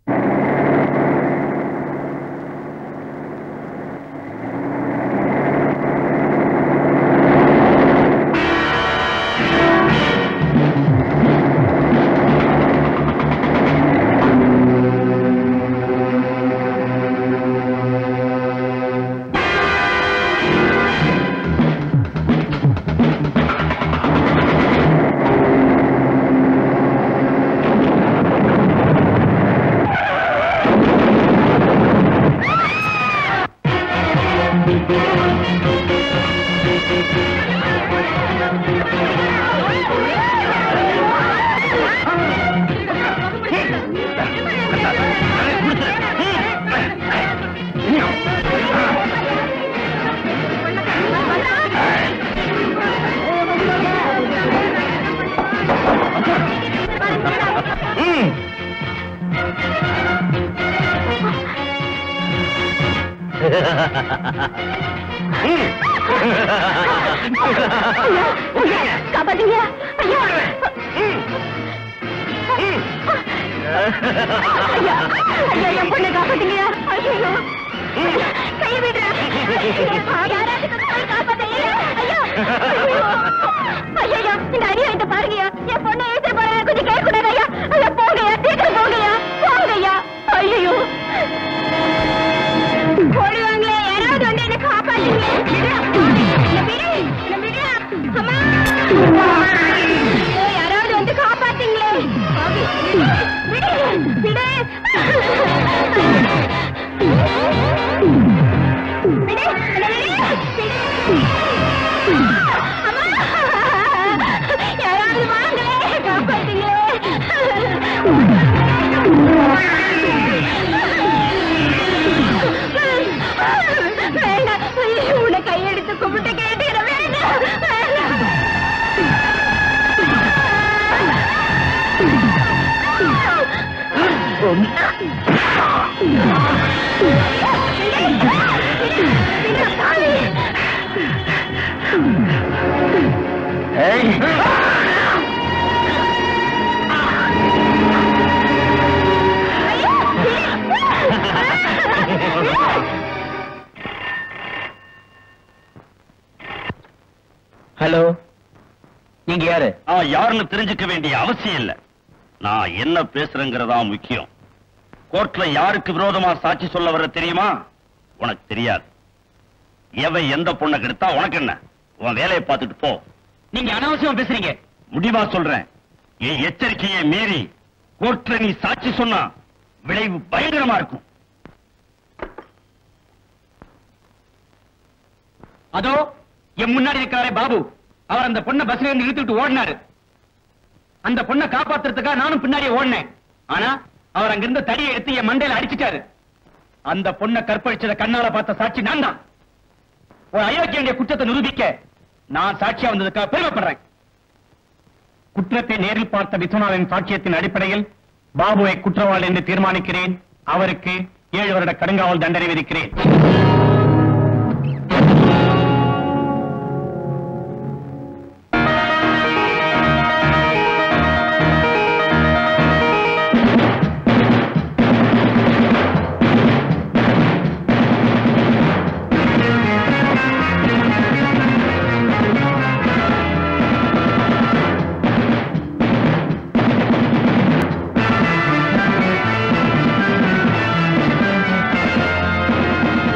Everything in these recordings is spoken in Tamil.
காப்பாத்தீங்க ஐயா ஐயா ஐயா என் பொண்ணை காப்பாத்தீங்க ஐயோ கையை விடுறேன் யாராவது கொஞ்சம் காப்பாத்தீங்க ஐயா ஐயா இந்த அநியாயத்தை பாருங்கய்யா என் பொண்ணை எழுத்து போறேன் கொஞ்சம் கேட்க கூடாது ஐயா ஐயா போங்கய்யா சீக்கிரம் போங்கய்யா போங்கய்யா ஐயோ போடுவாங்களே யாராவது வந்து என்ன காப்பாத்துங்களே என்ன விடு என்ன விடு அம்மா ஐயோ, யாராவது வந்து காப்பாத்துங்களே பாவி, விடு விடு விடு என்ன விடு விடு அம்மா யாராவது வாங்களே காப்பாத்துங்களே வேண்டாம் உன்னை கையெடுத்து கும்பிட்டு கேட்டுக்கிறேன் வேண்டாம் வேண்டாம் ஹலோ நீங்க யாரு நான் யாருன்னு தெரிஞ்சுக்க வேண்டிய அவசியம் இல்ல நான் என்ன பேசுறேங்கிறதா முக்கியம் கோர்ட்ல யாருக்கு விரோதமா சாட்சி சொல்ல வர்ற தெரியுமா உனக்கு தெரியாது எவன் எந்த பொண்ணை கெடுத்தா உனக்கு என்ன உன் வேலையை பார்த்துட்டு போ நீங்க அனாவசியமா பேசுறீங்க முடிவா சொல்றேன் என் எச்சரிக்கையை மீறி கோர்ட்ல நீ சாட்சி சொன்னா விளைவு பயங்கரமா இருக்கும் அதோ என் முன்னாடி இருக்காரே பாபு அவர் அந்த பொண்ணை பஸ்ல இருந்து இழுத்துட்டு ஓடினாரு அந்த பொண்ணை காப்பாத்துறதுக்காக நானும் பின்னாடியே ஓடினேன் ஆனா அவர் அங்கிருந்த தடியை எடுத்து என் மண்டையில அடிச்சிட்டாரு அந்த பொண்ணை கற்பழிச்சத கண்ணால பார்த்த சாட்சி நான் தான் ஒரு அயோக்கியனுடைய குற்றத்தை நிரூபிக்க நான் சாட்சியா வந்ததுக்காக பெருமைப்படுறேன் குற்றத்தை நேரில் பார்த்த விஸ்வநாதன் சாட்சியத்தின் அடிப்படையில் பாபுவை குற்றவாளி என்று தீர்மானிக்கிறேன் அவருக்கு ஏழு வருட கடுங்காவல் தண்டனை விதிக்கிறேன் ஐயா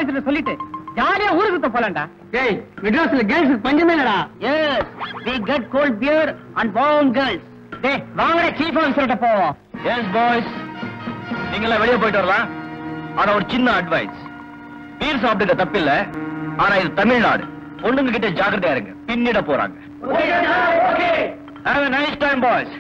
ஆபீஸ்ல சொல்லிட்டு ஜாலியா ஊருக்கு சுத்த போலாம்டா டேய் மெட்ராஸ்ல கேர்ள்ஸ் பஞ்சமே இல்லடா yes we get cold beer and warm girls டேய் வாங்கடா சீஃப் ஆபீசர்ட்ட போவோம் எஸ் பாய்ஸ் நீங்க எல்லாம் வெளியே போயிட்டு வரலாம் ஆனா ஒரு சின்ன அட்வைஸ் பீர் சாப்பிடுங்க தப்பில்ல ஆனா இது தமிழ்நாடு பொண்ணுங்க கிட்ட ஜாக்கிரதையா இருங்க பின்னிட போறாங்க Have a nice time, boys.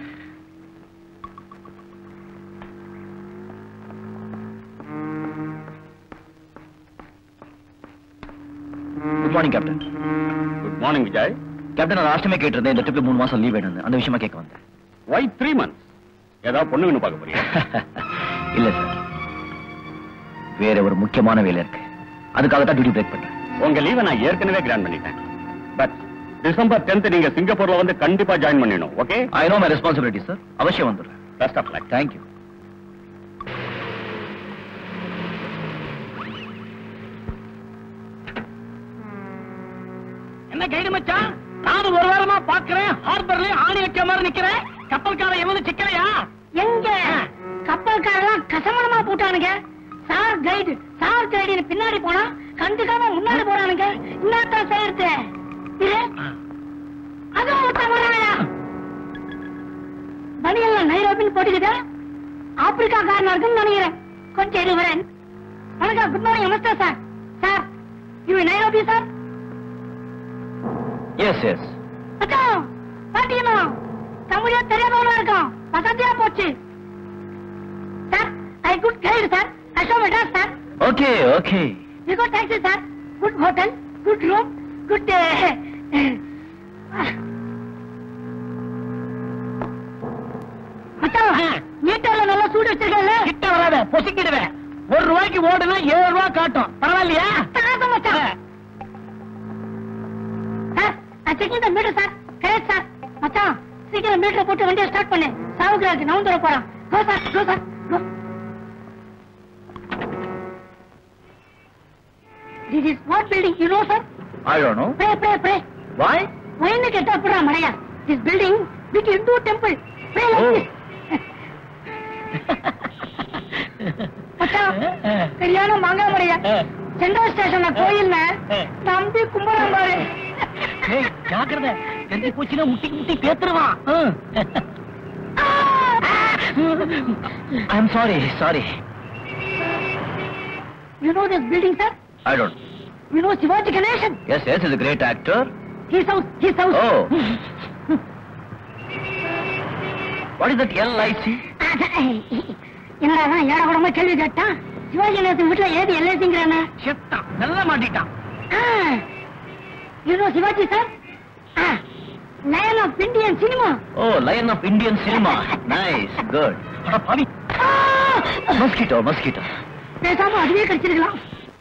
Good morning captain good morning Vijay captain நான் லாஸ்ட் டைமே கேட்டிருந்தேன் இந்த ட்ரிப்ல மூணு மாசம் லீவ் வேணும் அந்த விஷயமா கேட்க வந்தேன் ஒய் த்ரீ மந்த்ஸ் ஏதாவது பொண்ணுங்கன்னு பார்க்க போறியா இல்ல சார் வேற ஒரு முக்கியமான வேலை இருக்கு அதுக்காக தான் டியூட்டி பிரேக் பண்றேன் உங்க லீவை நான் ஏற்கனவே கிராண்ட் பண்ணிட்டேன் பட் டிசம்பர் டென்த் நீங்க சிங்கப்பூர்ல வந்து கண்டிப்பா ஜாயின் பண்ணிடணும் okay I know my responsibility sir அவசியம் வந்துடுறேன் பெஸ்ட் ஆஃப் லக் தேங்க்யூ என்ன கைடு மச்சான் நானும் ஒரு வாரமா பாக்குறேன் ஹார்பர்ல ஆணி வச்ச மாதிரி நிக்கிறேன் கப்பல்காரன் எவனு சிக்கலையா எங்க கப்பல்காரெல்லாம் கசமணமா போட்டானுங்க சார் கைடு சார் கைடு பின்னாடி போனா கண்டுக்காம முன்னாடி போறானுங்க இன்னத்தான் சேர்த்து இது அதுவும் ஒருத்தன் வர்றாயா பனியெல்லாம் நைரோபின்னு போட்டுக்கிட்டா ஆப்பிரிக்கா காரனா இருக்குன்னு நினைக்கிறேன் கொஞ்சம் இரு வரேன் வணக்கம் குட் மார்னிங் நமஸ்தே சார் சார் இவன் நைரோபி சார் எஸ் எஸ் அதான் பாத்தீங்களா தமிழே தெரியாதவனா இருக்கான் வசதியா போச்சு sir I good guide sir அஷோ Madras sir okay okay you good taxi sir good hotel good room good மச்சான் மீட்டர்ல நல்லா சூடு வச்சிருக்கல கிட்ட வராத பொசிக்கிடுவேன் ஒரு ரூபாய்க்கு ஓடுனா ஏழு ரூபாய் காட்டும் பரவாயில்லையா தாசம் மச்சான் சார் நான் செக்கிங் தான் மீட்டர் சார் கரெக்ட் சார் மச்சான் சீக்கிரம் மீட்டரை போட்டு வண்டியை ஸ்டார்ட் பண்ணு சாவுக்கு நவுந்துட போறான் go sir go sir go This is what building, you know, sir? I don't know Pray, pray, pray. Why வயன்னு கேட்டா அப்புறா மடையா this building with Hindu temple pray Oh. மச்சான் சரியான மாங்கா மடையா சென்ட்ரல் ஸ்டேஷன்ல கோயில்ல நம்பி கும்பலாம் பாரு ஏய் ஜாக்கிரதை தெரிஞ்சு போச்சுன்னா முட்டி முட்டி பேத்துருவான் I am sorry sorry you know this building sir I don't you know Sivaji Ganesan yes yes is great actor his house his house oh what is that LIC என்னடா ஏழை கூடமா கேள்வி கேட்டான் சிவாஜி கணேசன் வீட்டுல ஏது எல்ஐசிங்கிறானே செத்தான் நல்லா மாட்டிட்டான் you know Sivaji sir lion of Indian cinema oh lion of Indian cinema nice good அட பாவி மஸ்கிட்டோ மஸ்கிட்டோ பேசாம அதுவே கிடைச்சிருக்கலாம்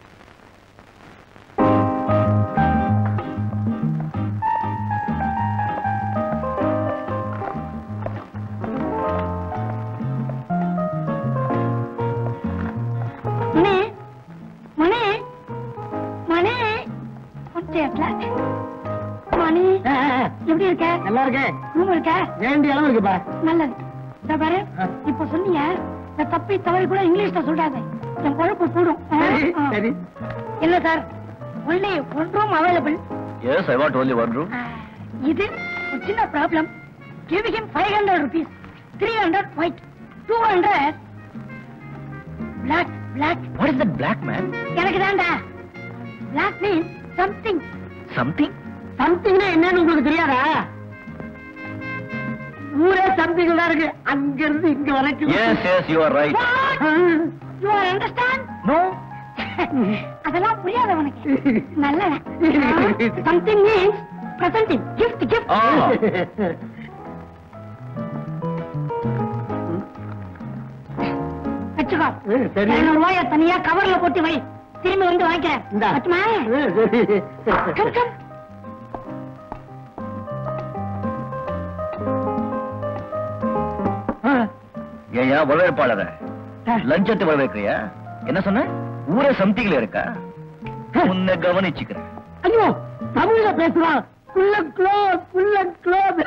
மணி மணி மணி கொஞ்சம் flat. மணி எப்படி இருக்க நல்லா இருக்கேன் ரூம் இருக்க வேண்டிய அளவு இருக்குப்பா நல்லது இதோ பாரு ஆ. இப்ப சொன்னீங்க இந்த தப்பி தவறி கூட இங்கிலீஷ்ல சொல்றாங்க என் குழப்பு கூடும் ஆ, சரி ஆ. சரி இல்ல sir only one room available yes I want only one room இது ஒரு சின்ன problem give him five hundred rupees three hundred white two hundred black black what is that black man எனக்கு தான்டா பிளாக் மீன்ஸ் சம்திங் something சம்திங்னா என்னன்னு உங்களுக்கு தெரியாதா ஊரே சம்திங் தான் இருக்கு அங்க இருந்து இங்க வரைக்கும் yes yes you are right you are understand no அதெல்லாம் புரியாத உனக்கு நல்ல something means presenting gift gift ah வச்சுக்கோ சரி. இருநூறு ரூபாய தனியா கவர்ல போட்டு வை திரும்பி வந்து வாங்கிக்கிறேன் இந்தா. பட்டுமா கம் கம் ஏயா வரவேற்பாளர லஞ்சத்தை வரவேற்கிறியா என்ன சொன்ன ஊரே சம்திங்ல இருக்கா உன்னை கவனிச்சுக்கிறேன் ஐயோ தமிழ்ல பேசுறான் குள்ள க்ளோப் குள்ள க்ளோப்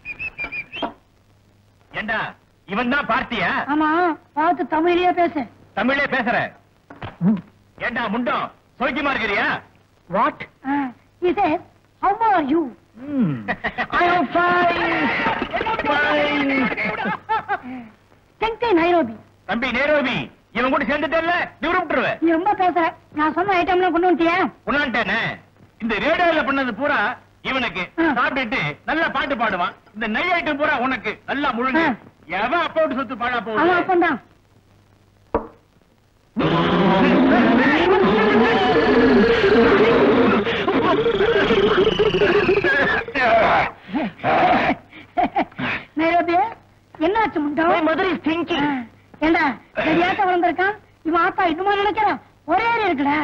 ஏண்டா இவன் தான் பார்ட்டியா ஆமா பார்த்து தமிழ்லயே பேசு தமிழே பேசுற ஏண்டா முண்டம் சௌக்கியமா இருக்கிறியா what Uh, he says, how are you? I am fine fine தென்கை Nairobi தம்பி நேரோபி இவன் கூட சேர்ந்துட்டல நீ விட்டுருவேன் நீ ரொம்ப பேசுற நான் சொன்ன ஐட்டம்லாம் கொண்டு வந்துட்டியா உன்னான்ட்டேனே இந்த ரேடியோல பண்ணது பூரா இவனுக்கு ஆ. சாப்பிட்டுட்டு நல்ல பாட்டு பாடுவான் இந்த நெய் ஐட்டம் பூரா உனக்கு நல்லா முழுங்கு ஆ. எவன் அப்போட்டு சொத்து பாடா அவன் போகுது அப்பந்தான் நைரோபி என்னாச்சு முண்டம் மதர் இஸ் திங்கிங் ஏண்டா சரியாட்ட வளர்ந்திருக்கான் இவன் ஆத்தா இன்னுமா நினைக்கிறான் ஒரே இருக்குடா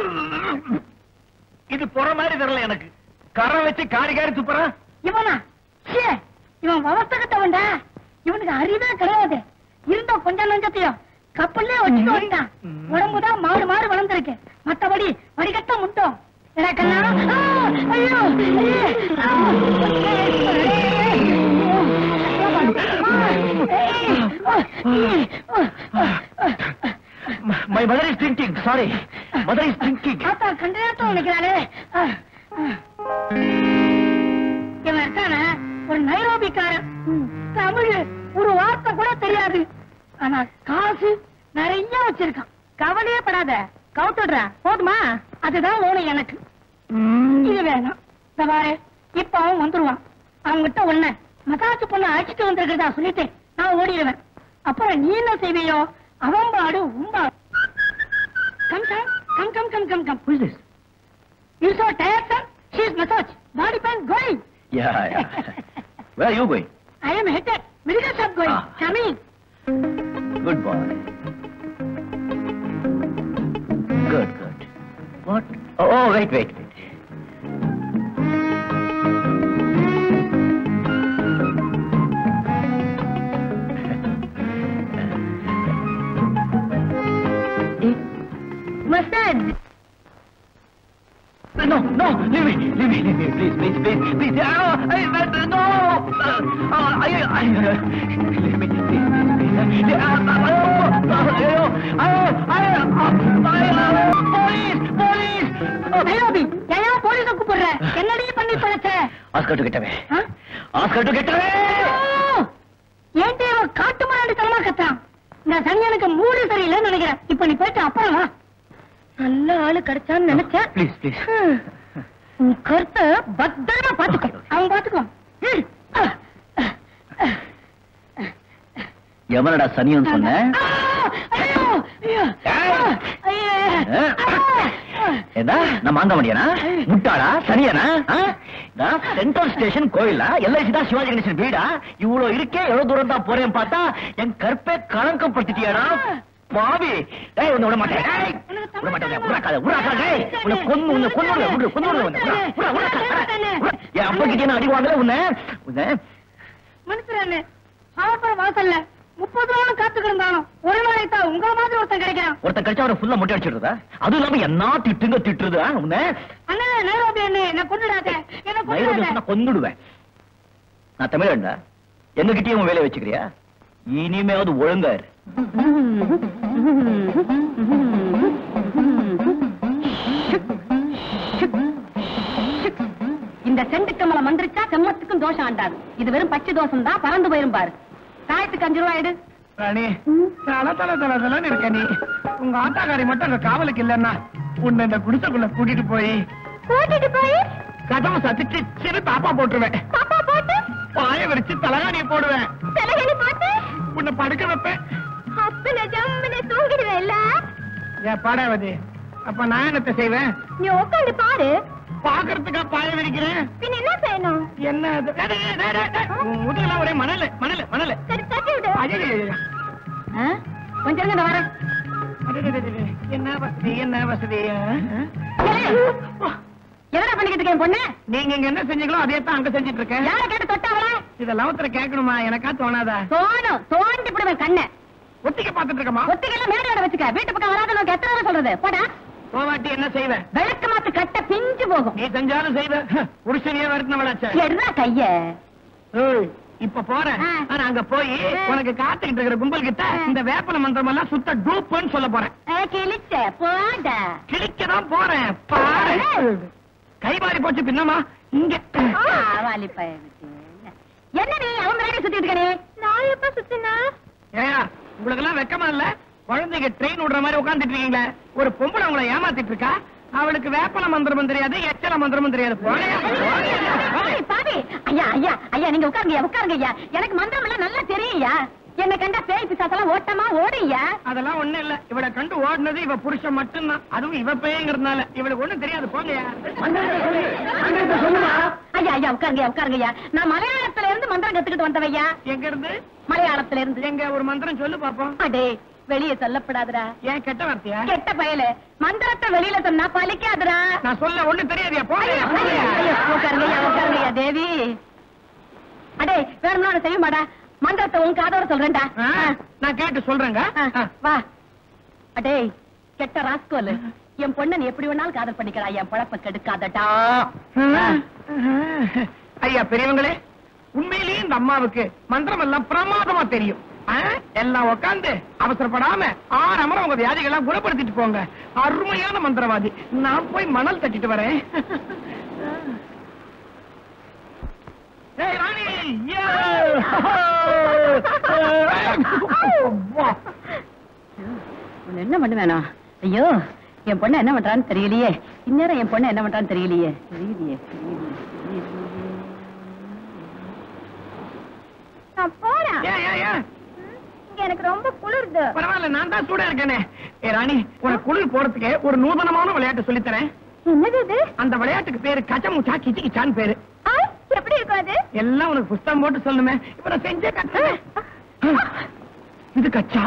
இது புற மாதிரி தெரியல எனக்கு கரை வச்சு காரி காரி துப்புறான் இவனா ச்சே இவன் வளர்த்தகத்தவன்டா இவனுக்கு அறிவே கிடையாது இருந்த கொஞ்சம் நஞ்சத்தையும் கப்பல்லே வச்சுட்டு வந்துட்டான் உடம்புதான் மாடு மாடு வளர்ந்துருக்கு மத்தபடி வடிகட்ட முட்டும் எடா கண்ணா ஆ, ஐயோ ஐயே, ஆ, my mother is thinking sorry mother is thinking ஆத்தா கண்ட நேரத்துல நினைக்கிறானே ஆ, ஆ. இவன் இருக்கானே ஒரு நைரோபிக்காரன் தமிழ் ஒரு வார்த்தை கூட தெரியாது ஆனா காசு நிறைய வச்சிருக்கான் கவலையே படாத கவுத்துடுறேன் போதுமா அதுதான் வேணும் எனக்கு இது வேணாம் இந்த பாரு இப்ப அவன் வந்துருவான் அவன்கிட்ட ஒண்ணு மசாச்சு பொண்ணு அழைச்சிட்டு வந்திருக்கிறதா சொல்லிட்டு நான் ஓடிடுவேன் அப்புறம் நீ என்ன செய்வியோ அவன் பாடு உம்பா come come come come come come come Who is this? You so tired, sir? She is massage. Body pain going. Yeah, yeah. Where are you going? I am headed. Medical shop going. Ah. Coming. Good boy. Good, good. What? Oh, oh wait, wait, wait. Massage. No, no, leave me, leave me, leave me, please, please, please, please. Ah, I, I, no, uh, uh, I, I, leave me, please, please, please. Ah, ah, oh, ah, ah, ah, ah, ah, police, police. Nairobi ஏன் போலீஸ கூப்பிடுற என்னடி பண்ணி தொலைச்ச Ask her to get away. Ah? Ask her to get away. ஐயோ! ஏன்டி அவன் காட்டு முன்னாடி தரமா கத்தான் இந்த சனியனுக்கு மூடு சரியில்லைன்னு நினைக்கிறேன் இப்ப நீ போயிட்டு அப்புறம் வா நல்ல ஆளு கிடைச்சான்னு நினைச்சேன் Please, please. ஹம். உன் கருத்தை பத்திரமா பாத்துக்கோ அவன் பாத்துக்கோ ம். ஆ. எவனடா சனியன் சொன்ன ஆ! ஐயோ! ஐயோ! ஏய்! ஐயே! ஆ? ஆ! என்ன நான் மாங்க முடியானா முட்டாளா சனியனா நான் சென்ட்ரல் ஸ்டேஷன் கோயிலா எல்ஐசி தான் சிவாஜி கணேசன் வீடா இவ்வளவு இருக்கே எவ்வளவு தூரம் தான் போறேன் பார்த்தா என் கற்பை களங்கப்படுத்திட்டியாடா பாவி டேய் உன்னை விட மாட்டேன் டேய், விட மாட்டேன் உருக்காத உருக்காத டேய் உன்னை கொன்னு உன்னை கொன்னு விடு விடு கொன்னு விடு உன்னை உரு, உரு, உருக்காத. உரு. என் அப்பா கிட்டே நான் அடி வாங்கல உன்னை உன்னை மனுஷரானே சாப்பிட வாசல்ல முப்பது ரூபா காத்து கிடந்தானோ ஒரு நாளைக்கு தான் உங்கள மாதிரி ஒருத்தன் கிடைக்கிறான் ஒருத்தன் கழிச்சா அவரை ஃபுல்லா முட்டை அடிச்சிடுறதா அதுவும் இல்லாம என்ன திட்டுங்க திட்டுறதா உன்னை அண்ணே நைரோபி அண்ணே என்ன கொண்டுடாத என்ன நைரோபி கொண்டுடாத சொன்னா கொன்னுடுவேன் நான் தமிழன்டா எங்க கிட்டயும் உன் வேலையை வச்சுக்கிறியா இனிமேவது ஒழுங்கா இரு இந்த செண்டு கமலம் மந்திரிச்சா செம்மத்துக்கும் தோஷம் ஆண்டாது இது வெறும் பச்சை தோஷம் தான் பறந்து போயிரும் பாரு சாயத்துக்கு அஞ்சு ரூபாய் எடு ராணி தல தல தல தலன்னு இருக்க நீ உங்க ஆட்டாக்காரி மட்டும் அங்க காவலுக்கு இல்லன்னா உன்னை இந்த குடிசைக்குள்ள கூட்டிட்டு போய் கூட்டிட்டு போய் கதவு சத்திச்சு சிறு தாப்பா போட்டுருவேன் பாப்பா போட்டு பாய விரிச்சு தலகாணியை போடுவேன் தலைகளை போட்டு உன்னை படுக்க வைப்பேன் அப்பன ஜம்முன தூங்கிடுவேல்ல என் பாடாவதி அப்ப நான் என்னத்த செய்வேன் நீ உட்காந்து பாரு பாக்குறதுக்கா பாய விரிக்கிறேன் பின்ன என்ன செய்யணும் என்ன அது? டேய், டேய், டேய், டேய், டேய். உன் முதுகுலாம் ஒரே மணல் மணல் மணல் சரி தட்டி விடு ஐயையையையோ. கொஞ்சம் இருங்க நான் வரேன் அடடடடடட. என்ன வசதி என்ன வசதி ஆ? ஆ? என்னடா பண்ணிக்கிட்டு இருக்கேன் பொண்ணு நீங்க இங்க என்ன செஞ்சீங்களோ அதே தான் அங்க செஞ்சிட்டு இருக்கேன் யார கேட்டு தொட்டாவளா இதெல்லாம் ஒருத்தர் கேட்கணுமா எனக்கா தோணாதா தோணும் தோண்டி விடுவேன் கண்ணை ஒத்திக்க பாத்துட்டு இருக்கமா ஒத்திக்கெல்லாம் மேடையோட வச்சுக்க வீட்டு பக்கம் வராத நோக்கி எத்தனை தடவை சொல்றது போடா போவாட்டி என்ன செய்வேன் விளக்கு மாத்து கட்ட பிஞ்சு போகும் நீ செஞ்சாலும் செய்வ புருஷனையே வருத்தினவளாச்சே எடுறா கைய ஏய், இப்ப போறேன் ஆ. ஆனா அங்க போய் ஆ. உனக்கு காத்துக்கிட்டு இருக்கிற கும்பல் கிட்ட ஆ. இந்த வேப்பன மந்திரம் எல்லாம் சுத்த டூப்புன்னு சொல்ல போறேன் கிழிச்ச போட கிழிக்கதான் போறேன் பாரு கை மாறி போச்சு பின்னமா இங்க வாலி பயனுக்கு என்ன நீ அவன் முன்னாடி சுத்திட்டு இருக்க நீ நான் எப்ப சுத்தினா ஏயா உங்களுக்கு எல்லாம் வெக்கமா இல்ல குழந்தைங்க ட்ரெயின் விடுற மாதிரி உட்கார்ந்துட்டு இருக்கீங்களே ஒரு பொம்பளை உங்களை ஏமாத்திட்டு இருக்கா அவளுக்கு வேப்பன மந்திரமும் தெரியாது எச்சல மந்திரமும் தெரியாது போயா, போயா, போயா. பாவி ஐயா ஐயா ஐயா நீங்க உட்காருங்க உட்காருங்க ஐயா எனக்கு மந்திரம் எல்லாம் நல்லா தெரியும்யா என்ன கண்டா பேய் பிசாசெல்லாம் ஓட்டமா ஓடுயா அதெல்லாம் ஒண்ணும் இல்ல இவளை கண்டு ஓடுனது இவ புருஷன் மட்டும்தான் அதுவும் இவ பேய்ங்கிறதுனால இவளுக்கு ஒண்ணும் தெரியாது போங்கயா ஐயா ஐயா உட்காருங்க உட்காருங்க ஐயா நான் மலையாளத்துல இருந்து மந்திரம் கத்துக்கிட்டு வந்தவையா எங்க இருந்து மலையாளத்துல இருந்து எங்க ஒரு மந்திரம் சொல்லு பாப்போம் அடே வெளிய சொல்லப்படாதுடா ஏன் கெட்ட வார்த்தையா கெட்ட பயல மந்திரத்தை வெளியில சொன்னா பலிக்காதுடா நான் சொல்ல ஒண்ணும் தெரியாதியா ஐயா, போங்கயா ஐயா, ஐயா, உட்காருங்கய்யா, உட்காருங்கய்யா, தேவி அடே வேணும்னா ஒண்ணு செய்ய மாடா மந்திரத்தை உன் காதோட சொல்றேன்டா ஆ, நான் கேட்டு சொல்றேங்க ஆ, ஆ. வா அடே கெட்ட ராஸ்கோல் என் பொண்ணை நீ எப்படி வேணாலும் காதல் பண்ணிக்கலாம் என் பழப்ப கெடுக்காதடா ஐயா பெரியவங்களே உண்மையிலேயே இந்த அம்மாவுக்கு மந்திரம் எல்லாம் பிரமாதமா தெரியும் ஆ, எல்லாம் உட்காந்து அவசரப்படாம ஆறு அமரம் உங்க வியாதிகள் எல்லாம் குணப்படுத்திட்டு போங்க அருமையான மந்திரவாதி நான் போய் மணல் தட்டிட்டு வரேன் ஏய், ராணி! யே! வா. உன்னை என்ன பண்ண வேணாம் ஐயோ என் பொண்ணு என்ன பண்றான்னு தெரியலையே இந்நேரம் என் பொண்ணு என்ன பண்றான்னு தெரியலையே தெரியலையே தெரியலையே, தெரியலையே. நான் போறேன் ஏன், ஏன், ஏன்? இங்க எனக்கு ரொம்ப குளிருது பரவாயில்ல நான் தான் சூடா இருக்கேனே ஏ ராணி உனக்கு குளிர் போறதுக்கு ஒரு நூதனமான விளையாட்டு சொல்லித்தரேன் என்னது இது அந்த விளையாட்டுக்கு பேரு கச்சமுச்சா கிச்சி கிச்சான்னு பேரு ஆ, எப்படி இருக்கும் அது எல்லாம் உனக்கு புஸ்தகம் போட்டு சொல்லுமே இப்ப நான் செஞ்சே கட்டுறேன் இது கச்சா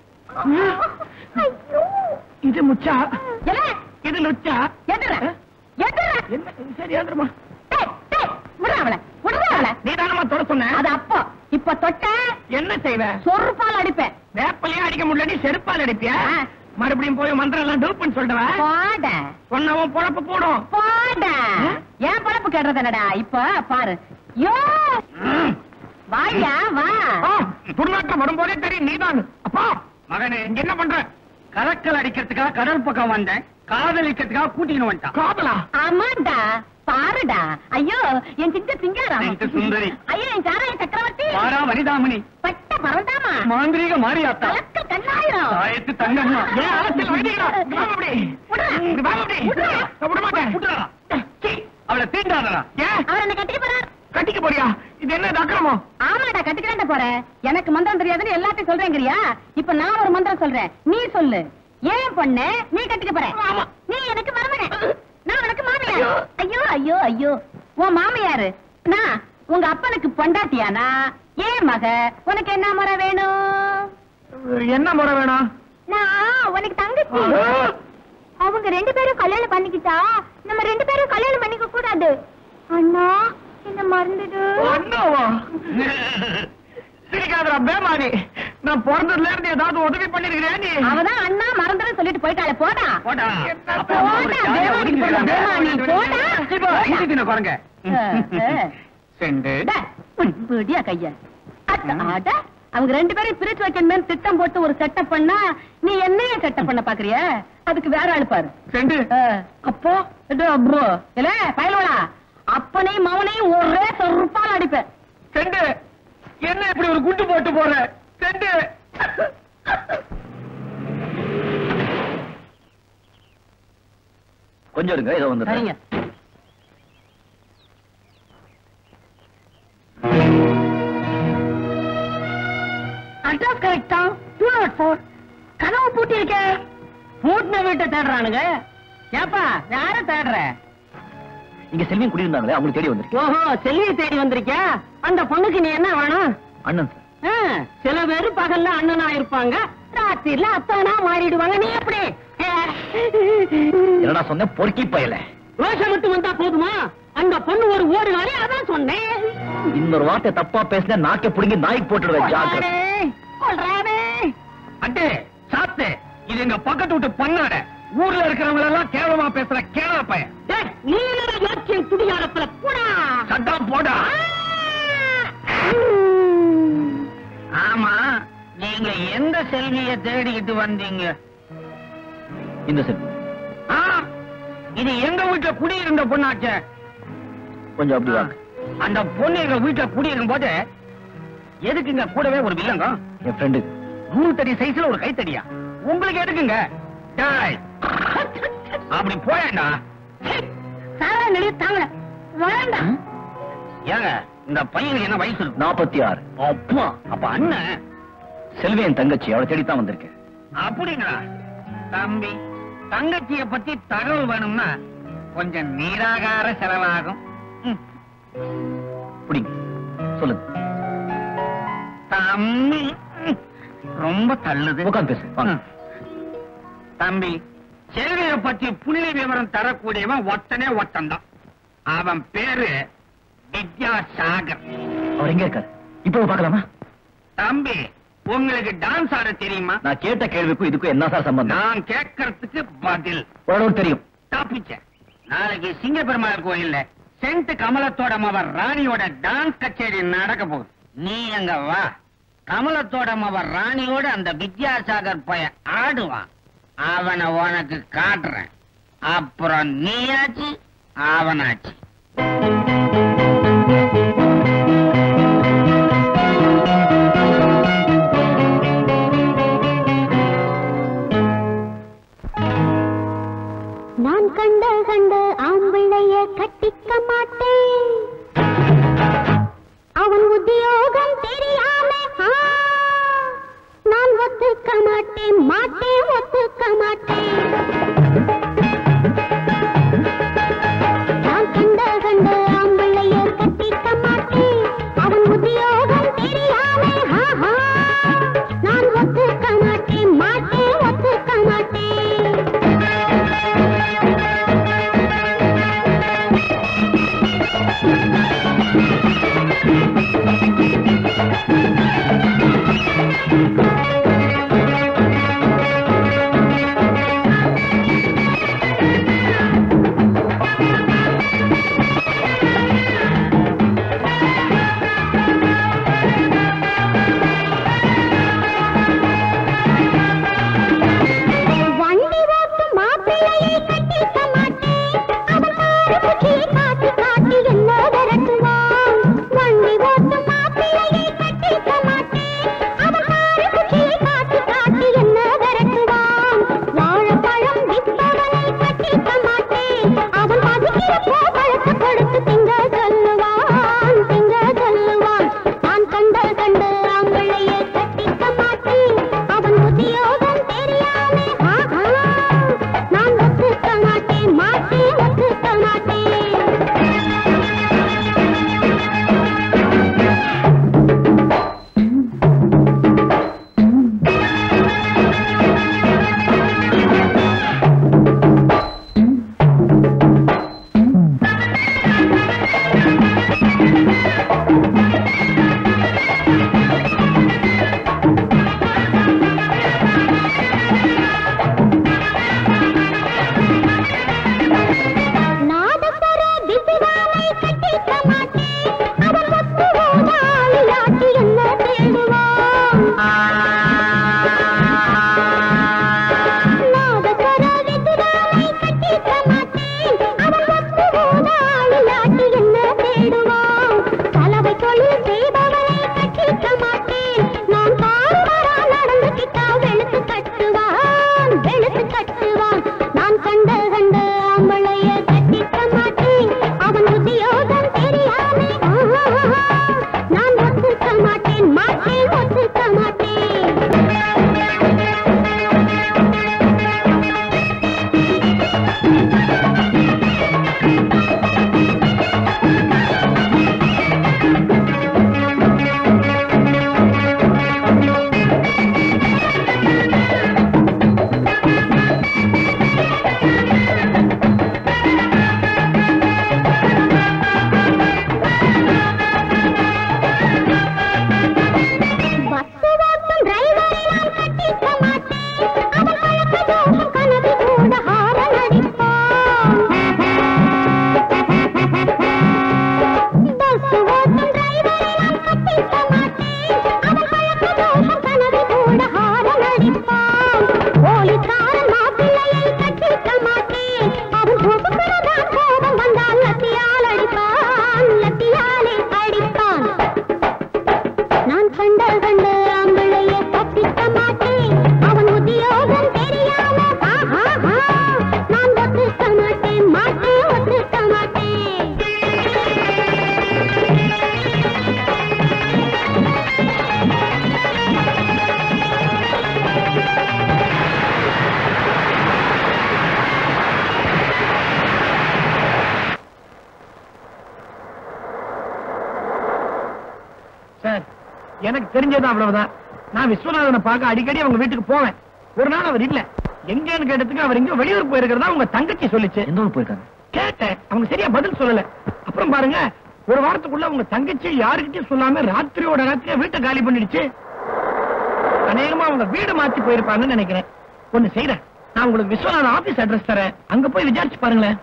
ஐயோ. இது முச்சா என்ன? இது லுச்சா எதுடா? எதுடா? என்ன சரி ஏந்திரமா டேய், டேய், விடுடா அவளை, விடுடா அவளை. நீ தானமா தொட சொன்ன அது அப்போ இப்ப தொட்ட என்ன செய்வ சொருப்பால் அடிப்பேன் வேப்பலையே அடிக்க முடியல நீ செருப்பால் அடிப்பியா ஆ. மறுபடியும் போய் மந்திரம் எல்லாம் டூப்னு சொல்லிடுவ போட சொன்னவன் பொழப்பு போடும் போட ஏன் பழப்பு கேடுறது என்னடா இப்ப பாரு யோ வாயா வா ஆ, துர்நாற்றம் வரும்போதே தெரியும் நீதான் அப்பா மகனே இங்க என்ன பண்ற கலக்கல் அடிக்கிறதுக்காக கடல் பக்கம் வந்தேன் காதலிக்கிறதுக்காக கூட்டின்னு வந்துட்டான் காதலா ஆமாண்டா பாருடா ஐயோ என் சின்ன சிங்காரம் சிங்க சுந்தரி. ஐயோ என் சாராய சக்கரவர்த்தி மாறா வனிதாமணி பட்ட பரந்தாமா மாந்திரீக மாரியாத்தா கலக்க கண்ணாயிரம் தாயத்து தங்கம்மா ஏன் அரசியல் வைதிகளா இங்க வாங்க அப்படி விடுடா. இங்க வாங்க அப்படி விடுடா. நான் விட மாட்டேன் விட்டுறா. சீ, அவளை தீண்டாதடா ஏன் அவர் என்ன கட்டிக்க போறார் கட்டிக்க போறியா இது என்ன இது அக்கிரமம் ஆமாடா கட்டிக்கிறேன் போறேன் எனக்கு மந்திரம் தெரியாதுன்னு எல்லாத்தையும் சொல்றேங்கறியா இப்ப நான் ஒரு மந்திரம் சொல்றேன் நீ சொல்லு ஏன் பொண்ணு நீ கட்டிக்க போற ஆமா. நீ எனக்கு மருமகன் நான் உனக்கு மாமியார் ஐயோ ஐயோ ஐயோ உன் மாமியாரு நான் உங்க அப்பனுக்கு பொண்டாட்டியானா ஏன் மக உனக்கு என்ன முறை வேணும் என்ன முறை வேணும் நான் உனக்கு தங்கச்சி அவங்க ரெண்டு பேரும் கல்யாணம் பண்ணிக்கிட்டா நம்ம ரெண்டு பேரும் கல்யாணம் பண்ணிக்க கூடாது அண்ணா என்ன மறந்துடு அண்ணாவா சிரிக்காதடா பேமானி நான் பிறந்ததுல இருந்து ஏதாவது உதவி பண்ணிருக்கிறியா நீ அவதான் அண்ணா மறந்துடும் சொல்லிட்டு போயிட்டாளே போடா போடா என்ன அப்பா அம்மா ஒரு போடா, ஜாலியா தேவாதி ஒதுங்கி போடா, இருக்காங்க. தேவாதி, போடா. இப்போ, இஞ்சி தின்ன பாருங்க அஹ், அஹ். செண்டு டே, உன் விடியா கைய அட, அட, அவங்க ரெண்டு பேரும் பிரிச்சு வைக்கணுமே திட்டம் போட்டு ஒரு செட்டப் பண்ணா நீ என்னைய செட்டப் பண்ண பாக்குறிய அதுக்கு வேற ஆளு பாரு செண்டு அஹ், அப்போ இது அப்ரோ இல்ல பயலுவலா அப்பனையும் மவனையும் ஒரே சொருப்பால் அடிப்பேன் செண்டு என்ன இப்படி ஒரு குண்டு போட்டு போற செண்டு கொஞ்சம் இருங்க ஏதோ வந்து சரிங்க அட்ரஸ் கரெக்டா டூ நாட் ஃபோர் கதவு பூட்டி இருக்க பூட்டின வீட்டை தேடுறானுங்க ஏப்பா யார தேடுற இங்க செல்வியும் குடியிருந்தாங்களே அவங்களுக்கு தேடி வந்திருக்கேன் ஓஹோ செல்வியை தேடி வந்திருக்கியா அந்த பொண்ணுக்கு நீ என்ன வேணும் அண்ணன் சார் ஆ, சில பேரு பகல்ல அண்ணனா இருப்பாங்க ராத்திரில அத்தானா மாறிடுவாங்க நீ எப்படி என்னடா சொன்னேன் பொறுக்கி பயல ரோஷம் மட்டும் வந்தா போதுமா அந்த பொண்ணு ஒரு ஓடு வேலை அதான் சொன்னேன் இன்னொரு வார்த்தை தப்பா பேசினா நாக்கை புடுங்கி நாய்க்கு போட்டுடுவேன் ஜாக்கிரதை கொல்றானே, கொல்றானே. அட்டே சாத்து இது எங்க பக்கத்து வீட்டு பண்ணாட ஊர்ல இருக்கிறவங்க எல்லாம் கேவலமா பேசுற கேவல பையன் டேய், நீ என்னடா யோக்கியம் துடியாரத்துல போடா சட்டம் போடா ஆ! ஆமா நீங்க எந்த செல்விய தேடிக்கிட்டு வந்தீங்க இந்த செல் ஆ, இது எங்க வீட்டுல குடியிருந்த பொண்ணாச்சே கொஞ்சம் அப்படி வாங்க அந்த பொண்ணு எங்க வீட்டுல குடியிருக்கும் போது எதுக்கு இங்க கூடவே ஒரு வில்லங்க என் ஃப்ரெண்டு மூணு தடி சைஸ்ல ஒரு கைத்தடியா உங்களுக்கு எதுக்குங்க டேய், அப்படி போயேண்டா சாரா நெளிய தாங்க வேண்டாம் ஏங்க இந்த பையனுக்கு என்ன வயசு இருக்கு நாற்பத்தி ஆறு அப்பா அப்ப அண்ணன் செல்வி என் தங்கச்சி அவளை தேடித்தான் வந்திருக்கேன் அப்படிங்களா தம்பி தங்கச்சிய பத்தி தகவல் வேணும்னா கொஞ்சம் நீராகார செலவாகும் ம். பிடிங்க சொல்லுங்க தம்பி ம். ரொம்ப தள்ளுது உட்காந்து பேசு வாங்க ம். தம்பி செல்விய பத்தி புள்ளி விவரம் தரக்கூடியவன் ஒத்தனே ஒத்தன்தான் அவன் பேரு வித்யாசாகர் அவர் எங்க இருக்காரு இப்போ பார்க்கலாமா தம்பி உங்களுக்கு டான்ஸ் ஆட தெரியுமா நான் கேட்ட கேள்விக்கும் இதுக்கும் என்ன சார் சம்பந்தம் நான் கேட்கறதுக்கு பதில் ஓரளவு தெரியும் தப்பிச்சேன் நாளைக்கு சிங்க பெருமாள் கோயில்ல சென்ட் கமலத்தோட மவர் ராணியோட டான்ஸ் கச்சேரி நடக்க போகுது நீ எங்க வா கமலத்தோட மவர் ராணியோட அந்த வித்யாசாகர் பையன் ஆடுவான் அவனை உனக்கு காட்டுறேன் அப்புறம் நீயாச்சு அவனாச்சு நான் கண்ட கண்ட ஆம்பிள்ளைய கட்டிக்க மாட்டேன் அவன் உத்தியோகம் தெரியாம ஆ, நான் ஒத்துக்க மாட்டேன் மாட்டேன் ஒத்துக்க மாட்டேன் நான் கண்ட கண்ட ஆம்பிள்ளைய கட்டிக்க மாட்டேன் அவன் உத்தியோகம் தெரியாம ஆஹா, நான் ஒத்துக்க மாட்டேன் மாட்டேன் ஒத்துக்க மாட்டேன் எனக்கு தெரிஞ்சது அவ்வளவுதான் நான் விஸ்வநாதனை பார்க்க அடிக்கடி அவங்க வீட்டுக்கு போவேன் ஒரு நாள் அவர் இல்ல எங்கன்னு கேட்டதுக்கு அவர் எங்கேயோ வெளியூர் போயிருக்கிறதா உங்க தங்கச்சி சொல்லிச்சு எந்த ஊர் போயிருக்காங்க கேட்டேன் அவங்க சரியா பதில் சொல்லல அப்புறம் பாருங்க ஒரு வாரத்துக்குள்ள உங்க தங்கச்சி யாருக்கிட்டயும் சொல்லாம ராத்திரியோட ராத்திரியா வீட்டை காலி பண்ணிடுச்சு அநேகமா அவங்க வீடு மாத்தி போயிருப்பாங்கன்னு நினைக்கிறேன் ஒண்ணு செய்யறேன் நான் உங்களுக்கு விஸ்வநாத ஆபீஸ் அட்ரஸ் தரேன் அங்க போய் விசாரிச்சு பாருங்களேன்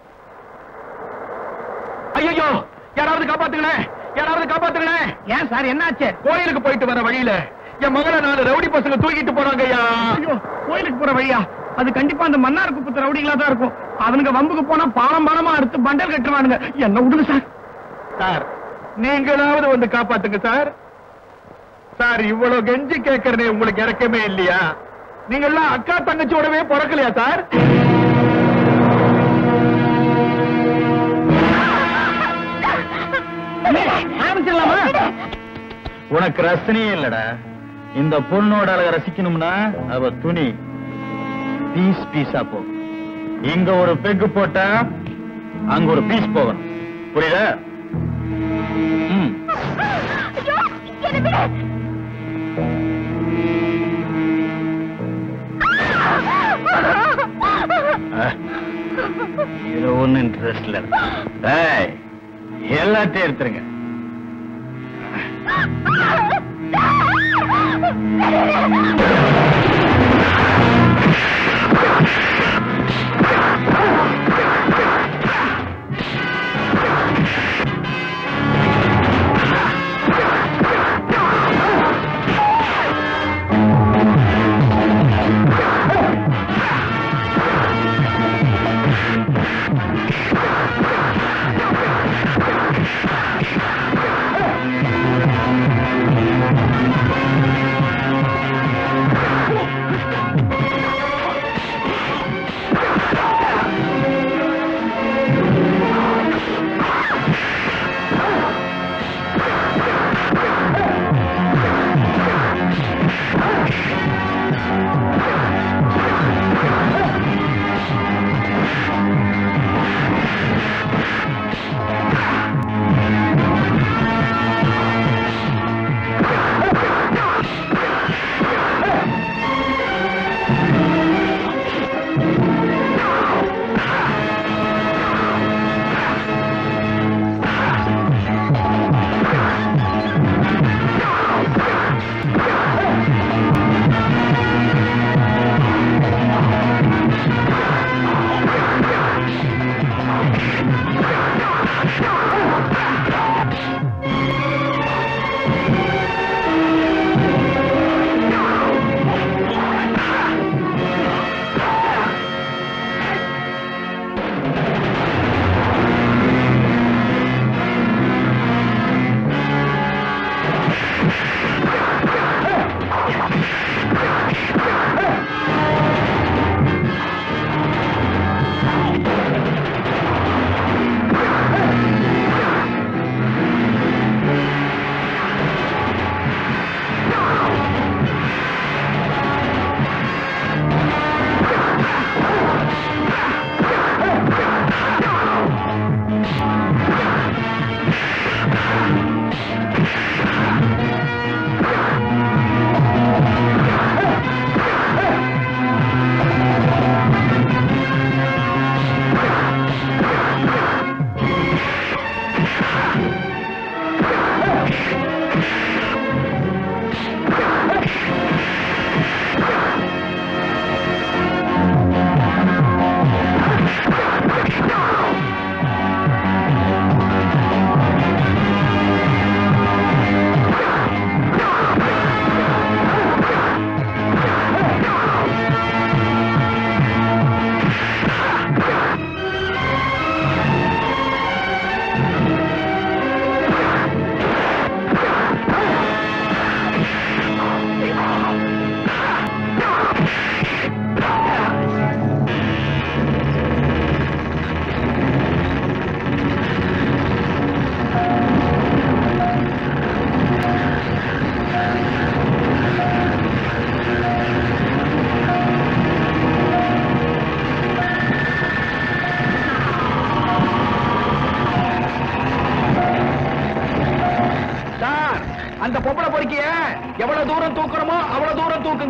ஐயோ யாராவது காப்பாத்துங்களேன் யாராவது காப்பாத்துங்களேன் ஏன் சார் என்னாச்சு கோயிலுக்கு போயிட்டு வர வழியில என் மகளை நாலு ரவுடி பசங்க தூக்கிட்டு போறாங்க ஐயா ஐயோ கோயிலுக்கு போற வழியா அது கண்டிப்பா அந்த மன்னார் குப்பத்து ரவுடிகளா தான் இருக்கும் அவனுங்க வம்புக்கு போனா பாலம் பாலமா அறுத்து பண்டல் கட்டுவானுங்க என்ன விடுங்க சார் சார் நீங்களாவது வந்து காப்பாத்துங்க சார் சார் இவ்வளவு கெஞ்சி கேட்கறதே உங்களுக்கு இறக்கமே இல்லையா நீங்க எல்லாம் அக்கா தங்கச்சியோடவே பிறக்கலையா சார் ஆரம்பிச்சிடலாமா உனக்கு ரசனையே இல்லடா இந்த பொண்ணோட அழக ரசிக்கணும்னா அவ துணி பீஸ் பீஸா போகும் இங்க ஒரு பெக்கு போட்டா அங்க ஒரு பீஸ் போகணும் புரியுதா ம். அஹ். இதுல ஒண்ணு இன்ட்ரெஸ்ட் இல்ல டேய், எல்லாத்தையும் எடுத்துருங்க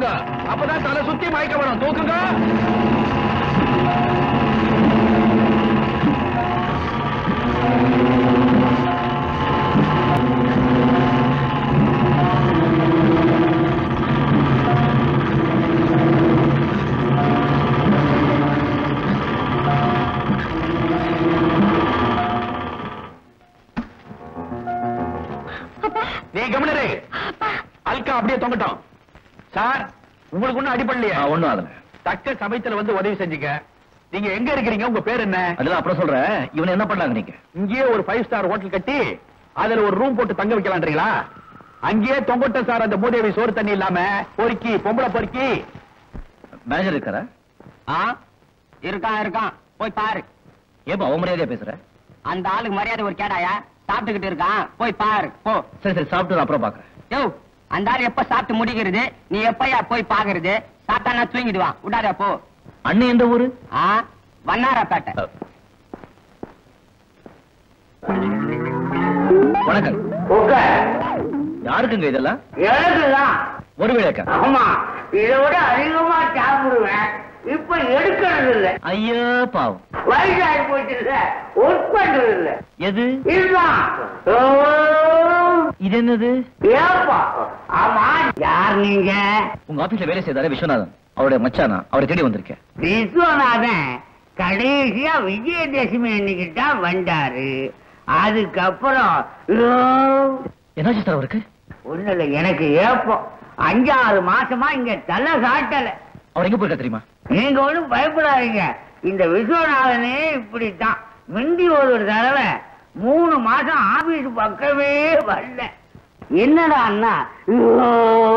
தூக்குங்க அப்பதான் தலை சுத்தி மயக்க வரும் தூக்குங்க நீ கவனிரு அல்கா அப்படியே தொங்கட்டும் சார் உங்களுக்கு ஒண்ணும் அடிப்படலையா ஒண்ணும் ஆகல தக்க சமயத்துல வந்து உதவி செஞ்சீங்க நீங்க எங்க இருக்கிறீங்க உங்க பேர் என்ன அதெல்லாம் அப்புறம் சொல்றேன் இவனை என்ன பண்ணாங்க நீங்க இங்கேயே ஒரு ஃபைவ் ஸ்டார் ஹோட்டல் கட்டி அதுல ஒரு ரூம் போட்டு தங்க வைக்கலான்றீங்களா அங்கேயே தொங்கட்ட சார் அந்த மூதேவி சோறு தண்ணி இல்லாம பொறுக்கி பொம்பளை பொறுக்கி மேனேஜர் இருக்காரா ஆ இருக்கான் இருக்கான் போய் பாரு ஏப்பா அவமரியாதையா பேசுற அந்த ஆளுக்கு மரியாதை ஒரு கேடாயா சாப்பிட்டுக்கிட்டு இருக்கான் போய் பாரு போ சரி சரி சாப்பிட்டு நான் அப்புறம் பாக்குறேன் யோ அந்த ஆள் எப்ப சாப்பிட்டு முடிக்கிறது நீ எப்பயா போய் பாக்குறது சாப்பிட்டானா தூங்கிடுவான் விடாத போ அண்ணன் எந்த ஊரு ஆ வண்ணாரப்பேட்டை வணக்கம் யாருக்குங்க இதெல்லாம் எனக்குதான் ஒரு வேலைக்கா ஆமா இதை விட அதிகமா சாப்பிடுவேன் இப்ப எடுக்கிறது இல்ல ஐயோ பாவம் வயசாகி போச்சு இல்ல ஒர்க் பண்றது இல்ல எது இதுதான் ஓ, இது என்னது ஏப்பா ஆமா யார் நீங்க உங்க ஆபீஸ்ல வேலை செய்தாரே விஸ்வநாதன் அவருடைய மச்சானா அவரை தேடி வந்திருக்கேன் விஸ்வநாதன் கடைசியா விஜயதசமி அன்னைக்கு தான் வந்தாரு அதுக்கப்புறம் ஐயோ, என்னாச்சு சார் அவருக்கு ஒண்ணும் இல்ல எனக்கு ஏப்பம் அஞ்சாறு மாசமா இங்க தலை காட்டல அவர் எங்க போயிருக்கா தெரியுமா நீங்க ஒண்ணும் பயப்படாதீங்க இந்த விஸ்வநாதனே இப்படித்தான் முந்தி ஒரு தடவை மூணு மாசம் ஆபீஸ் பக்கமே வரல என்னடா அண்ணா ஐயோ.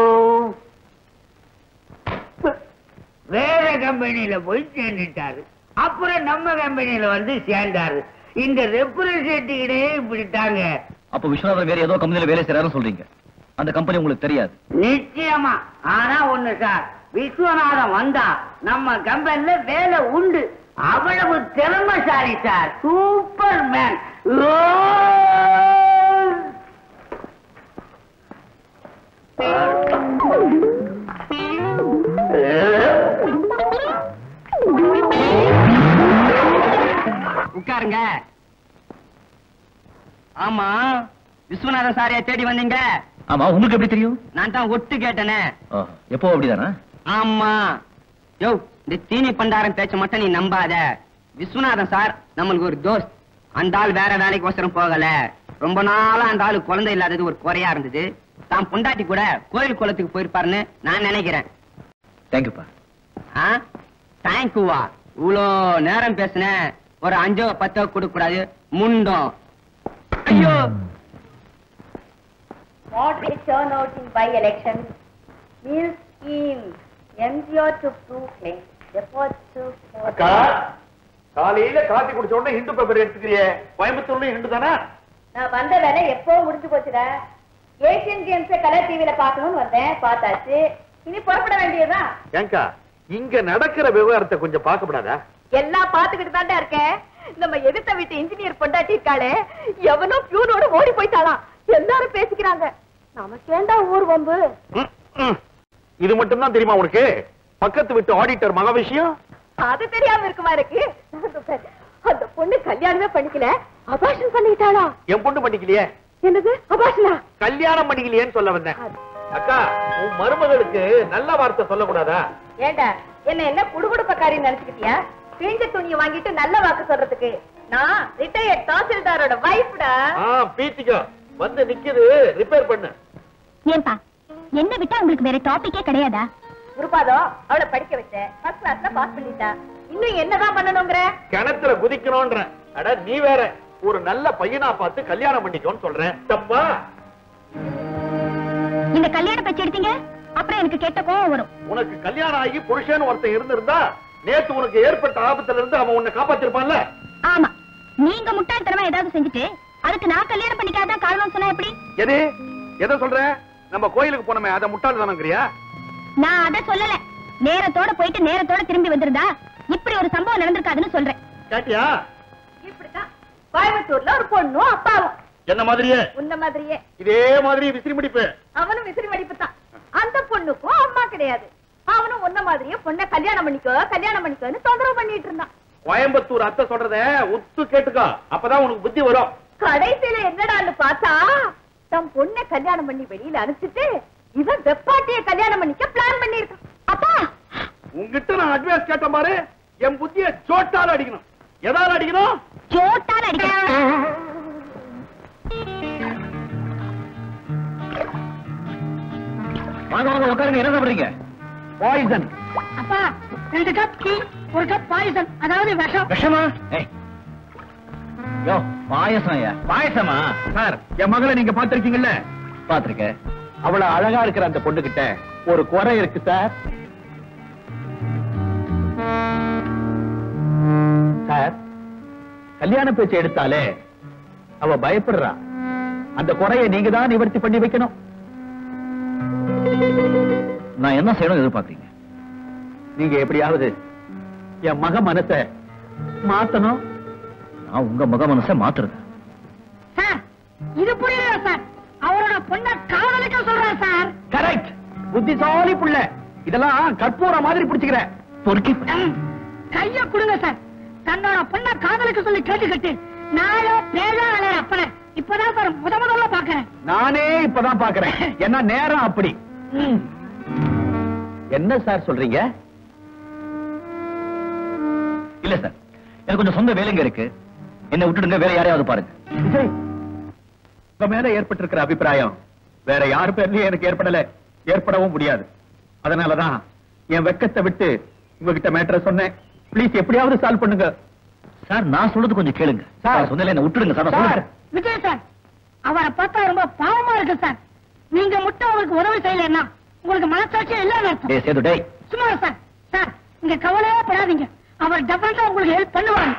வேற கம்பெனியில போய் சேர்ந்துட்டாரு அப்புறம் நம்ம கம்பெனியில வந்து சேர்ந்தாரு இந்த ரெப்ரசன்டேட்டிவ்டே இப்படித்தாங்க அப்ப விஸ்வநாதன் வேற ஏதோ கம்பெனில வேலை செய்யறாருன்னு சொல்றீங்க அந்த கம்பெனி உங்களுக்கு தெரியாது நிச்சயமா ஆனா ஒண்ணு சார் விஸ்வநாதன் வந்தா நம்ம கம்பெனில வேலை உண்டு அவ்வளவு திறமைசாலி சார் சூப்பர் மேன் உட்காருங்க ஆமா விஸ்வநாதன் சாரியா தேடி வந்தீங்க ஆமா உங்களுக்கு எப்படி தெரியும் நான் தான் ஒட்டு கேட்டனே ஆ, எப்போ அப்படிதானா ஆமா யோ இந்த தீனி பண்டாரம் பேச்ச மட்டும் நீ நம்பாத விஸ்வநாதன் சார் நம்மளுக்கு ஒரு தோஸ்த் அந்த ஆள் வேற வேலைக்கு ஒசரம் போகல ரொம்ப நாளா அந்த ஆளு குழந்தை இல்லாதது ஒரு குறையா இருந்தது தான் பொண்டாட்டி கூட கோயில் குளத்துக்கு போயிருப்பாருன்னு நான் நினைக்கிறேன் தேங்க்யூப்பா ஆ தேங்க்யூவா இவ்வளோ நேரம் பேசுனேன் ஒரு அஞ்சோ பத்தோ கொடுக்க கூடாது முண்டம் ஐயோ Moderate turnout in by-elections, meal scheme, MGR to prove claim, report to அக்கா காலையில காஃபி குடிச்ச உடனே ஹிந்து பேப்பர் எடுத்துக்கிறியே கோயம்புத்தூர்லயும் ஹிந்து தானே நான் வந்த வேலை எப்போ முடிஞ்சு போச்சுடா ஏசியன் கேம்ஸ் கலர் டிவில பார்க்கணும்னு வந்தேன் பார்த்தாச்சு இனி புறப்பட வேண்டியதுதான் ஏங்கா இங்க நடக்கிற விவகாரத்தை கொஞ்சம் பார்க்கப்படாதா எல்லாம் பாத்துக்கிட்டு தாண்டா இருக்கேன் நம்ம எதிர்த்த வீட்டு இன்ஜினியர் பொண்டாட்டி இருக்காளே எவனோ பியூனோட ஓடி போயிட்டாளாம் எல்லாரும் பேசிக்கிறாங்க நமக்கேண்டா ஊர் வம்பு ம், ம். இது மட்டும் தான் தெரியுமா உனக்கு பக்கத்து வீட்டு ஆடிட்டர் மக விஷயம் அது தெரியாம இருக்குமா இருக்கு அந்த பொண்ணு கல்யாணமே பண்ணிக்கல அபாஷன் பண்ணிட்டாளா என் பொண்ணு பண்ணிக்கலையே என்னது அபாஷனா கல்யாணம் பண்ணிக்கலையேன்னு சொல்ல வந்தேன் அக்கா உன் மருமகளுக்கு நல்ல வார்த்தை சொல்லக்கூடாதா ஏண்டா என்ன என்ன குடுகுடுப்பக்காரின்னு நினைச்சுக்கிட்டியா கிழிஞ்ச துணியை வாங்கிட்டு நல்ல வாக்கு சொல்றதுக்கு நான் ரிட்டையர்ட் தாசில்தாரோட வைஃப்டா ஆ பீத்திக்கோ வந்து நிக்குது ரிப்பேர் பண்ணு ஏன்பா என்ன விட்டா உங்களுக்கு வேற டாபிக்கே கிடையாதா குருபாதம் அவளை படிக்க வச்சேன் ஃபர்ஸ்ட் கிளாஸ்ல பாஸ் பண்ணிட்டா இன்னும் என்னதான் பண்ணணுங்கிற கிணத்துல குதிக்கணும்ன்ற அட நீ வேற ஒரு நல்ல பையனா பார்த்து கல்யாணம் பண்ணிக்கோன்னு சொல்றேன் தப்பா இந்த கல்யாண பேச்சு எடுத்தீங்க அப்புறம் எனக்கு கெட்ட கோவம் வரும் உனக்கு கல்யாணம் ஆகி புருஷன் ஒருத்தன் இருந்திருந்தா நேத்து உனக்கு ஏற்பட்ட ஆபத்துல இருந்து அவன் உன்னை காப்பாத்திருப்பான்ல ஆமா நீங்க முட்டாள்தனமா ஏதாவது செஞ்சுட்டு அதுக்கு நான் கல்யாணம் பண்ணிக்காதான் காரணம் சொன்னா எப்படி எது எதை சொல்ற நம்ம கோயிலுக்கு போனோமே அதை முட்டாள்தானங்கிறியா நான் அத சொல்லல நேரத்தோட போயிட்டு நேரத்தோட திரும்பி வந்திருந்தா இப்படி ஒரு சம்பவம் நடந்திருக்காதுன்னு சொல்றேன் கேட்டியா இப்படிதான் கோயம்புத்தூர்ல ஒரு பொண்ணும் அப்பாவும் என்ன மாதிரியே உன்ன மாதிரியே இதே மாதிரி விசிறி முடிப்பு அவனும் விசிறி வெடிப்பு தான் அந்த பொண்ணுக்கும் அம்மா கிடையாது அவனும் ஒன்ன மாதிரியே பொண்ணை கல்யாணம் பண்ணிக்கோ கல்யாணம் பண்ணிக்கோன்னு தொந்தரவு பண்ணிட்டு இருந்தான் கோயம்புத்தூர் அத்தை சொல்றத உத்து கேட்டுக்கோ அப்பதான் உனக்கு புத்தி வரும் கடைசியில என்னடான்னு பார்த்தா தம் பொண்ணை கல்யாணம் பண்ணி வெளியில அனுப்பிச்சிட்டு இவன் வெப்பாட்டிய கல்யாணம் பண்ணிக்க பிளான் பண்ணிருக்கான் அப்பா உங்ககிட்ட நான் அட்வைஸ் கேட்டேன் பாரு என் புத்திய சோட்டால அடிக்கணும் எதால அடிக்கணும் ஜோட்டான் அடிக்கிறான் வாங்க வாங்க உட்காருங்க என்ன சாப்பிடுறீங்க பாய்சன் அப்பா ரெண்டு கப் டீ ஒரு கப் பாயசம் அதாவது விஷம் விஷமா ஏய் யோ பாயசம் ஐயா பாயசமா சார் என் மகளை நீங்க பாத்திருக்கீங்கல்ல பாத்திருக்கேன் அவ்வளவு அழகா இருக்கிற அந்த பொண்ணு கிட்ட ஒரு குறை இருக்கு சார் சார் கல்யாண பேச்சு எடுத்தாலே அவ பயப்படுறா அந்த குறையை நீங்க தான் நிவர்த்தி பண்ணி வைக்கணும் நான் என்ன செய்யணும் எதிர்பார்க்கறீங்க நீங்க எப்படியாவது என் மக மனசை மாத்தணும் நான் உங்க முக மனசை மாத்துறது சார் இது புரியல சார் அவரோட பொண்ண காதலிக்க சொல்றார் சார் கரெக்ட் புத்திசாலி புள்ள இதெல்லாம் கற்பூர மாதிரி பிடிச்சுக்கிற பொறுக்கி ம், கைய கொடுங்க சார் தன்னோட பொண்ண காதலிக்க சொல்லி கேட்டுக்கிட்டு நாளோ பேரா அலைய அப்பன இப்பதான் சார் முத முதல்ல பாக்குறேன் நானே இப்பதான் பாக்குறேன் என்ன நேரம் அப்படி ம். என்ன சார் சொல்றீங்க இல்ல சார் எனக்கு கொஞ்சம் சொந்த வேலைங்க இருக்கு என்ன விட்டுடுங்க வேற யாரையாவது பாருங்க விஜய் உங்க மேல ஏற்பட்டிருக்கிற அபிப்பிராயம் வேற யாரு பேர்லயும் எனக்கு ஏற்படல ஏற்படவும் முடியாது அதனாலதான் என் வெக்கத்தை விட்டு உங்ககிட்ட மேட்டரை சொன்னேன் ப்ளீஸ் எப்படியாவது சால்வ் பண்ணுங்க சார் நான் சொல்றது கொஞ்சம் கேளுங்க சார். சார் சொன்னல என்ன விட்டுடுங்க சார் நான் சார் சொல்றேன். விஜய் சார் அவரை பார்த்தா ரொம்ப பாவமா இருக்கு சார் நீங்க மட்டும் அவருக்கு உதவி செய்யலன்னா உங்களுக்கு மனசாட்சியே இல்லன்னு அர்த்தம் டேய் சேது டேய் சும்மா சார் சார் நீங்க கவலையே படாதீங்க அவர் டெஃபினட்டா உங்களுக்கு ஹெல்ப் பண்ணுவாங்க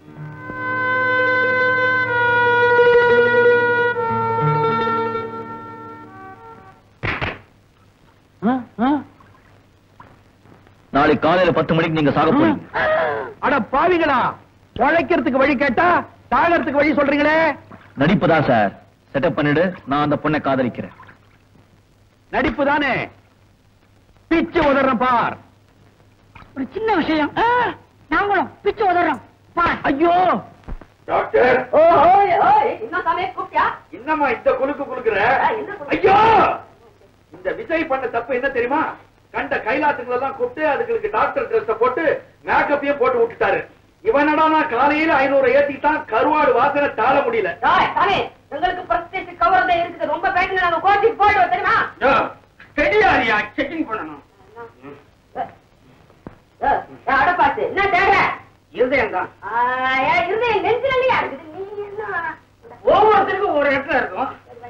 நாளைக்கு காலையில பத்து மணிக்கு நீங்க சாக போறீங்க அட பாவிங்களா உழைக்கிறதுக்கு வழி கேட்டா சாகறதுக்கு வழி சொல்றீங்களே நடிப்பு தான் சார் செட்டப் பண்ணிடு நான் அந்த பொண்ணை காதலிக்கிறேன் நடிப்பு தானே பிச்சு உதறேன் பார் ஒரு சின்ன விஷயம் நாங்களும் பிச்சு உதறோம் பார் ஐயோ டாக்டர் என்ன சாமி கூப்பிட்டியா என்னம்மா இந்த குலுக்கு குலுக்குற என்ன குலுக்கு? ஐயோ இந்த விஜய் பண்ண தப்பு என்ன தெரியுமா கண்ட கைலாசங்கள் எல்லாம் கூப்பிட்டு அதுங்களுக்கு டாக்டர் ட்ரெஸ் போட்டு மேக்கப்பையும் போட்டு விட்டுட்டாரு இவனடா காலையில ஐநூறு ஏத்திட்டான் கருவாடு வாசனை தாழ முடியல சாமி உங்களுக்கு பிரஸ்டேஜ் கவர் தான் இருக்குது ரொம்ப பேட்டில் நாங்க கோச்சிக்கு போயிடுவோம் தெரியுமா செடியாரியா செக்கிங் பண்ணணும் அடப்பாச்சு என்ன தேடுற இருதயம் தான் இருதயம் நெஞ்சில இல்லையா இருக்குது நீ என்ன ஒவ்வொருத்தருக்கும் ஒரு இடத்துல இருக்கும்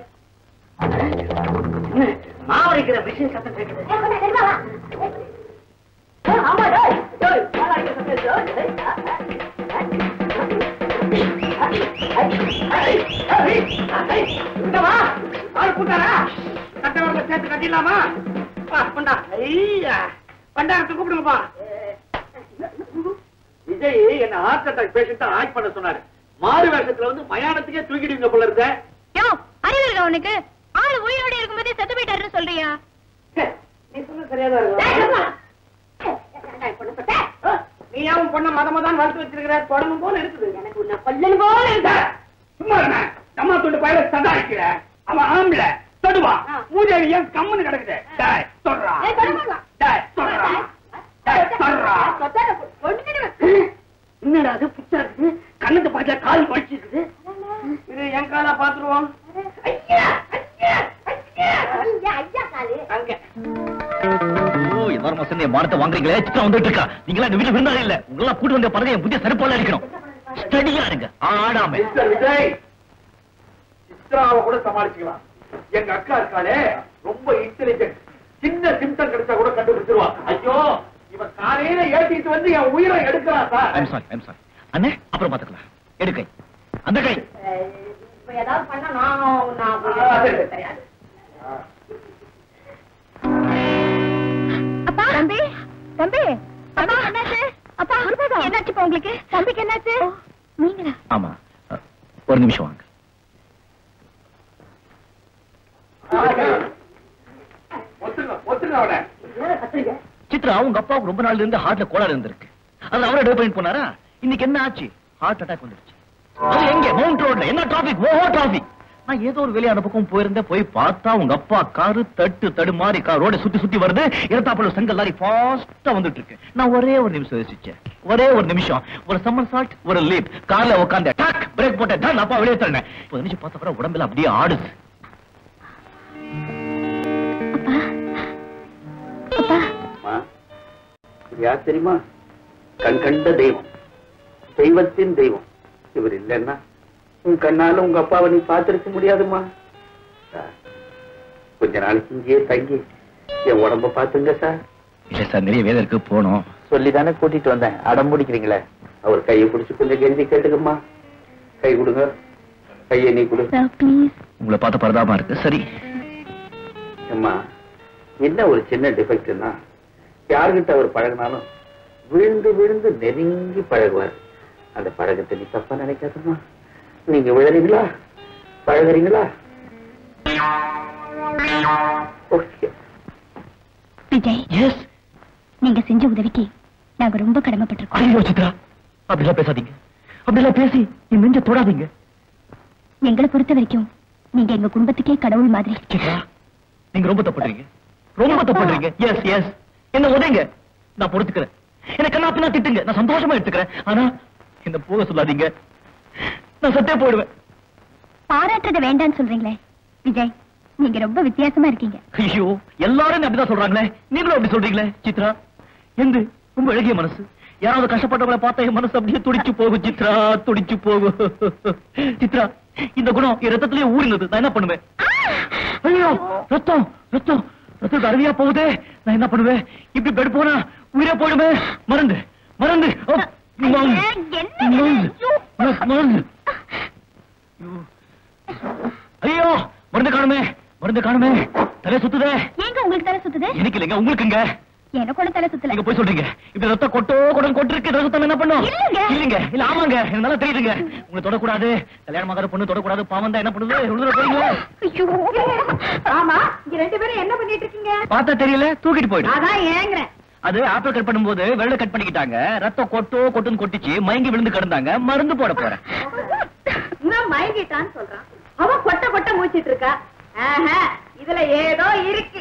மாவரைக்கிற மிஷின் சத்தம் கேட்குது ஏய், கொஞ்சம் தெரியுமா வா. ஏய், ஆமா டேய் டேய் நல்லா இருக்கு சத்தம் டேய். இங்க வா ஆள் கூட்டாரா கட்டவரல சேர்த்து கட்டிடலாமா வா பண்டா ஐயா பண்டாரத்தை கூப்பிடுங்கப்பா விஜய் என்ன ஹார்ட் அட்டாக் பேஷண்ட்டா ஆக்ட் பண்ண சொன்னாரு மாறு வேஷத்துல வந்து மயானத்துக்கே தூக்கிடுவீங்க போல இருக்க யோ அறிவு இருக்கா உனக்கு ஆளு உயிரோட இருக்கும்போதே செத்து போயிட்டாருன்னு சொல்றியா நீ சொன்ன சரியாதான் நீ ஏன் பொண்ண மத மதான் வளர்த்து வச்சிருக்கிற தொடங்கும் போல இருக்குது எனக்கு உன்னை கொல்லணும் போல இருக்கு சும்மா இருங்க அம்மா தொண்டு பயில சதா இருக்கிற அவன் ஆம்பளை தொடுவான் ஆ. மூதேவி ஏன் கம்முன்னு கிடக்குது டேய் தொடுறா ஏய், தொட மாட்டா. டேய் தொடுறா டேய் தொடுறா என்னடா அது புத்தா இருக்குது கண்ணத்தை பார்த்தா கால் மடிச்சிருக்குது இது என் காலா பாத்துருவோம் ஐயா ஐயா ஐயா அங்க ஓ எல்லாரும் மசன் என் மானத்தை வாங்குறீங்களே சித்ரா வந்துட்டு இருக்கா நீங்களா இந்த வீட்டுல விருந்தாளே இல்ல உங்களெல்லாம் கூட்டு வந்த பிறகு என் புதிய செருப்பால அடிக்கணும் ஸ்டடியா இருங்க ஆடாம மிஸ்டர் விஜய் சித்ராவை கூட சமாளிச்சுக்கலாம் எங்க அக்கா இருக்காளே ரொம்ப இன்டெலிஜென்ட் சின்ன சிம்டம் கிடைச்சா கூட கண்டுபிடிச்சிருவா ஐயோ இவன் காலையில ஏத்திட்டு வந்து என் உயிரை எடுக்கிறான் sir I'm sorry I'm sorry அண்ணே அப்புறம் பாத்துக்கலாம் எடுக்கை அந்த கை இப்ப ஏதாவது பண்ணா நான் நான் தெரியாது அப்பா தம்பி தம்பி அப்பா என்னாச்சு அப்பா என்னாச்சு இப்ப உங்களுக்கு தம்பிக்கு என்னாச்சு நீங்களா ஆமா அ, ஒரு நிமிஷம் வாங்க ஒத்துங்க ஒத்துங்க அவனை சித்ரா உங்க அப்பாவுக்கு ரொம்ப நாள்ல இருந்து ஹார்ட்ல கோளாறு இருந்திருக்கு அது அவரே டே பண்ணிட்டு போனாரா இன்னைக்கு என்ன ஆச்சு ஹார்ட் அட்டாக் வந்துருச்சு அது எங்க மவுண்ட் ரோட்ல என்ன டிராபிக் ஓஹோ டிராபிக் நான் ஏதோ ஒரு வெளியே அந்த பக்கம் போயிருந்தேன் போய் பார்த்தா உங்க அப்பா காரு தட்டு தடு மாதிரி கார் ரோட சுத்தி சுத்தி வருது இடத்தாப்புல செங்கல் லாரி ஃபாஸ்டா வந்துட்டு இருக்கு நான் ஒரே ஒரு நிமிஷம் யோசிச்சேன் ஒரே ஒரு நிமிஷம் ஒரு சம்மர் சால்ட் ஒரு லீப் கார்ல உட்காந்து டக் பிரேக் போட்டேன் டன் அப்பா வெளியே தள்ளேன் இப்போ நிமிஷம் பார்த்த பிறகு உடம்புல அப்படியே ஆடுது யார் தெரியுமா கண் கண்ட தெய்வம் தெய்வத்தின் தெய்வம் இவர் இல்லைன்னா உன் கண்ணால உங்க அப்பாவை நீ பார்த்திருக்க முடியாதுமா சார், கொஞ்ச நாளைக்கு இங்கேயே தங்கி என் உடம்ப பாத்துங்க சார் இல்ல சார் நிறைய வேலை இருக்கு போனோம் சொல்லிதானே கூட்டிட்டு வந்தேன் அடம் பிடிக்கிறீங்களே அவர் கையை பிடிச்சு கொஞ்சம் கெஞ்சி கேட்டுக்கம்மா கை கொடுங்க கையை நீ கொடு ப்ளீஸ் உங்களை பார்த்த பரதாபம் இருக்கு சரி அம்மா என்ன ஒரு சின்ன டிஃபெக்ட்னா யார்கிட்ட அவர் பழகினாலும் விழுந்து விழுந்து நெருங்கி பழகுவார் அந்த பழக்கத்தை நீ தப்பா நினைக்காதம்மா நீங்க விழுறீங்களா பழகுறீங்களா ஓகே விஜய் எஸ் நீங்க செஞ்ச உதவிக்கு நாங்க ரொம்ப கடமைப்பட்டிருக்கோம் ஐயோ சித்ரா அப்படிலாம் பேசாதீங்க அப்படிலாம் பேசி என் நெஞ்ச தொடாதீங்க எங்களை பொறுத்த வரைக்கும் நீங்க எங்க குடும்பத்துக்கே கடவுள் மாதிரி சித்ரா நீங்க ரொம்ப தப்புடுறீங்க ரொம்ப தப்புடுறீங்க எஸ் எஸ் என்ன உதைங்க நான் பொறுத்துக்கிறேன் எனக்கு கண்ணாப்பினா திட்டுங்க நான் சந்தோஷமா எடுத்துக்கிறேன் ஆனா என்ன போக சொல்லாதீங்க நான் சத்தே போயிடுவேன் பாராட்டுறத வேண்டாம்னு சொல்றீங்களே விஜய் நீங்க ரொம்ப வித்தியாசமா இருக்கீங்க ஐயோ எல்லாரும் என்ன அப்படிதான் சொல்றாங்களே நீங்களும் அப்படி சொல்றீங்களே சித்ரா எந்து ரொம்ப அழகிய மனசு யாராவது கஷ்டப்பட்டவங்களை பார்த்தா என் மனசு அப்படியே துடிச்சு போகும் சித்ரா துடிச்சு போகும் சித்ரா இந்த குணம் என் ரத்தத்திலேயே ஊறினது நான் என்ன பண்ணுவேன் ஐயோ ரத்தம் ரத்தம் ரத்தம் அருவியா போகுதே நான் என்ன பண்ணுவேன் இப்படி பெட் போனா உயிரே போயிடுமே மறந்து மறந்து ஓ, மறந்து. மறந்து. மறந்து. ஐயோ மருந்து காணுமே மருந்து காணுமே தலை சுத்துதே ஏங்க உங்களுக்கு தலை சுத்துது எனக்கு இல்லைங்க உங்களுக்குங்க எனக்கு ஒண்ணு தலை சுத்தல நீங்க போய் சொல்றீங்க இப்ப ரத்தம் கொட்டோ கொடன் கொட்டு இருக்கு ரத்தம் என்ன பண்ணும் இல்லைங்க. இல்லைங்க இல்ல ஆமாங்க எனக்கு நல்லா தெரியுதுங்க உங்களை தொடக்கூடாது கல்யாணம் ஆகாத பொண்ணு தொடக்கூடாது பாவம் தான் என்ன பண்ணுது உழுதுற போறீங்க ஐயோ ஆமா இங்க ரெண்டு பேரும் என்ன பண்ணிட்டு இருக்கீங்க பார்த்தா தெரியல தூக்கிட்டு போயிடு அதான் ஏங்குறேன் அது ஆப்பிள் கட் பண்ணும்போது வெள்ளை கட் பண்ணிக்கிட்டாங்க ரத்தம் கொட்டோ கொட்டுன்னு கொட்டிச்சு மயங்கி விழுந்து கிடந்தாங்க மருந்து போட போறேன் இன்னும் மயங்கிட்டான்னு சொல்றான் அவன் கொட்ட கொட்ட மூச்சிட்டு இருக்கா ஆஹா, இதுல ஏதோ இருக்கு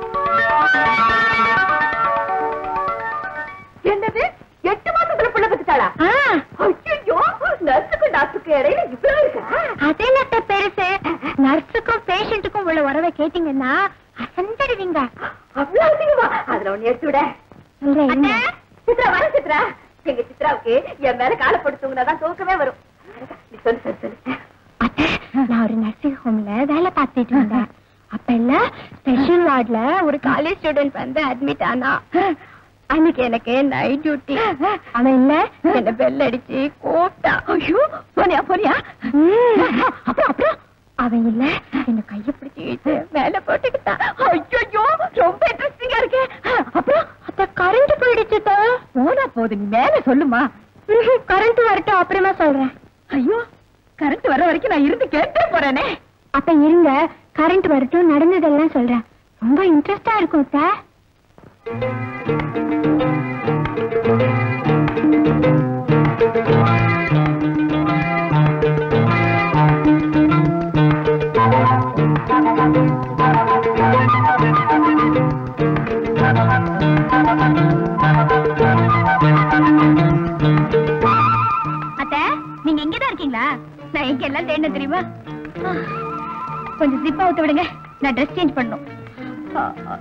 என்னது எட்டு மாசத்துல புள்ள பத்துட்டாளா ஐயோ நர்ஸுக்கும் டாக்டருக்கும் இடையில இவ்வளவு இருக்கா அதே நட்ட பெருசு நர்ஸுக்கும் பேஷண்ட்டுக்கும் உள்ள உறவை கேட்டீங்கன்னா அசந்தடுவீங்க அவ்வளவு அதிகமா அதுல ஒண்ணு எடுத்து விட சொல்றேன் இருங்க. சித்ரா வர சித்ரா எங்க சித்ராவுக்கு என் மேல காலை போட்டு தூங்கினாதான் தூக்கமே வரும் நீ சொல்லு சொல்லு சொல்லு அத்தை, நான் ஒரு நர்சிங் ஹோம்ல வேலை பார்த்துட்டு இருந்தேன் அப்ப இல்ல ஸ்பெஷல் வார்ட்ல ஒரு காலேஜ் ஸ்டூடெண்ட் வந்து அட்மிட் ஆனா அன்னைக்கு எனக்கு நைட் டியூட்டி அவன் இல்ல என்ன பெல் அடிச்சு கூப்பிட்டா ஐயோ போனியா போனியா அப்புறம் அப்புறம் அவன் இல்ல என்ன கைய பிடிச்சு இழுத்து மேல போட்டுக்கிட்டான் ஐயோ ரொம்ப இன்ட்ரெஸ்டிங்கா இருக்கு அப்புறம் அத்த கரண்ட் போயிடுச்சு போனா போது நீ மேல சொல்லுமா கரண்ட் வரட்டும் அப்புறமா சொல்றேன் ஐயோ கரண்ட் வர வரைக்கும் நான் இருந்து கேட்டே போறேனே அப்ப இருங்க கரண்ட் வரட்டும் நடந்ததெல்லாம் சொல்றேன் ரொம்ப இன்ட்ரெஸ்டா இருக்கும் சார் அத்த நீங்க இங்கதான் இருக்கீங்களா நான் எங்க எல்லாம் தேடினேன் தெரியுமா ஆ, கொஞ்சம் ஜிப் அவுத்து விடுங்க நான் ட்ரெஸ் சேஞ்ச் பண்ணணும் ஆ, ஆ.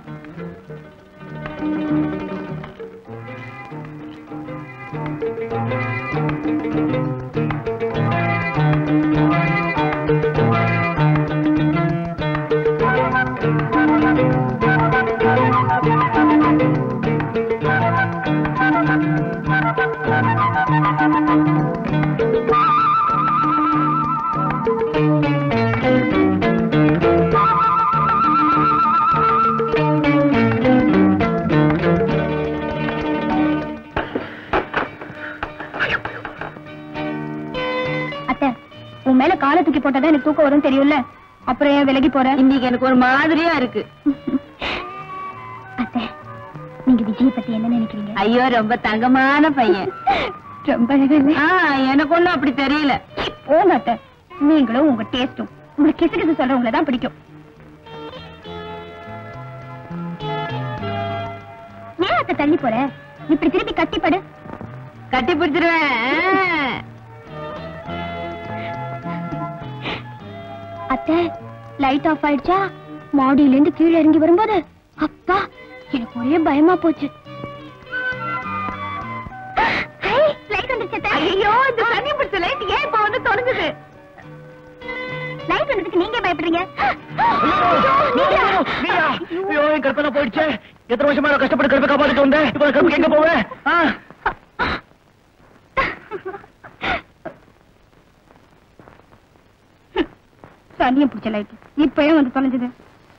அத்தை உன் மேல காலை தூக்கி போட்டாதான் எனக்கு தூக்கம் வரும் தெரியும்ல அப்புறம் ஏன் விலகி போற இன்னைக்கு எனக்கு ஒரு மாதிரியா இருக்கு அத்தை நீங்க விஜய பத்தி என்ன நினைக்கிறீங்க ஐயோ ரொம்ப தங்கமான பையன் ரொம்ப அழகா ஆ, எனக்கு ஒண்ணும் அப்படி தெரியல போங்க அத்தை நீங்களும் உங்க டேஸ்டும் உங்களுக்கு கிசு கிசு சொல்றவங்கள தான் பிடிக்கும் ஏன் அத்தை தள்ளி போற இப்படி திருப்பி கட்டிப்படு கட்டி பிடிச்சிருவேன் அத்தை லைட் ஆஃப் ஆயிடுச்சா மாடியில இருந்து கீழே இறங்கி வரும்போது அப்பா எனக்கு ஒரே பயமா போச்சு லைட் வந்துருச்சு ஐயோ இந்த தண்ணி பிடிச்ச லைட் ஏன் இப்ப வந்து தொலைஞ்சது லைட் வந்ததுக்கு நீங்க பயப்படுறீங்க நீயா? ஐயோ, என் கற்பனை போயிடுச்சே எத்தனை வருஷமா நான் கஷ்டப்பட்டு கருப்பை காப்பாத்திட்டு வந்தேன் இப்ப நான் கருப்புக்கு எங்க போவேன் ஆ? சனியம் பிடிச்ச லைட் இப்பயும் வந்து தொலைஞ்சது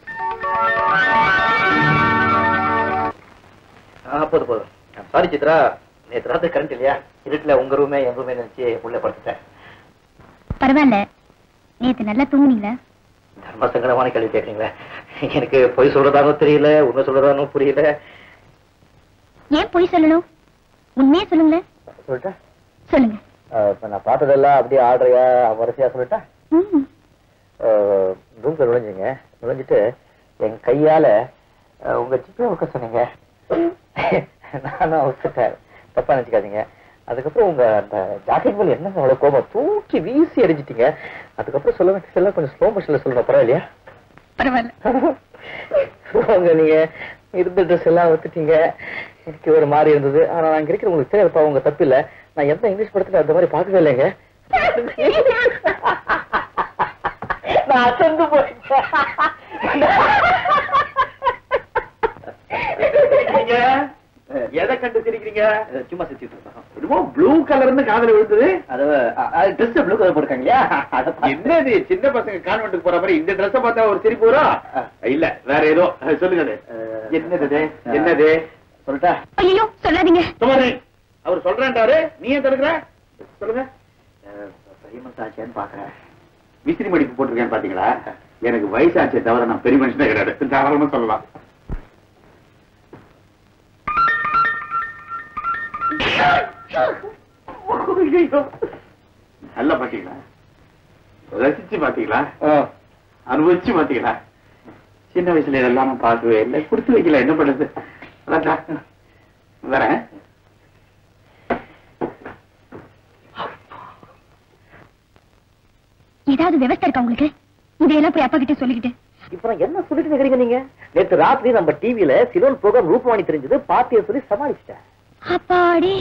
போதும் போதும் சாரி சித்ரா நேற்று ராத்திரி கரண்ட் இல்லையா இருட்டுல உங்க ரூமே என் ரூமே நினைச்சு உள்ள படுத்துட்டேன் பரவாயில்ல நேத்து நல்லா தூங்குனீங்களா தர்ம சங்கடமான கேள்வி கேட்குறீங்களே எனக்கு பொய் சொல்றதானோ தெரியல உண்மை சொல்றதானோ புரியல ஏன் பொய் சொல்லணும் உண்மையே சொல்லுங்களேன் சொல்லிட்டா சொல்லுங்க இப்ப நான் பார்த்ததெல்லாம் அப்படியே ஆடுறியா வரிசையா சொல்லிட்டா ம். ரூம்ல நுழைஞ்சுங்க நுழைஞ்சிட்டு என் கையால அஹ், உங்க ஜிப்பே வைக்க சொன்னீங்க நானும் வச்சுட்டேன் தப்பா நினைச்சுக்காதீங்க அதுக்கப்புறம் உங்க அந்த ஜாக்கெட் மேல என்ன அவ்வளவு கோபம் தூக்கி வீசி அடிச்சிட்டீங்க அதுக்கப்புறம் சொல்ல வேண்டியதெல்லாம் கொஞ்சம் ஸ்லோ மோஷன்ல சொல்லணும் பரவாயில்லையா பரவாயில்ல உங்க நீங்க இருந்த ட்ரெஸ் எல்லாம் ஒத்துட்டீங்க எனக்கு ஒரு மாதிரி இருந்தது ஆனா நான் இங்க இருக்கிற உங்களுக்கு தெரியாதுப்பா உங்க தப்பு இல்ல நான் எந்த இங்கிலீஷ் படத்துல அந்த மாதிரி பார்க்கவே இல்லைங்க நான் அசந்து போயிட்டேன் எதை கண்டு சிரிக்கிறீங்க சும்மா சிரிச்சிட்டு இருக்கோம் என்னமோ ப்ளூ கலர்னு காதல விழுந்தது அது ட்ரெஸ் ப்ளூ கலர் போட்டுருக்காங்க இல்லையா அதை பார்த்து- என்னது சின்ன பசங்க கான்வென்ட்டுக்கு போற மாதிரி இந்த ட்ரெஸ் பார்த்தா ஒரு சிரிப்பு வரும் இல்ல வேற ஏதோ சொல்லுங்க அது. என்னது இது? என்னது சொல்லிட்டா ஐயோ சொல்லாதீங்க சுமாரு அவர் சொல்றேன்டாரு நீ ஏன் தடுக்கிற சொல்லுங்க பெரிய மனசு ஆச்சேன்னு பாக்குறேன் விசிறி மடிப்பு போட்டிருக்கேன் பாத்தீங்களா எனக்கு வயசாச்சே தவிர நான் பெரிய மனுஷனே கிடையாது தாராளமா சொல்லலாம் ஐயோ. நல்லா பாத்தீங்களா ரசிச்சு பாத்தீங்களா அனுபவிச்சு பாத்தீங்களா சின்ன வயசுல இதெல்லாம் நான் பார்க்கவே இல்லை கொடுத்து வைக்கல என்ன பண்ணுது அதான் வரேன் ஏதாவது விவசாய இருக்கா உங்களுக்கு இதையெல்லாம் போய் அப்பா கிட்ட சொல்லிக்கிட்டு இப்ப நான் என்ன சொல்லிட்டு நிக்கிறீங்க நீங்க நேத்து ராத்திரி நம்ம டிவில சிலோன் ப்ரோக்ராம் ரூபவாணி தெரிஞ்சது பாத்திய சொல்லி சமாளிச்சிட்டேன் அப்பாடி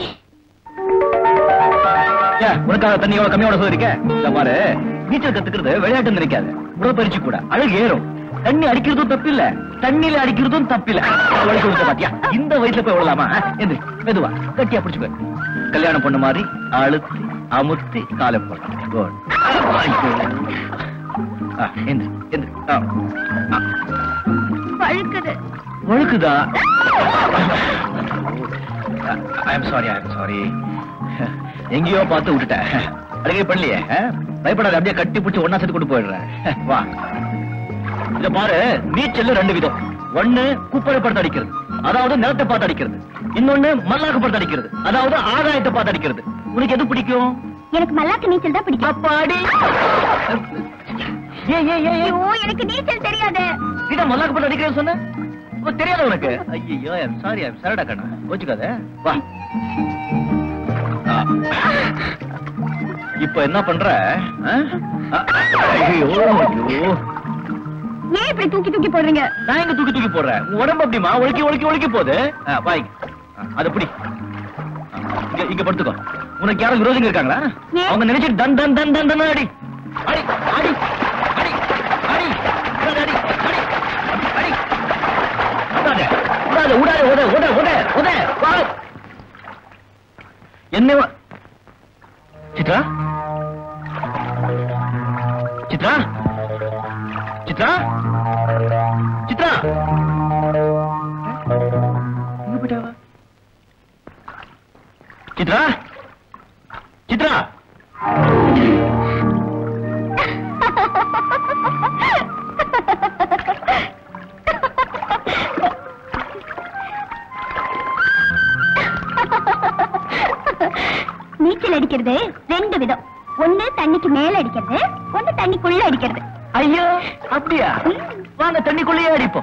உனக்காக தண்ணி எவ்வளவு கம்மியோட சொல்லிருக்க இந்த பாரு நீச்சல் கத்துக்கிறது விளையாட்டு நினைக்காது உடற்பயிற்சி கூட அழகு ஏறும் தண்ணி அடிக்கிறதும் தப்பில்ல தண்ணியில அடிக்கிறதும் தப்பில்ல வலிக்கு விட்ட பாத்தியா இந்த வயசுல போய் விடலாமா எந்திரி மெதுவா கட்டியா பிடிச்சுக்க கல்யாணம் பொண்ணு மாதிரி அழுத்தி அமுத்தி காலை போடலாம் Good. ஐயோ. ஆ, எந்திரி எந்திரி ஆ. ஆ. பழுக்குது வழுக்குதா I am sorry I am sorry எங்கேயோ பார்த்து விட்டுட்டேன் அடிக்கடி பண்ணலையே ஆ? பயப்படாத அப்படியே கட்டி பிடிச்சி ஒன்னா சேர்த்து கொண்டு போயிடுறேன் வா இத பாரு நீச்சல் ரெண்டு விதம் ஒண்ணு குப்பரை பார்த்து அடிக்கிறது அதாவது நிலத்தை பார்த்து அடிக்கிறது இன்னொன்னு மல்லாக்க பார்த்து அடிக்கிறது அதாவது ஆகாயத்தை பார்த்து அடிக்கிறது உனக்கு எது பிடிக்கும் எனக்கு மல்லாக்கு நீச்சல் தான் பிடிக்கும் அப்பாடி ஏ ஏ ஏ ஐயோ எனக்கு நீச்சல் தெரியாது இதான் மல்லாக்க பார்த்து அடிக்கிறேன்னு சொன்ன ஓ, தெரியாத உனக்கு ஐயோ ஐம் சாரி ஐம் சரடா கண்ணா கோச்சுக்காத வா ஆ. இப்ப என்ன பண்ற ஆ? ஆ, ஐயோ ஐயோ ஏன் இப்படி தூக்கி தூக்கி போடுறீங்க நான் எங்க தூக்கி தூக்கி போடுறேன் உன் உடம்பு அப்படிமா ஒழுக்கி ஒழுக்கி ஒழுக்கி போகுது ஆ, வாய் ஆ, அது பிடி ஆ, இங்க இங்க படுத்துக்கோ உனக்கு யாரும் விரோதிங்க இருக்காங்களா ஏன்? அவங்க நினைச்சு தன் தன் தன் தன் தன் அடி அடி அடி அடி அடி அடி அடி அடி அடி விடாத விடாத விடாத உத உத உத உத வா என்ன வ- சித்ரா சித்ரா சித்ரா சித்ரா எங்க போயிட்டாவா சித்ரா சித்ரா நீச்சல் அடிக்கிறது ரெண்டு விதம் ஒண்ணு தண்ணிக்கு மேல அடிக்கிறது ஒண்ணு தண்ணிக்குள்ள அடிக்கிறது ஐயோ அப்படியா வாங்க தண்ணிக்குள்ளேயே அடிப்போம்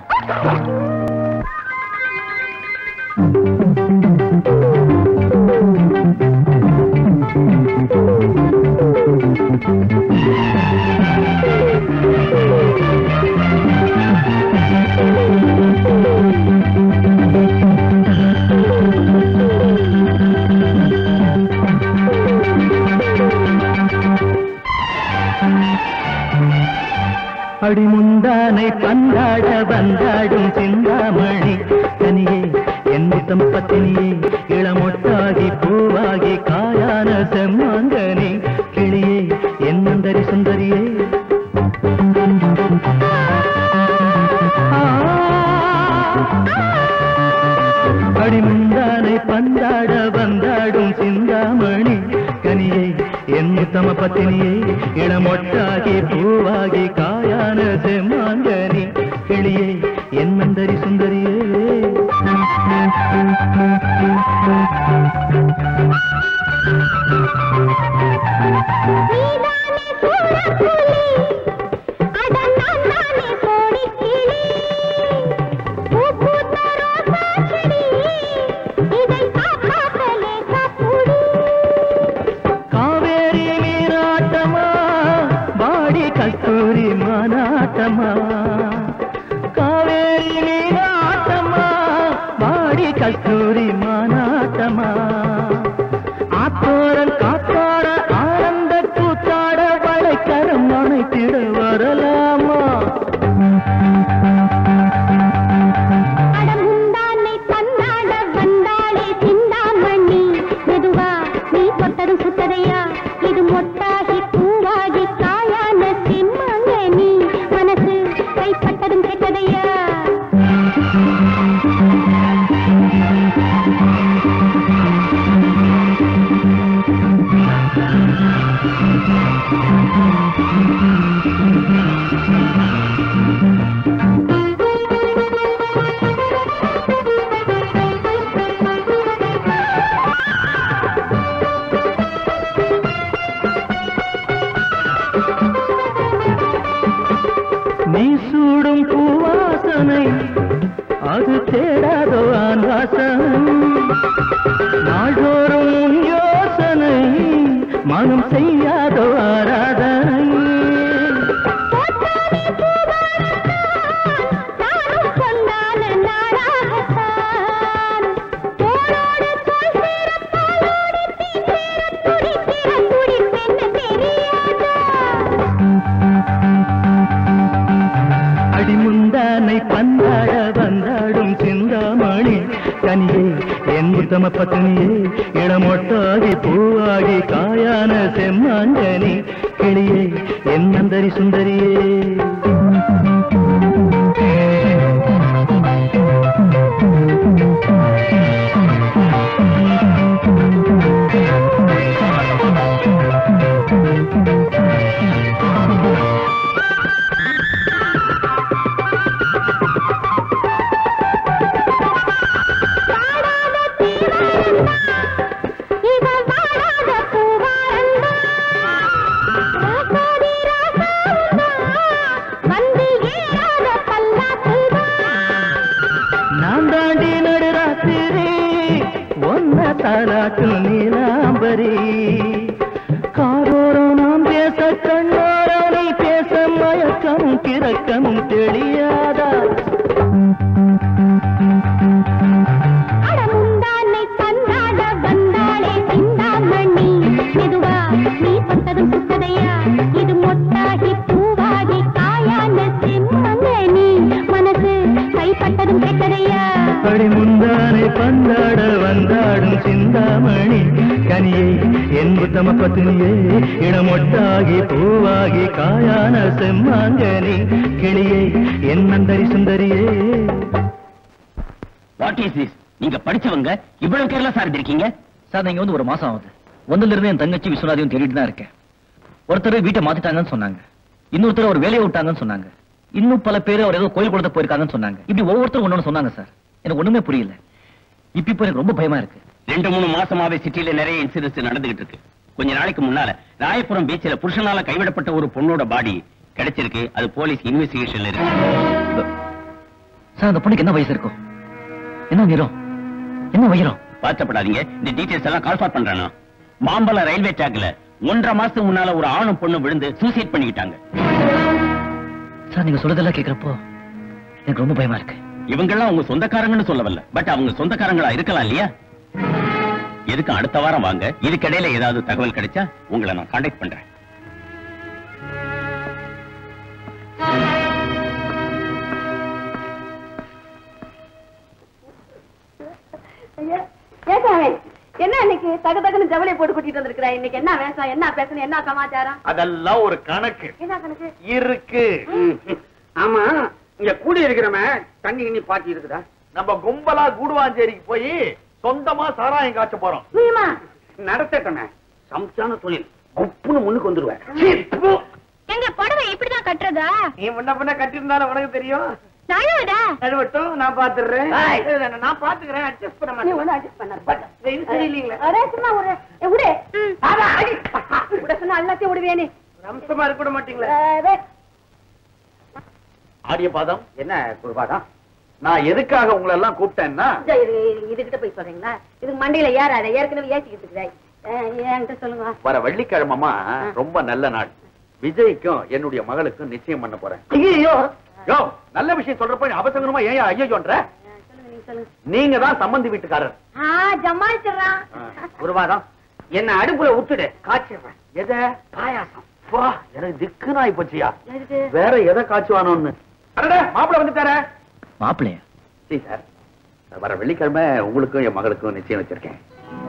அடிமுந்தானை பந்தாட வந்தாடும் சிந்தாமணி தனியே என் முத்தம் பத்தினியே இளமொட்டாகி பூவாகி காயான செம்மாங்கனி கிளியே என் மந்தரி சுந்தரியே அடிமுந்தானை பந்தாட வந்தாடும் சிந்தாமணி கனியே என் உத்தம பத்தினியே இளமொட்டாகி பூவாகி காயான செம்மாங்கனி கிளியே என் மந்தரி சுந்தரியே காவேரி நீராட்டமா வாடி கஸ்தூரி மானாட்டமா காவேரி நீராட்டமா வாடி கஸ்தூரி மானாட்டமா ஆத்தோரன் காத்தாட ஆனந்த கூத்தாட வளைக்கரம் அணைத்திட வரலாமா அடமுந்தானை பந்தாட வந்தாளே சிந்தாமணி மெதுவா நீ தொட்டதும் சுத்ததையா இது மொட்டாகி பூவாகி காயான சிம்மங்கனி மனசு கைப்பட்டதும் கெட்டதையா நீ சூடும் பூவாசனை அது தேடாதோ ஆண் வாசனை நாள்தோறும் உன் யோசனை மனம் செய்யாதோ ஆராதனை நானும் பொன்னான நாராகத்தான் தோளோடு தோள் சேர பாலோடு தீ சேர துடிக்கிற துடிப்பென்ன தெரியாதா அடிமுந்தானை பந்தாட வந்தாடும் சிந்தாமணி கனியே என் உத்தம பத்னியே இளமொட்டாகி பூவாகி காயான செம்மாஞ்சனி கிளியே என் நந்தரி சுந்தரியே இவ வாடாத பூவாரந்தா ராசாதி ராசாவுந்தா வந்து ஏறாத பல்லாக்குந்தா நான் தாண்டி நடுராத்திரி ஒன்ன தாலாட்டும் நீலாம்பரி காரோரம் நாம் பேச கண்ணோரம் நீ பேச மயக்கமும் கிறக்கமும் தெரியாதா அடமுந்தானை தந்தாட வந்தாளே சிந்தாமணி மெதுவா நீ பட்டதும் சுத்ததையா இது மொட்டாகி பூவாகி காயான செம்மங்கனி மனசு கைப்பட்டதும் கெட்டதையா படி முந்தானை பந்தாட வந்தாடும் சிந்தாமணி கனியை என் உத்தம பத்னியே இளமொட்டாகி பூவாகி காயான செம்மாங்கனி கிளியை என் நந்தரி சுந்தரியே வாட் இஸ் திஸ் நீங்க படிச்சவங்க இவ்வளவு கேர்லெஸ்ஸா இருந்திருக்கீங்க சார் நான் இங்க வந்து ஒரு மாசம் ஆகுது வந்ததுல இருந்து என் தங்கச்சி விஸ்வநாதையும் தேடிட்டு தான் இருக்கேன் ஒருத்தர் வீட்டை மாத்திட்டாங்கன்னு சொன்னாங்க இன்னொருத்தர் ஒரு வேலையை விட்டாங்கன்னு சொன்னாங்க இன்னும் பல பேர் அவர் ஏதோ கோயில் குளத்தை போயிருக்காங்கன்னு சொன்னாங்க இப்படி ஒவ்வொருத்தரும் ஒண்ணு சொன்னாங்க சார் எனக்கு ஒண்ணுமே புரியல இப்ப இப்போ எனக்கு ரொம்ப பயமா இருக்கு ரெண்டு மூணு மாசமாவே சிட்டில நிறைய இன்சிடென்ட்ஸ் நடந்துகிட்டு இருக்கு கொஞ்ச நாளைக்கு முன்னால ராயபுரம் பீச்சில் புருஷனால கைவிடப்பட்ட ஒரு பொண்ணோட பாடி கிடைச்சிருக்கு அது போலீஸ் இன்வெஸ்டிகேஷன்ல இருக்கு சார் அந்த பொண்ணுக்கு என்ன வயசு இருக்கும் என்ன உயரம் என்ன உயரம் பாத்தப்படாதீங்க இந்த டீடைல்ஸ் எல்லாம் கால் ஃபார் பண்றானா மாம்பலம் ரயில்வே ட்ராக்ல ஒன்றரை மாசத்துக்கு முன்னால ஒரு ஆணும் பொண்ணு விழுந்து சூசைட் பண்ணிக்கிட்டாங்க சார் நீங்க சொல்றதெல்லாம் கேக்குறப்போ எனக்கு ரொம்ப பயமா இருக்கு இவங்கெல்லாம் உங்க சொந்தக்காரங்கன்னு சொல்லவல்ல பட் அவங்க சொந்தக்காரங்களா இருக்கலாம் இல்லையா எதுக்கு அடுத்த வாரம் வாங்க இதுக்கிடையில ஏதாவது தகவல் கிடைச்சா உங்களை நான் கான்டாக்ட் பண்றேன் ஏசாவே என்ன இன்னைக்கு தக தகன்னு ஜவலியை போட்டு கூட்டிட்டு வந்திருக்கிற இன்னைக்கு என்ன வேஷம் என்ன பேசணும் என்ன சமாச்சாரம் அதெல்லாம் ஒரு கணக்கு என்ன கணக்கு இருக்கு ஆமா இங்க கூடி இருக்கிறவன் தண்ணி கிண்ணி பாட்டி இருக்குதா நம்ம கும்பலா கூடுவாஞ்சேரிக்கு போய் சொந்தமா சாராயம் காய்ச்ச போறோம் நீமா நடத்தட்டனே சம்சான தொழில் குப்புன்னு முன்னுக்கு வந்துருவேன் எங்க புடவை இப்படிதான் கட்டுறதா நீ முன்ன பின்ன கட்டியிருந்தாலும் உனக்கு தெரியும் நழுவுதா நடுவட்டும் நான் பாத்துறேன் ஏய். நான் பாத்துக்கிறேன் அட்ஜஸ்ட் பண்ண நீ மாட்டேன் ஒண்ணு அட்ஜஸ்ட் பண்ண வெயில் சரியில்லைங்களே அரே சும்மா ஒரு ஏ, விடு ஆமா, அடி. விட சொன்னா எல்லாத்தையும் விடுவே நீ அம்சமா இருக்க விட மாட்டீங்களே அஹ், வே. ஆடிய பாதம் என்ன குருபாதம் நான் எதுக்காக உங்களை எல்லாம் கூப்பிட்டேன்னா இதோ இது இதுகிட்ட போய் சொல்றீங்களா இதுக்கு மண்டையில ஏறாத ஏற்கனவே ஏற்றிக்கிட்டு இருக்கிறாய் அஹ், என்கிட்ட சொல்லுங்க வர வெள்ளிக்கிழமமா ரொம்ப நல்ல நாள் விஜய்க்கும் என்னுடைய மகளுக்கும் நிச்சயம் பண்ண போறேன் ஐயோ யோ நல்ல விஷயம் சொல்றப்ப நீ அவசரமா ஏன் ஐயோன்ற சொல்லுங்க நீங்க சொல்லுங்க நீங்க தான் சம்பந்தி வீட்டுக்காரர் ஆ ஜமாளிச்சிடுறான் குருபாதம் என்ன அடுப்புல விட்டுடு காய்ச்சிடுறேன் எதை பாயாசம் வா எனக்கு திக்கு நாய் போச்சியா எதுக்கு வேற எதை காய்ச்சுவானோன்னு அடடே மாப்பிள வந்துட்டாரே மாப்பிள்ளையா சரி சார் வர வெள்ளிக்கிழமை உங்களுக்கும் என் மகளுக்கும் நிச்சயம் வச்சிருக்கேன்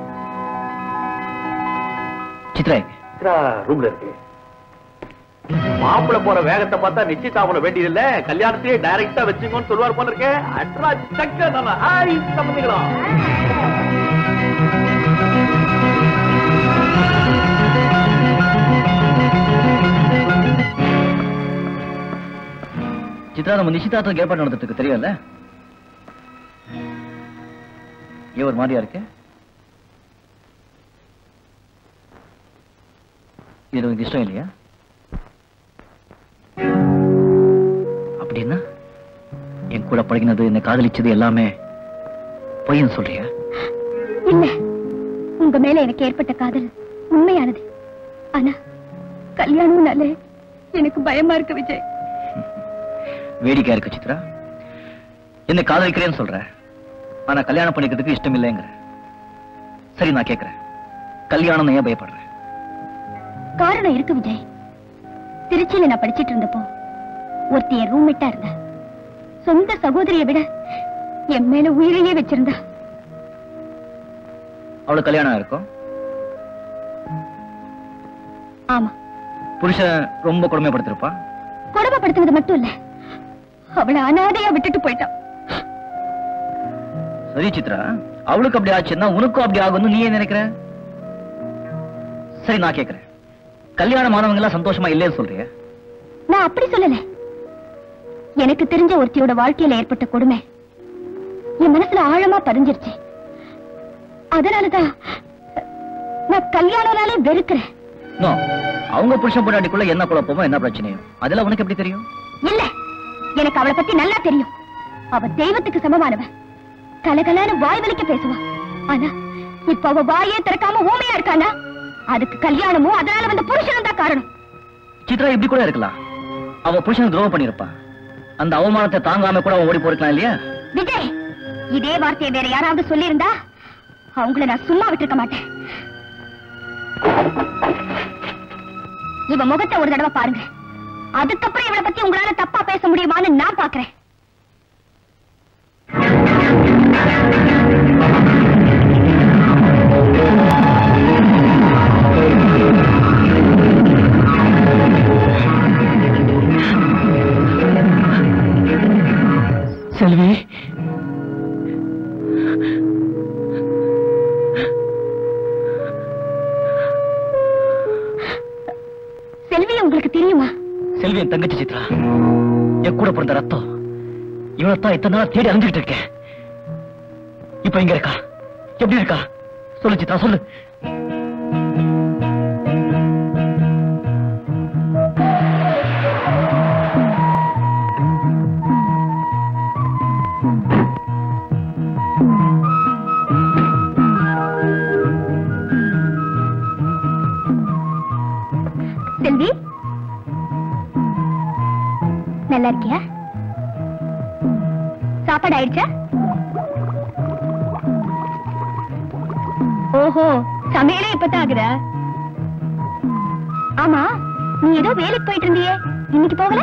சித்ரா எங்க சித்ரா ரூம்ல இருக்கு மாப்பிள போற வேகத்தை பார்த்தா நிச்சயதாபனம் வேண்டியது இல்ல கல்யாணத்தையே டைரக்டா வச்சுக்கோன்னு சொல்லுவார் போல இருக்கே அட்ரா சக்க நம்ம ஹாய் சம்பந்திகளா சித்ரா நம்ம நிச்சயதார்த்தம் ஏற்பாடு நடந்துட்டு இருக்கு தெரியும்ல ஏன் ஒரு மாதிரியா இருக்கு இது உனக்கு இஷ்டம் இல்லையா அப்படின்னா என் கூட பழகினது என்னை காதலிச்சது எல்லாமே பொய்ன்னு சொல்றியா இல்ல உங்க மேல எனக்கு ஏற்பட்ட காதல் உண்மையானது ஆனா கல்யாணம்னாலே எனக்கு பயமா இருக்கு விஜய் வேடிக்கையா இருக்கு சித்ரா என்ன காதலிக்கிறேன்னு சொல்ற ஆனா கல்யாணம் பண்ணிக்கிறதுக்கு இஷ்டம் இல்லைங்கிற சரி நான் கேக்குறேன் கல்யாணம் ஏன் பயப்படுறேன் காரணம் இருக்கு விஜய் திருச்சியில நான் படிச்சிட்டு இருந்தப்போ ஒருத்தி என் ரூம்மேட்டா இருந்தா சொந்த சகோதரியை விட என் மேல உயிரையே வச்சிருந்தா அவளுக்கு கல்யாணம் இருக்கும் ஆமா புருஷன் ரொம்ப கொடுமைப்படுத்திருப்பான் கொடுமைப்படுத்துனது மட்டும் இல்ல அவளை அனாதையா விட்டுட்டு போயிட்டான் சரி சித்ரா அவளுக்கு அப்படி ஆச்சுன்னா உனக்கும் அப்படி ஆகும்னு நீ ஏன் நினைக்கிற சரி நான் கேக்குறேன் கல்யாணம் ஆனவங்க எல்லாம் சந்தோஷமா இல்லைன்னு சொல்றிய நான் அப்படி சொல்லல எனக்கு தெரிஞ்ச ஒருத்தியோட வாழ்க்கையில ஏற்பட்ட கொடுமை என் மனசுல ஆழமா பதிஞ்சிருச்சு அதனாலதான் நான் கல்யாணம்னாலே வெறுக்கிறேன் நோ அவங்க புருஷன் பொண்டாட்டிக்குள்ள என்ன குழப்பமோ என்ன பிரச்சனையோ அதெல்லாம் உனக்கு எப்படி தெரியும் இல்ல எனக்கு அவளை பத்தி நல்லா தெரியும் அவ தெய்வத்துக்கு சமமானவ கலகலான வாய் வலிக்க பேசுவா ஆனா இப்ப அவ வாயே திறக்காம ஊமையா இருக்கானா அதுக்கு கல்யாணமும் அதனால வந்த புருஷனும் தான் காரணம் சித்ரா இப்படி கூட இருக்கலாம் அவ புருஷன் துரோகம் பண்ணிருப்பா அந்த அவமானத்தை தாங்காம கூட அவன் ஓடி போயிருக்கலாம் இல்லையா விஜய் இதே வார்த்தையை வேற யாராவது சொல்லியிருந்தா அவங்கள நான் சும்மா விட்டிருக்க மாட்டேன் இவ முகத்தை ஒரு தடவை பாருங்க அதுக்கப்புறம் இவளை பத்தி உங்களால தப்பா பேச முடியுமான்னு நான் பாக்குறேன் செல்வி செல்வி உங்களுக்கு தெரியுமா செல்வி என் தங்கச்சி சித்ரா என் கூட பிறந்த ரத்தம் இவளைத்தான் இத்தனை நாளா தேடி அலைஞ்சுக்கிட்டு இருக்கேன் இப்ப இங்க இருக்கா எப்படி இருக்கா சொல்லு சித்ரா சொல்லு செல்வி நல்லா இருக்கியா சாப்பாடு ஆயிடுச்சா ஓஹோ சமையலே இப்பதான் ஆகுதா ஆமா நீ ஏதோ வேலைக்கு போயிட்டு இருந்தியே இன்னைக்கு போகல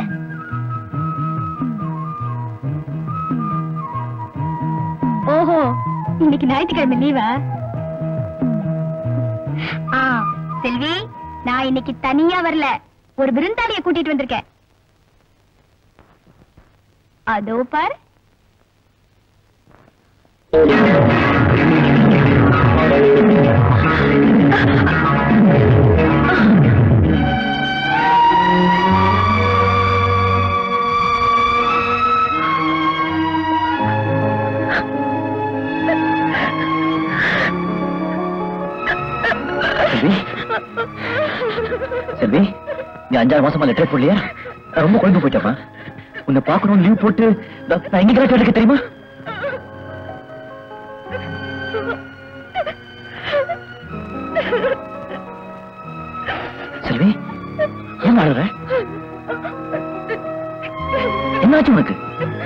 ஓஹோ இன்னைக்கு ஞாயிற்றுக்கிழமை லீவா ஆ செல்வி நான் இன்னைக்கு தனியா வரல ஒரு விருந்தாளிய கூட்டிட்டு வந்திருக்கேன் அதோ பார் செல்வி செல்வி நீ அஞ்சாறு மாசமா லெட்டர் போடலையா நான் ரொம்ப குழம்பு போயிட்டப்பா உன்னை பார்க்கணும் லீவ் போட்டு நான் நான் எங்க கேட்க தெரியுமா செல்வி ஏன் அழுற என்னாச்சு உனக்கு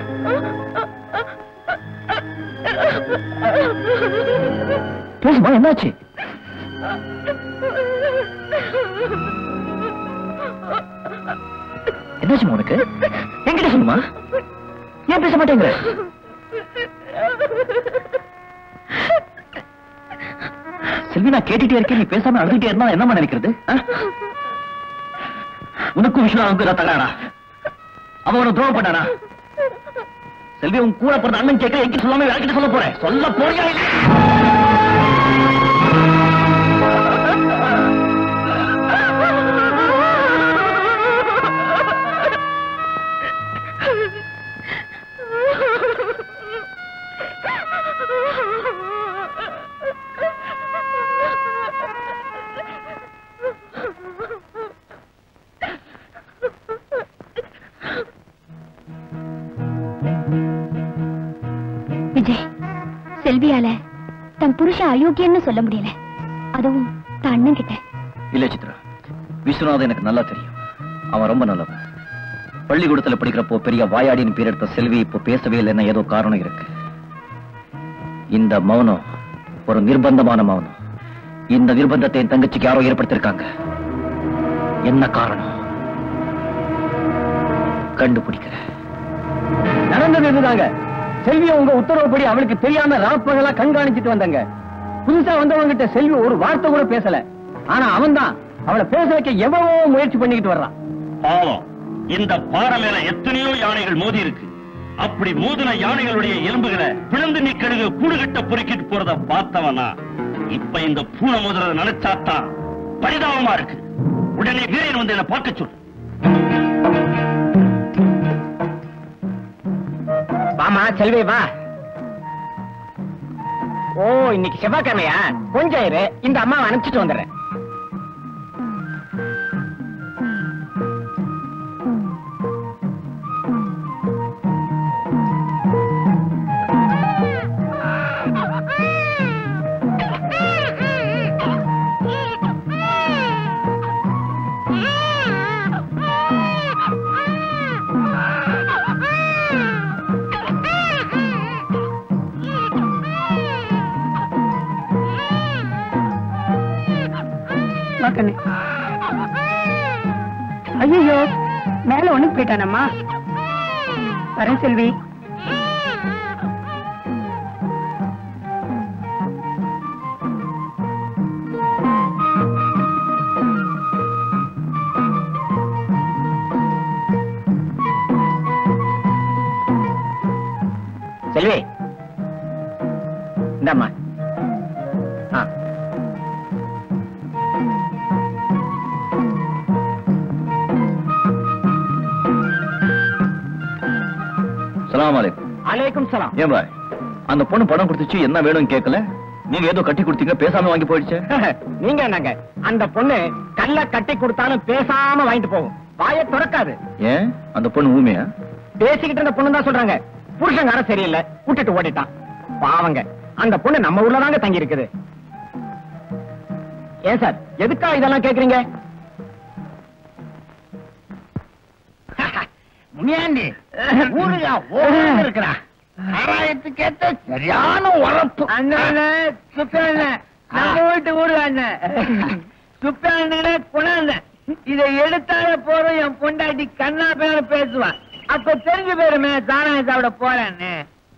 பேசுமா என்னாச்சு என்னாச்சுமா உனக்கு என்கிட்ட சொல்லுமா ஏன் பேச மாட்டேங்கிற செல்வி நான் கேட்டுட்டே இருக்கேன் நீ பேசாம அழுதுட்டே இருந்தா என்னமா நினைக்கிறது ஆ? உனக்கும் விஸ்வநாதனுக்கும் ஏதாவது தகராறா அவன் உனக்கு துரோகம் பண்ணானா செல்வி உன் கூட பிறந்த அண்ணன் கேட்க என்கிட்ட சொல்லாம யார்கிட்ட சொல்ல போறேன் சொல்ல போறியா இல்லையா? விஜய் செல்வியால தன் புருஷன் அயோக்கியன்னு சொல்ல முடியல அதுவும் தன் அண்ணன் கிட்ட இல்ல சித்ரா விஸ்வநாதன் எனக்கு நல்லா தெரியும் அவன் ரொம்ப நல்லவன் பள்ளிக்கூடத்துல படிக்கிறப்போ பெரிய வாயாடின்னு பேர் எடுத்த செல்வி இப்போ பேசவே இல்லைன்னா ஏதோ காரணம் இருக்கு இந்த மௌனம் ஒரு நிர்பந்தமான மௌனம் இந்த நிர்பந்தத்தை என் தங்கச்சிக்கு யாரோ ஏற்படுத்திருக்காங்க என்ன காரணம் கண்டுபிடிக்கிறேன் நடந்தது இதுதாங்க செல்வி உங்க உத்தரவுப்படி அவளுக்கு தெரியாம ராப்பகலா கண்காணிச்சிட்டு வந்தாங்க புதுசா வந்தவங்க கிட்ட செல்வி ஒரு வார்த்தை கூட பேசல ஆனா அவன்தான் அவளை பேச வைக்க எவ்வளவோ முயற்சி பண்ணிக்கிட்டு வர்றான் பாவம் இந்த பாறை மேல எத்தனையோ யானைகள் மோதி இருக்கு அப்படி மோதின யானைகளுடைய எலும்புகளை பிளந்து நிக்கழுகு கூடுகட்ட பொறுக்கிட்டு போறத பார்த்தவனா இப்ப இந்த பூனை மோதுறத நினைச்சாத்தான் பரிதாபமா இருக்கு உடனே வீரன் வந்து என்ன பார்க்க சொல்லு வாமா செல்வி வா ஓ இன்னைக்கு செவ்வாய்க்கிழமையா கொஞ்சம் இரு இந்த அம்மாவை அனுப்பிச்சிட்டு வந்துடுறேன் கண்ணு ஐயோ மேல ஒண்ணுக்கு போயிட்டானம்மா வரேன் செல்வி செல்வி இந்தாம்மா ஆ சலாம் அலைக்கும் அலைக்கும் சலாம் ஏன் பாய் அந்த பொண்ணு பணம் கொடுத்துச்சு என்ன வேணும்னு கேட்கல நீங்க ஏதோ கட்டி கொடுத்தீங்க பேசாம வாங்கி போயிடுச்சு நீங்க என்னங்க அந்த பொண்ணு கல்ல கட்டி கொடுத்தாலும் பேசாம வாங்கிட்டு போகும் வாயை திறக்காது ஏன் அந்த பொண்ணு ஊமையா பேசிக்கிட்டு இருந்த பொண்ணு தான் சொல்றாங்க புருஷங்காரன் சரியில்லை விட்டுட்டு ஓடிட்டான் பாவங்க அந்த பொண்ணு நம்ம ஊர்ல தாங்க தங்கி இருக்குது ஏன் சார் எதுக்கா இதெல்லாம் கேக்குறீங்க முனியாண்டி ஊருகா ஓடுன்னு இருக்கிறா ஆராயத்துக்கு ஏத்த சரியான உரப்பு அண்ணன் சுப்பண்ண நம்ம வீட்டு ஊரு அண்ணன் சுப்பண்ணே குணாண்ண இதை எடுத்தாலே போதும் என் பொண்டாட்டி கண்ணா பேர பேசுவான் அப்ப தெரிஞ்சு போயிருமே சாராயம் சாப்பிட போறேன்னு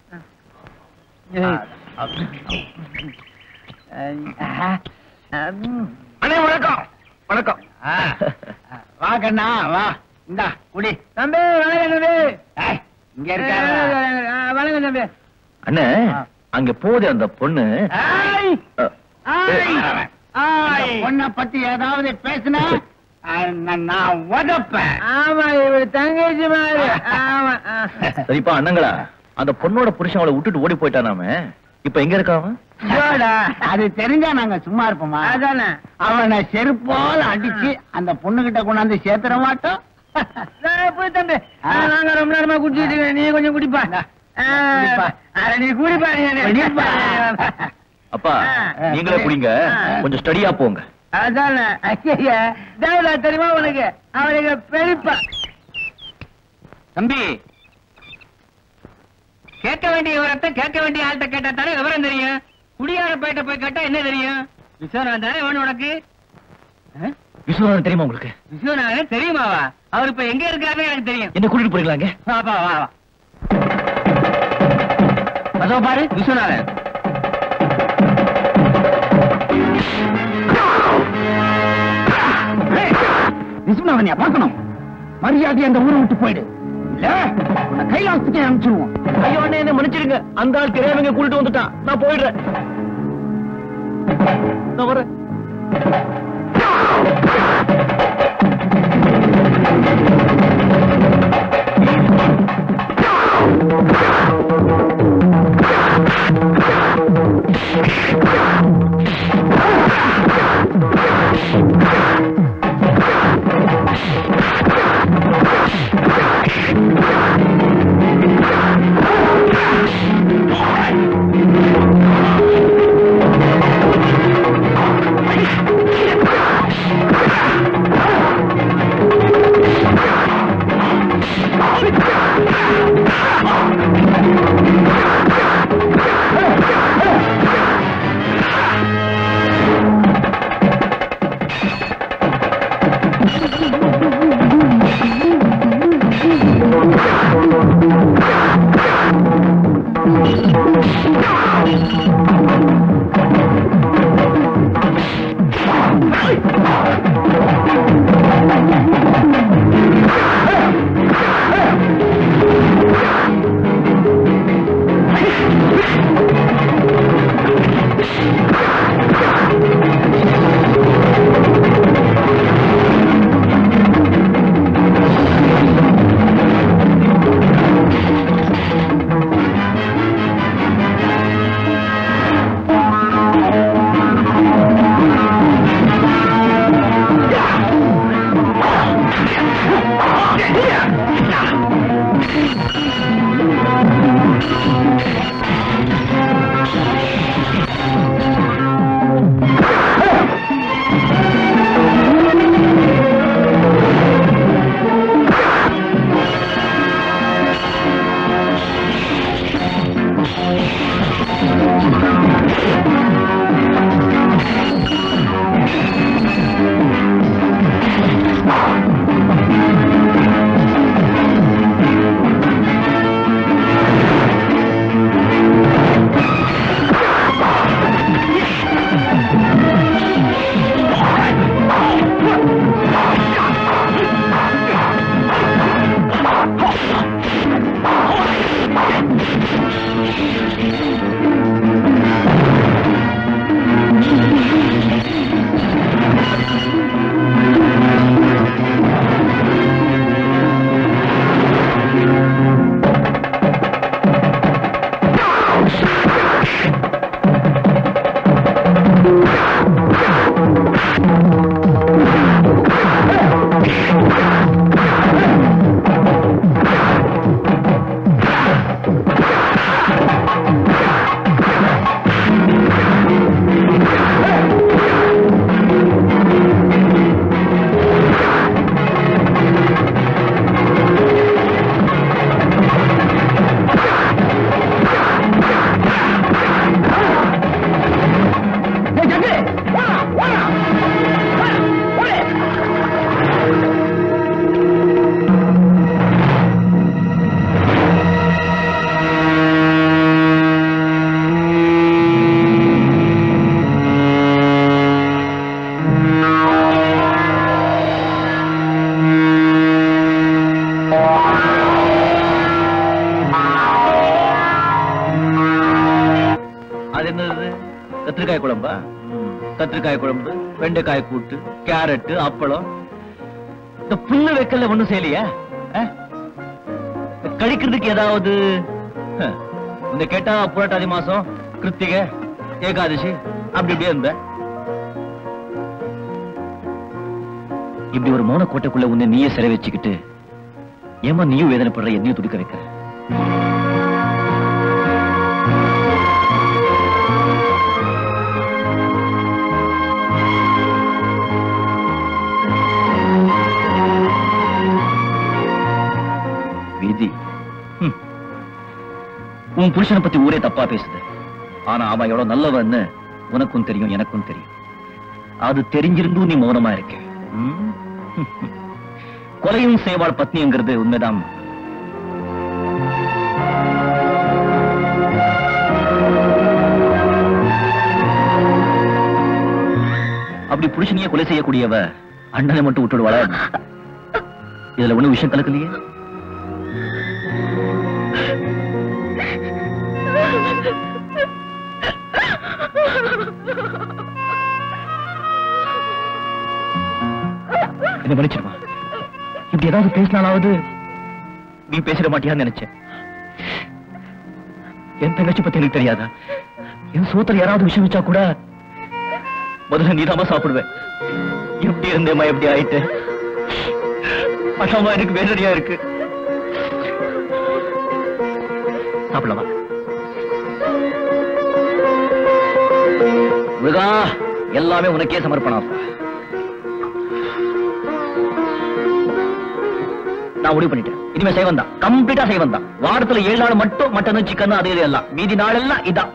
அண்ணே வணக்கம் வணக்கம் வா கண்ணா வா இந்தா குடி தம்பி வணக்கம் தம்பி ஏய், இங்க இருக்காரு வணக்கம் தம்பி அண்ணே அங்க போகுது அந்த பொண்ணு ஏய், அஹ், ஏய், ஆய். உன்னை பத்தி ஏதாவது பேசுனா அஹ், நான் நான் உதப்பேன் ஆமா இவர் தங்கச்சி மாதிரி ஆமா ஆ. சரிப்பா அண்ணங்களா அந்த பொண்ணோட புருஷன் அவளை விட்டுட்டு ஓடி போயிட்டானாமே இப்ப எங்க இருக்கான் ஐயோடா, அது தெரிஞ்சா நாங்க சும்மா இருப்போமா அதானே அவனை செருப்பால அடிச்சு அந்த பொண்ணுகிட்ட கொண்டாந்து சேர்த்துற மாட்டோம் நான் போய் தம்பி ஆ, நாங்க ரொம்ப நேரமா குடிச்சிட்டு இருக்கோம். நீ கொஞ்சம் குடிப்பா ஆ, குடிப்பா. அட, நீ குடிப்பா நீ. குடிப்பா. அப்பா ஆ. நீங்களே குடிங்க ஆ. கொஞ்சம் ஸ்டடியா போங்க அதானே ஐயா தேவதா தெரியுமா உனக்கு அவனுக்கு பெரியப்பா தம்பி கேட்க வேண்டிய விவரத்தை கேட்க வேண்டிய ஆள்கிட்ட கேட்டா தானே விவரம் தெரியும் குடியார போயிட்ட போய் கேட்டா என்ன தெரியும் விஸ்வநாதன் தானே வேணும் உனக்கு ஆ? விஸ்வநாதன் தெரியுமா உங்களுக்கு விஸ்வநாதன் தெரியுமாவா அவர் இப்ப எங்க இருக்காருன்னு எனக்கு தெரியும் என்ன கூட்டிட்டு போறீங்களாங்க வா வா வா வா அதோ பாரு விஸ்வநாதன் விஸ்வநாதனியா பார்க்கணும் மரியாதை அந்த ஊரை விட்டு போயிடு இல்ல உன்னை கைலாசத்துக்கே அனுப்பிச்சிருவோம் ஐயோ அண்ணே என்ன மன்னிச்சிருங்க அந்த ஆள் தெரியாமங்க கூட்டிட்டு வந்துட்டான் நான் போயிடுறேன் நான் வரேன் ஆ கத்திரிக்காய் குழம்பு வெண்டைக்காய் கூட்டு கேரட் அப்பளம் இந்த புல்லு வைக்கல ஒண்ணும் செய்யலையா ஆ? கழிக்கிறதுக்கு ஏதாவது ஹ, இந்த கேட்டா புரட்டாதி மாசம் கிருத்திகை ஏகாதசி அப்படி இப்படியே இருந்த இப்படி ஒரு மௌன கோட்டைக்குள்ள உன்னை நீயே சிறை வச்சுக்கிட்டு ஏமா நீயும் வேதனைப்படுற என்னையும் துடிக்க வைக்கிற விதி ஹம். உன் புருஷனை பத்தி ஊரே தப்பா பேசுது ஆனா அவன் எவ்வளவு நல்லவன்னு உனக்கும் தெரியும் எனக்கும் தெரியும் அது தெரிஞ்சிருந்தும் நீ மௌனமா இருக்க ம்? கொலையும் செய்வாள் பத்னிங்கிறது உண்மைதான் அப்படி புருஷனையே கொலை செய்யக்கூடியவ அண்ணனை மட்டும் விட்டுடுவாளா இதுல ஒண்ணு விஷயம் கலக்கலையே என்ன மன்னிச்சிருமா இப்படி ஏதாவது பேசினாலாவது நீ பேசிட மாட்டியான்னு நினைச்சேன் என் தங்கச்சி பத்தி எனக்கு தெரியாதா என் சோத்துல யாராவது விஷயம் வச்சா கூட முதல்ல நீதாமா சாப்பிடுவேன் எப்படி இருந்தேம்மா எப்படி ஆயிட்டு அசாமா எனக்கு வேதனையா இருக்கு சாப்பிடலாமா முருகா எல்லாமே உனக்கே சமர்ப்பணம் நான் முடிவு பண்ணிட்டேன் இனிமே செய்வன் தான் கம்ப்ளீட்டா செய்வன் தான் வாரத்துல ஏழு நாள் மட்டும் மட்டன் சிக்கன் அது இது எல்லாம் மீதி நாளெல்லாம் இதான்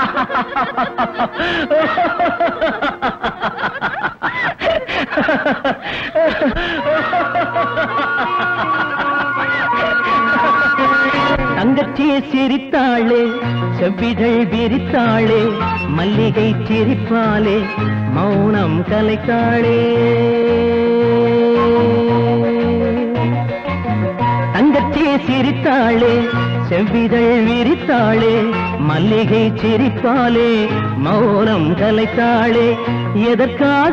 தங்கச்சி சிரித்தாளே செவ்விதழ் விரித்தாளே மல்லிகை சிரிப்பாளே மௌனம் கலைத்தாளே தங்கச்சி சிரித்தாளே செவ்விதழ் விரித்தாளே மல்லிகை சிரிப்பாளே மௌனம் கலைத்தாளே எதற்காக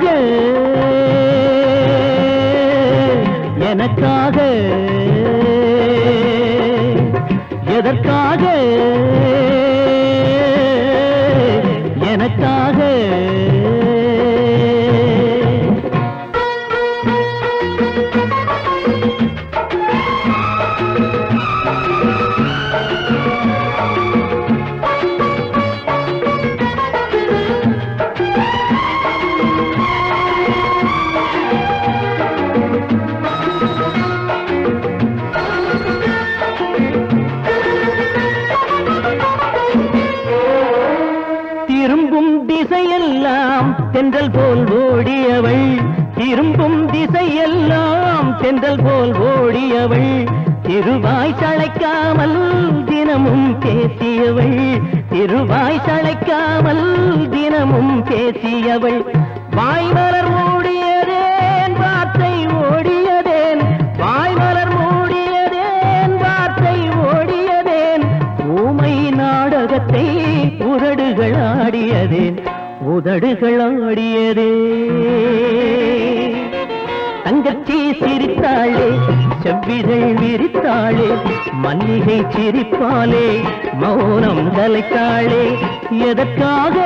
எனக்காக எதற்காக எனக்காக திரும்பும் திசையெல்லாம் தென்றல் போல் ஓடியவள் திரும்பும் திசையெல்லாம் தென்றல் போல் ஓடியவள் திருவாய் சளைக்காமல் தினமும் பேசியவள் திருவாய் சளைக்காமல் தினமும் பேசியவள் வாய்மலர் மூடியதேன் வார்த்தை ஓடியதேன் வாய்மலர் மூடியதேன் வார்த்தை ஓடியதேன் ஊமை நாடகத்தை உதடுகள் ஆடியதேன் உதடுகள் ஆடியதே தங்கச்சி சிரித்தாளே செவ்விதழ் விரித்தாளே மல்லிகை சிரிப்பாளே மௌனம் கலைத்தாளே எதற்காக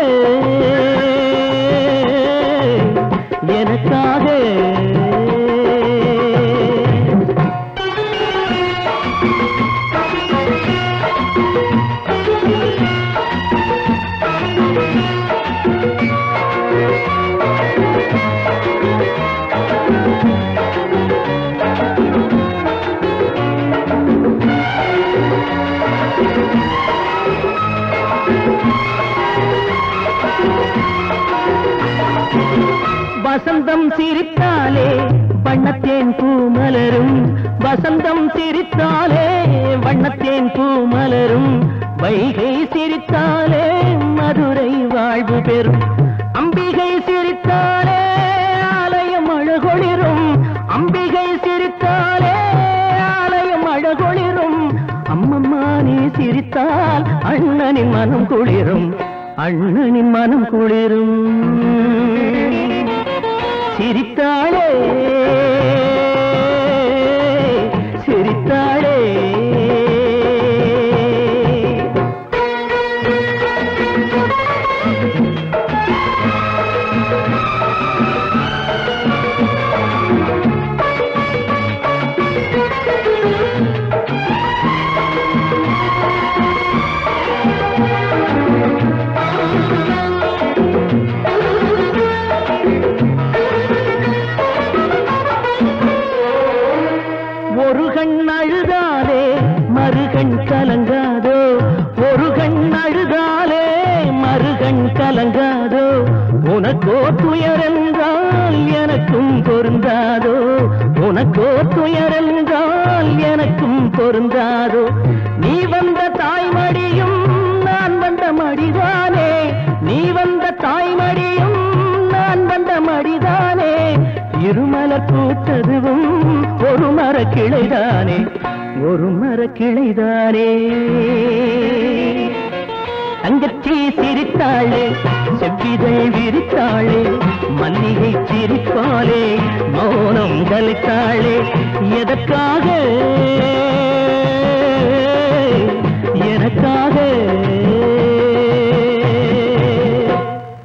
எனக்காக வசந்தம் சிரித்தாலே வண்ணத்தேன் பூ மலரும் வசந்தம் சிரித்தாலே வண்ணத்தேன் பூ மலரும் வைகை சிரித்தாலே மதுரை வாழ்வு பெறும் அம்பிகை சிரித்தாலே ஆலயம் அழகொளிரும் அம்பிகை சிரித்தாலே ஆலயம் அழகொளிரும் அம்மம்மா நீ சிரித்தால் அண்ணனின் மனம் குளிரும் அண்ணனின் மனம் குளிரும் சிரித்தாளே சிரித்தாளே ஒரு கண் அழுதாலே மறுகண் கலங்காதோ ஒரு கண் அழுதாலே மறுகண் கலங்காதோ உனக்கோ துயரென்றால் எனக்கும் பொருந்தாதோ உனக்கோ துயரென்றால் எனக்கும் பொருந்தாதோ நீ வந்த தாய்மடியும் நான் வந்த மடிதானே நீ வந்த தாய்மடியும் நான் வந்த மடிதானே இருமலர் பூத்ததுவும் ஒரு மர கிளைதானே ஒரு மர கிளைதானே தங்கச்சி சிரித்தாளே செவ்விதழ் விரித்தாளே மல்லிகை சிரிப்பாளே மௌனம் கலைத்தாளே எதற்காக எனக்காக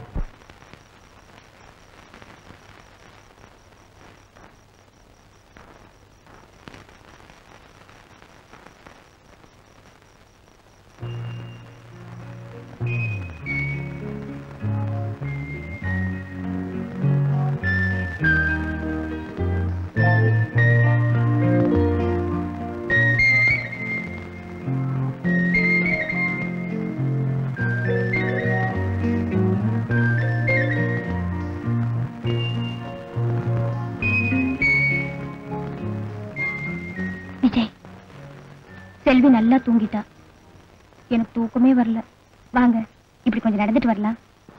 விஜய் செல்வி நல்லா தூங்கிட்டா எனக்கு தூக்கமே வரல வாங்க இப்படி கொஞ்சம் நடந்துட்டு வரலாம்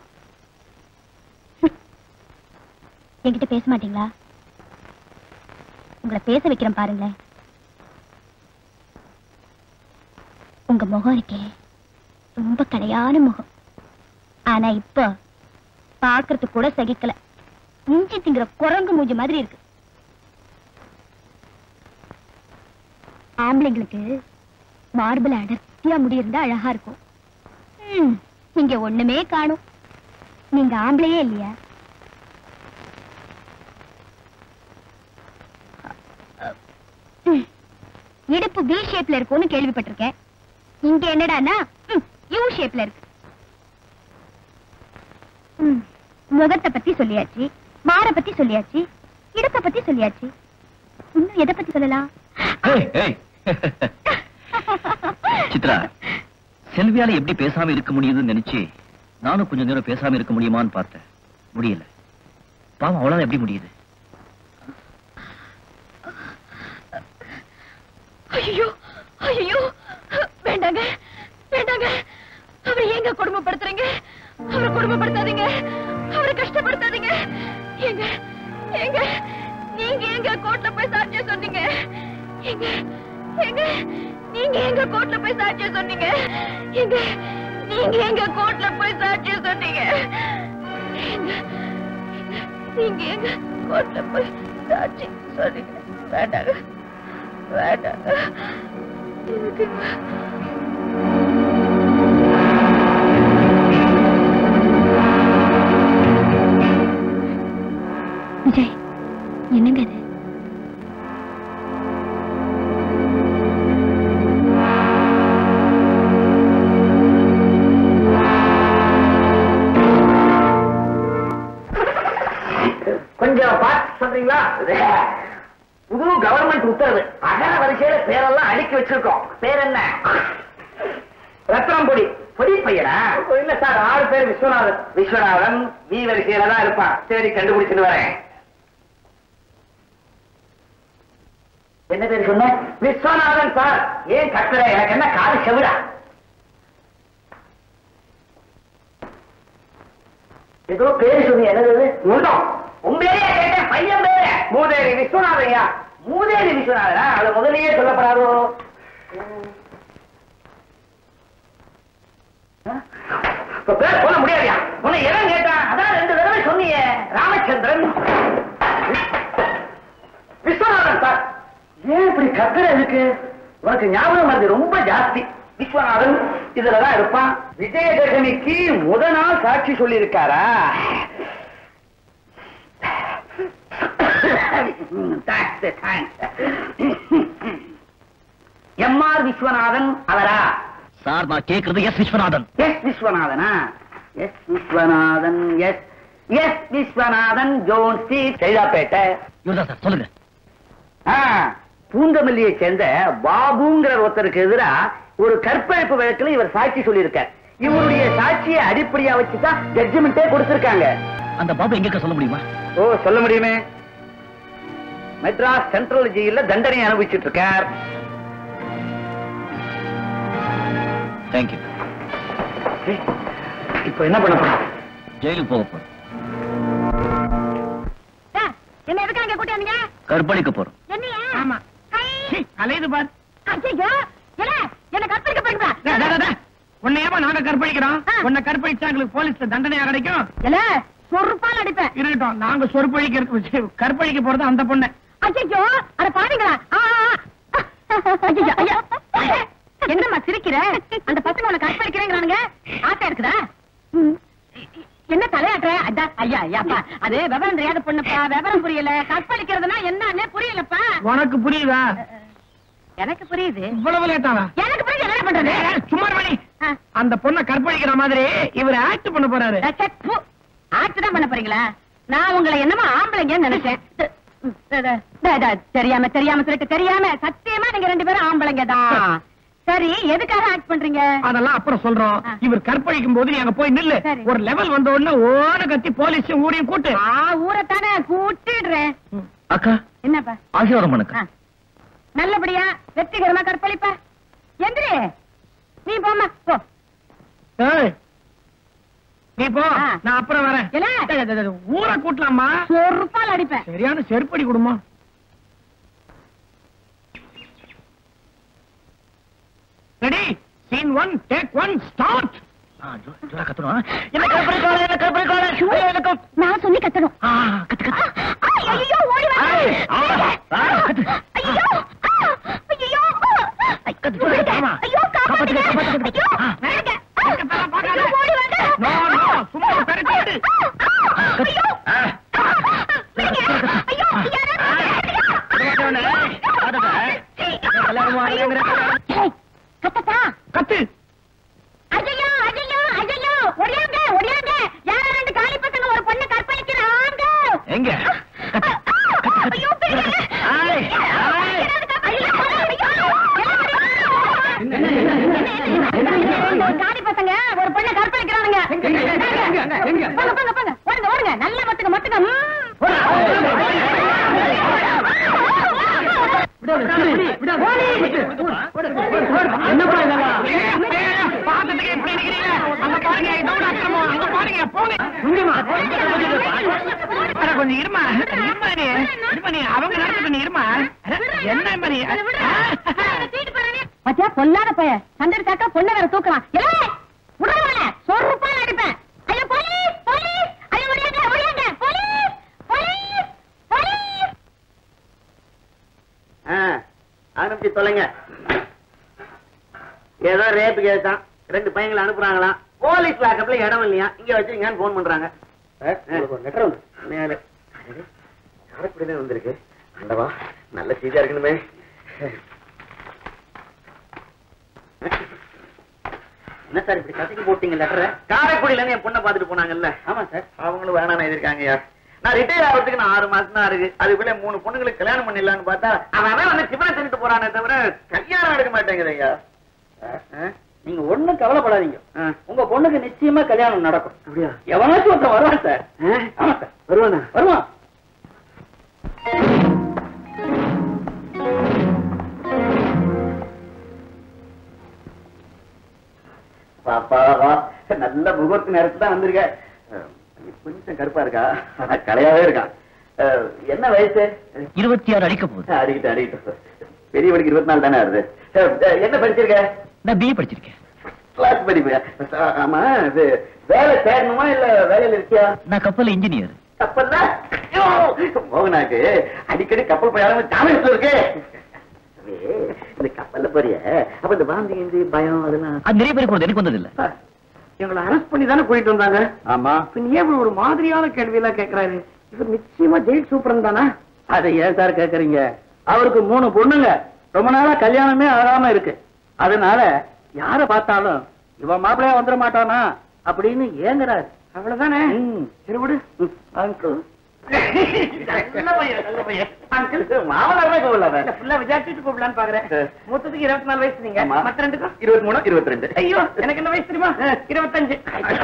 என்கிட்ட பேச மாட்டீங்களா உங்களை பேச வைக்கிறேன் பாருங்களேன் உங்க முகம் இருக்கே ரொம்ப கடையான முகம் ஆனா இப்போ பார்க்கறதுக்கு கூட சகிக்கல இஞ்சி திங்கிற குரங்கு மூஞ்சி மாதிரி இருக்கு ஆம்பளைங்களுக்கு மார்பிள் அடர்த்தியா முடி இருந்தா அழகா இருக்கும் ம், நீங்க ஒண்ணுமே காணும் நீங்க ஆம்பளையே இல்லையா ம், இடுப்பு வி ஷேப்ல இருக்கும்னு கேள்விப்பட்டிருக்கேன் இங்க என்னடான்னா யூ ஷேப்ல இருக்கு ம், முகத்தை பத்தி சொல்லியாச்சு மார பத்தி சொல்லியாச்சு இடுப்பை பத்தி சொல்லியாச்சு இன்னும் எதை பத்தி சொல்லலாம் ஏய், ஏய். சித்ரா செல்வியால எப்படி பேசாம இருக்க முடியுதுன்னு நினைச்சு நானும் கொஞ்ச நேரம் பேசாம இருக்க முடியுமான்னு பார்த்தேன் முடியல பாவம் அவளால எப்படி முடியுது ஐயோ ஐயோ வேண்டாங்க வேண்டாங்க அவரை ஏங்க கொடுமைப்படுத்துறீங்க அவரை கொடுமைப்படுத்தாதீங்க அவரை கஷ்டப்படுத்தாதீங்க ஏங்க ஏங்க நீங்க எங்க கோர்ட்ல போய் சாட்சியம் சொன்னீங்க எங்க எங்க நீங்க எங்க கோர்ட்ல போய் சாட்சியம் சொன்னீங்க எங்க நீங்க எங்க கோர்ட்ல போய் சாட்சியம் சொன்னீங்க எங்க நீங்க எங்க கோர்ட்ல போய் சாட்சி சொன்னீங்க வேண்டாங்க வேண்டாங்க எனக்கு விஜய் என்னங்க இது கொஞ்சம் பார்த்து சொல்றீங்களா புது கவர்மெண்ட் உத்தரவு அகர வரிசையில பேரெல்லாம் அடுக்கி வச்சிருக்கோம் பேர் என்ன ரத்னம் பொடி பொடி பையனா இல்ல சார் ஆறு பேர் விஸ்வநாதன் விஸ்வநாதன் வி வரிசையில தான் இருப்பான் சரி கண்டுபிடிச்சிட்டு வரேன் என்ன பேர் சொன்ன விஸ்வநாதன் சார் ஏன் கத்துற எனக்கு என்ன காது செவிடா ஏதோ பேரு சொன்னீங்க என்னது முண்டம் உன் பேரே கேட்டேன் பையன் பேரு மூதேவி விஸ்வநாதையா மூதேவி விஸ்வநாதனா அது முதலியே சொல்லப்படாதோ இப்ப பேர் சொல்ல முடியாதியா உன்னை எவன் கேட்டான் அதான் ரெண்டு தடவை சொன்னீங்க ராமச்சந்திரன் விஸ்வநாதன் சார் ஏன் இப்படி கத்துற இருக்கு உனக்கு ஞாபகம் வருது ரொம்ப ஜாஸ்தி விஸ்வநாதன் இதுலதான் இருப்பான் விஜயதசமிக்கு முத நாள் சாட்சி சொல்லி இருக்காரா எம் ஆர் விஸ்வநாதன் அவரா சார் நான் கேக்குறது எஸ் விஸ்வநாதன் எஸ் விஸ்வநாதனா S Viswanathan yes S Viswanathan John street Saidapet இவர்தான் சார் சொல்லுங்க ஆ, பூந்தமல்லியை சேர்ந்த பாபுங்கிற ஒருத்தருக்கு எதிரா ஒரு கற்பழிப்பு வழக்குல இவர் சாட்சி சொல்லியிருக்கார் இவருடைய சாட்சியை அடிப்படையா வச்சுதான் ஜட்ஜ்மெண்டே கொடுத்திருக்காங்க அந்த பாபு எங்க சொல்ல முடியுமா ஓ சொல்ல முடியுமே மெட்ராஸ் சென்ட்ரல் ஜெயில தண்டனை அனுபவிச்சுட்டு இருக்கார் தேங்க்யூ இப்ப என்ன பண்ண போறோம் ஜெயிலுக்கு போக போறோம் என்ன எதுக்கு அங்க கூட்டியாந்தீங்க கற்பழிக்க போறோம் என்னையா ஆமா சீ, அலையுது பார் ஐயோ என்ன என்ன கற்பழிக்க போறீங்களா டேய், டேய், டேய், டேய். உன்னை ஏமா நாங்க கற்பழிக்கிறோம் ஆ. உன்னை கற்பழிச்சா எங்களுக்கு போலீஸ்ல தண்டனையா கிடைக்கும் இல்ல சொருப்பால் அடிப்பேன் இருக்கட்டும் நாங்க சொற்பழிக்க கற்பழிக்க போறது அந்த பொண்ணு ஐயோ அட பாருங்களா ஐயோ ஐயா என்னம்மா சிரிக்கிற அந்த பசங்க உனக்கு கற்பழிக்கிறேங்கிறானுங்க ஆட்டா இருக்குதா என்ன தலையாட்டுற அதான் ஐயா ஐயாப்பா அது விவரம் தெரியாத பொண்ணுப்பா விவரம் புரியல கற்பழிக்கிறதுனா என்னன்னு புரியலப்பா உனக்கு புரியுதா எனக்கு புரியுது இவ்வளவு லேட்டாவா எனக்கு புரியுது என்ன பண்றது ஏய், சும்மா இரு மணி ஆ. அந்த பொண்ணை கற்பழிக்கிற மாதிரி இவர் ஆக்ட் பண்ண போறாரு ஆக்ட் தான் பண்ண போறீங்களா நான் உங்களை என்னமோ ஆம்பளைங்கன்னு நினைச்சேன் த- த- த- த- த- தெரியாம தெரியாம சொல்லிட்டு தெரியாம சத்தியமா நீங்க ரெண்டு பேரும் ஆம்பளைங்க தான் சரி எதுக்காக ஆக்ட் பண்றீங்க அதெல்லாம் அப்புறம் சொல்றோம் ஆ. இவர் கற்பழிக்கும் போது நீ அங்க போய் நில்லு சரி. ஒரு லெவல் வந்த உடனே ஓன கத்தி போலீஸையும் ஊரையும் கூட்டு ஆ ஊரைத்தானே கூட்டிடுறேன் அக்கா என்னப்பா ஆசீர்வாதம் பண்ணுங்க ஆ. நல்லபடியா வெற்றிகரமா கற்பழிப்பா எந்திரி நீ போம்மா போ ஏய், நீ போ ஆ. நான் அப்புறம் வரேன் இல்ல. டேய், டேய், டேய், ஊரை கூட்டலாமா சொருப்பால் அடிப்பேன் சரியான செருப்படி கொடுமா ready scene one take one start ஆ, ஜோ- ஜோரா கத்தணும் என்ன கற்பழிக்காத என்ன கற்பழிக்காத ஐயோ, எனக்கு நான் சொல்லி கத்தணும் ஆ, கத்து கத்து ஐயோ ஓடி வா ஐய், ஆ, ஆ, கத்து. ஐயோ ஐயோ கத்து, சொல்லு, ஆமா. ஐயோ காப்பாத்துங்க காப்பாத்துங்க, காப்பாத்துங்க. ஐயோ ஆ. வேணுங்க. பக்கத்துல பார்க்காத. ஐயோ, ஓடி வாங்க நோ, நோ, சும்மா பெருக்கி விடு. ஐயோ ஆ. வேணுங்க. ஐயோ ஏய், கத்தத்தா கத்து ஐயோ ஐயோ ஐயோ ஒடியாங்க ஒடியாங்க யாரோ ரெண்டு காலி பசங்க ஒரு பொண்ணு கற்பழிக்கிறாங்க எங்க கத்து, கத்து, ஐயோ கத்து. பெரிய ஆய், ஆய். காலி பசங்க ஒரு பொண்ணை கற்பழிக்கிறானுங்க போங்க போங்க போங்க ஓடுங்க ஓடுங்க நல்ல மத்துங்க மத்துங்க என்னப்பா இதெல்லாம் பாத்துட்டு எப்படி இருக்கிறீங்க அங்க பாருங்க இதோட அக்கிரமம் அங்க பாருங்க போங்க இங்கமா அட, கொஞ்சம் இருமா இருமா நீ இருமா நீ அவங்க நடந்துட்டு நீ இருமா அட, என்ன மாதிரி பத்தியா பொல்லாத பைய சண்டடிச்சாக்கா பொண்ணை வேற தூக்கலாம் ஏலே விடுறவன சொருப்பால் அடிப்பேன் ஐயோ போலீஸ் போலீஸ் ஐயோ ஓடியாங்க ஓடியாங்க போலீஸ் போலீஸ் போலீஸ் அனுப்பிச்சு தொலைங்க ஏதோ ரேப்பு கேட்டான் ரெண்டு பையங்களை அனுப்புறாங்களாம் போலீஸ் லாக்கப்ல இடம் இல்லையா இங்க வச்சுங்கன்னு போன் பண்றாங்க லெட்டர் வந்து மேலே காரைக்குடியில வந்திருக்கு ஆண்டவா நல்ல செய்தியா இருக்கணுமே என்ன சார் இப்படி கசக்கி போட்டீங்க லெட்டரை காரைக்குடியில இருந்து என் பொண்ணை பாத்துட்டு போனாங்கல்ல ஆமா சார் அவங்களும் வேணாம் எழுதிருக்காங்க நான் ரிட்டையர் ஆகிறதுக்கு நான் ஆறு மாசம் தான் இருக்கு அதுக்குள்ள மூணு பொண்ணுங்களுக்கு கல்யாணம் பண்ணிடலான்னு பார்த்தா அவன் அவன் வந்து சிவனை தின்னுட்டு போறானே தவிர கல்யாணம் எடுக்க மாட்டேங்குது ஐயா நீங்க ஒண்ணும் கவலைப்படாதீங்க உங்க பொண்ணுக்கு நிச்சயமா கல்யாணம் நடக்கும் அப்படியா எவனாச்சும் ஒருத்தன் வருவான் சார் ஆமா சார் வருவானா வருவான் பாப்பா வா நல்ல முகூர்த்த நேரத்துல தான் வந்திருக்க அஹ், கொஞ்சம் கருப்பா இருக்கா ஆனா கலையாவே இருக்கான் அஹ், என்ன வயசு இருபத்தி ஆறு அடிக்க போகுது அடிக்கிட்டு அடிக்கிட்டு பெரியவனுக்கு இருபத்தி நாலு தானே ஆகுது அஹ், என்ன படிச்சிருக்க நான் பிஏ படிச்சிருக்கேன் கிளாஸ் படிப்பு ஆமா இது வேலை தேடணுமா இல்ல வேலையில இருக்கியா நான் கப்பல் இன்ஜினியர் கப்பல்ல ஐயோ, மோகனாக்கு அடிக்கடி கப்பல் போயாலும் ஜாமீன் இருக்கு இந்த கப்பல்ல போறிய அப்ப இந்த வாந்தி இந்த பயம் அதெல்லாம் அது நிறைய பேருக்கு வருது, எனக்கு வந்தது இல்ல எங்களை அரெஸ்ட் பண்ணி தானே கூட்டிட்டு வந்தாங்க ஆமா பின் ஏன் இவர் ஒரு மாதிரியான கேள்வி எல்லாம் கேக்குறாரு இவர் நிச்சயமா ஜெயில் சூப்பரன் தானா அதை ஏன் சார் கேக்குறீங்க அவருக்கு மூணு பொண்ணுங்க ரொம்ப நாளா கல்யாணமே ஆகாம இருக்கு அதனால யார பார்த்தாலும் இவன் மாப்பிள்ளையா வந்துட மாட்டானா அப்படின்னு ஏங்குறாரு அவ்வளவுதானே ம். சரி விடு அங்கிள் நல்ல பையன் நல்ல பையன் அங்கிள் மாமனாரே கூப்பிடல ஃபுல்லா விசாரிச்சுட்டு கூப்பிடலான்னு பாக்குறேன் சரி. மூத்ததுக்கு இருபத்தி நாலு வயசு நீங்க ஆமா. மத்த ரெண்டுக்கும் இருபத்தி மூணு இருபத்தி ரெண்டு ஐயோ எனக்கு என்ன வயசு தெரியுமா இருபத்தஞ்சு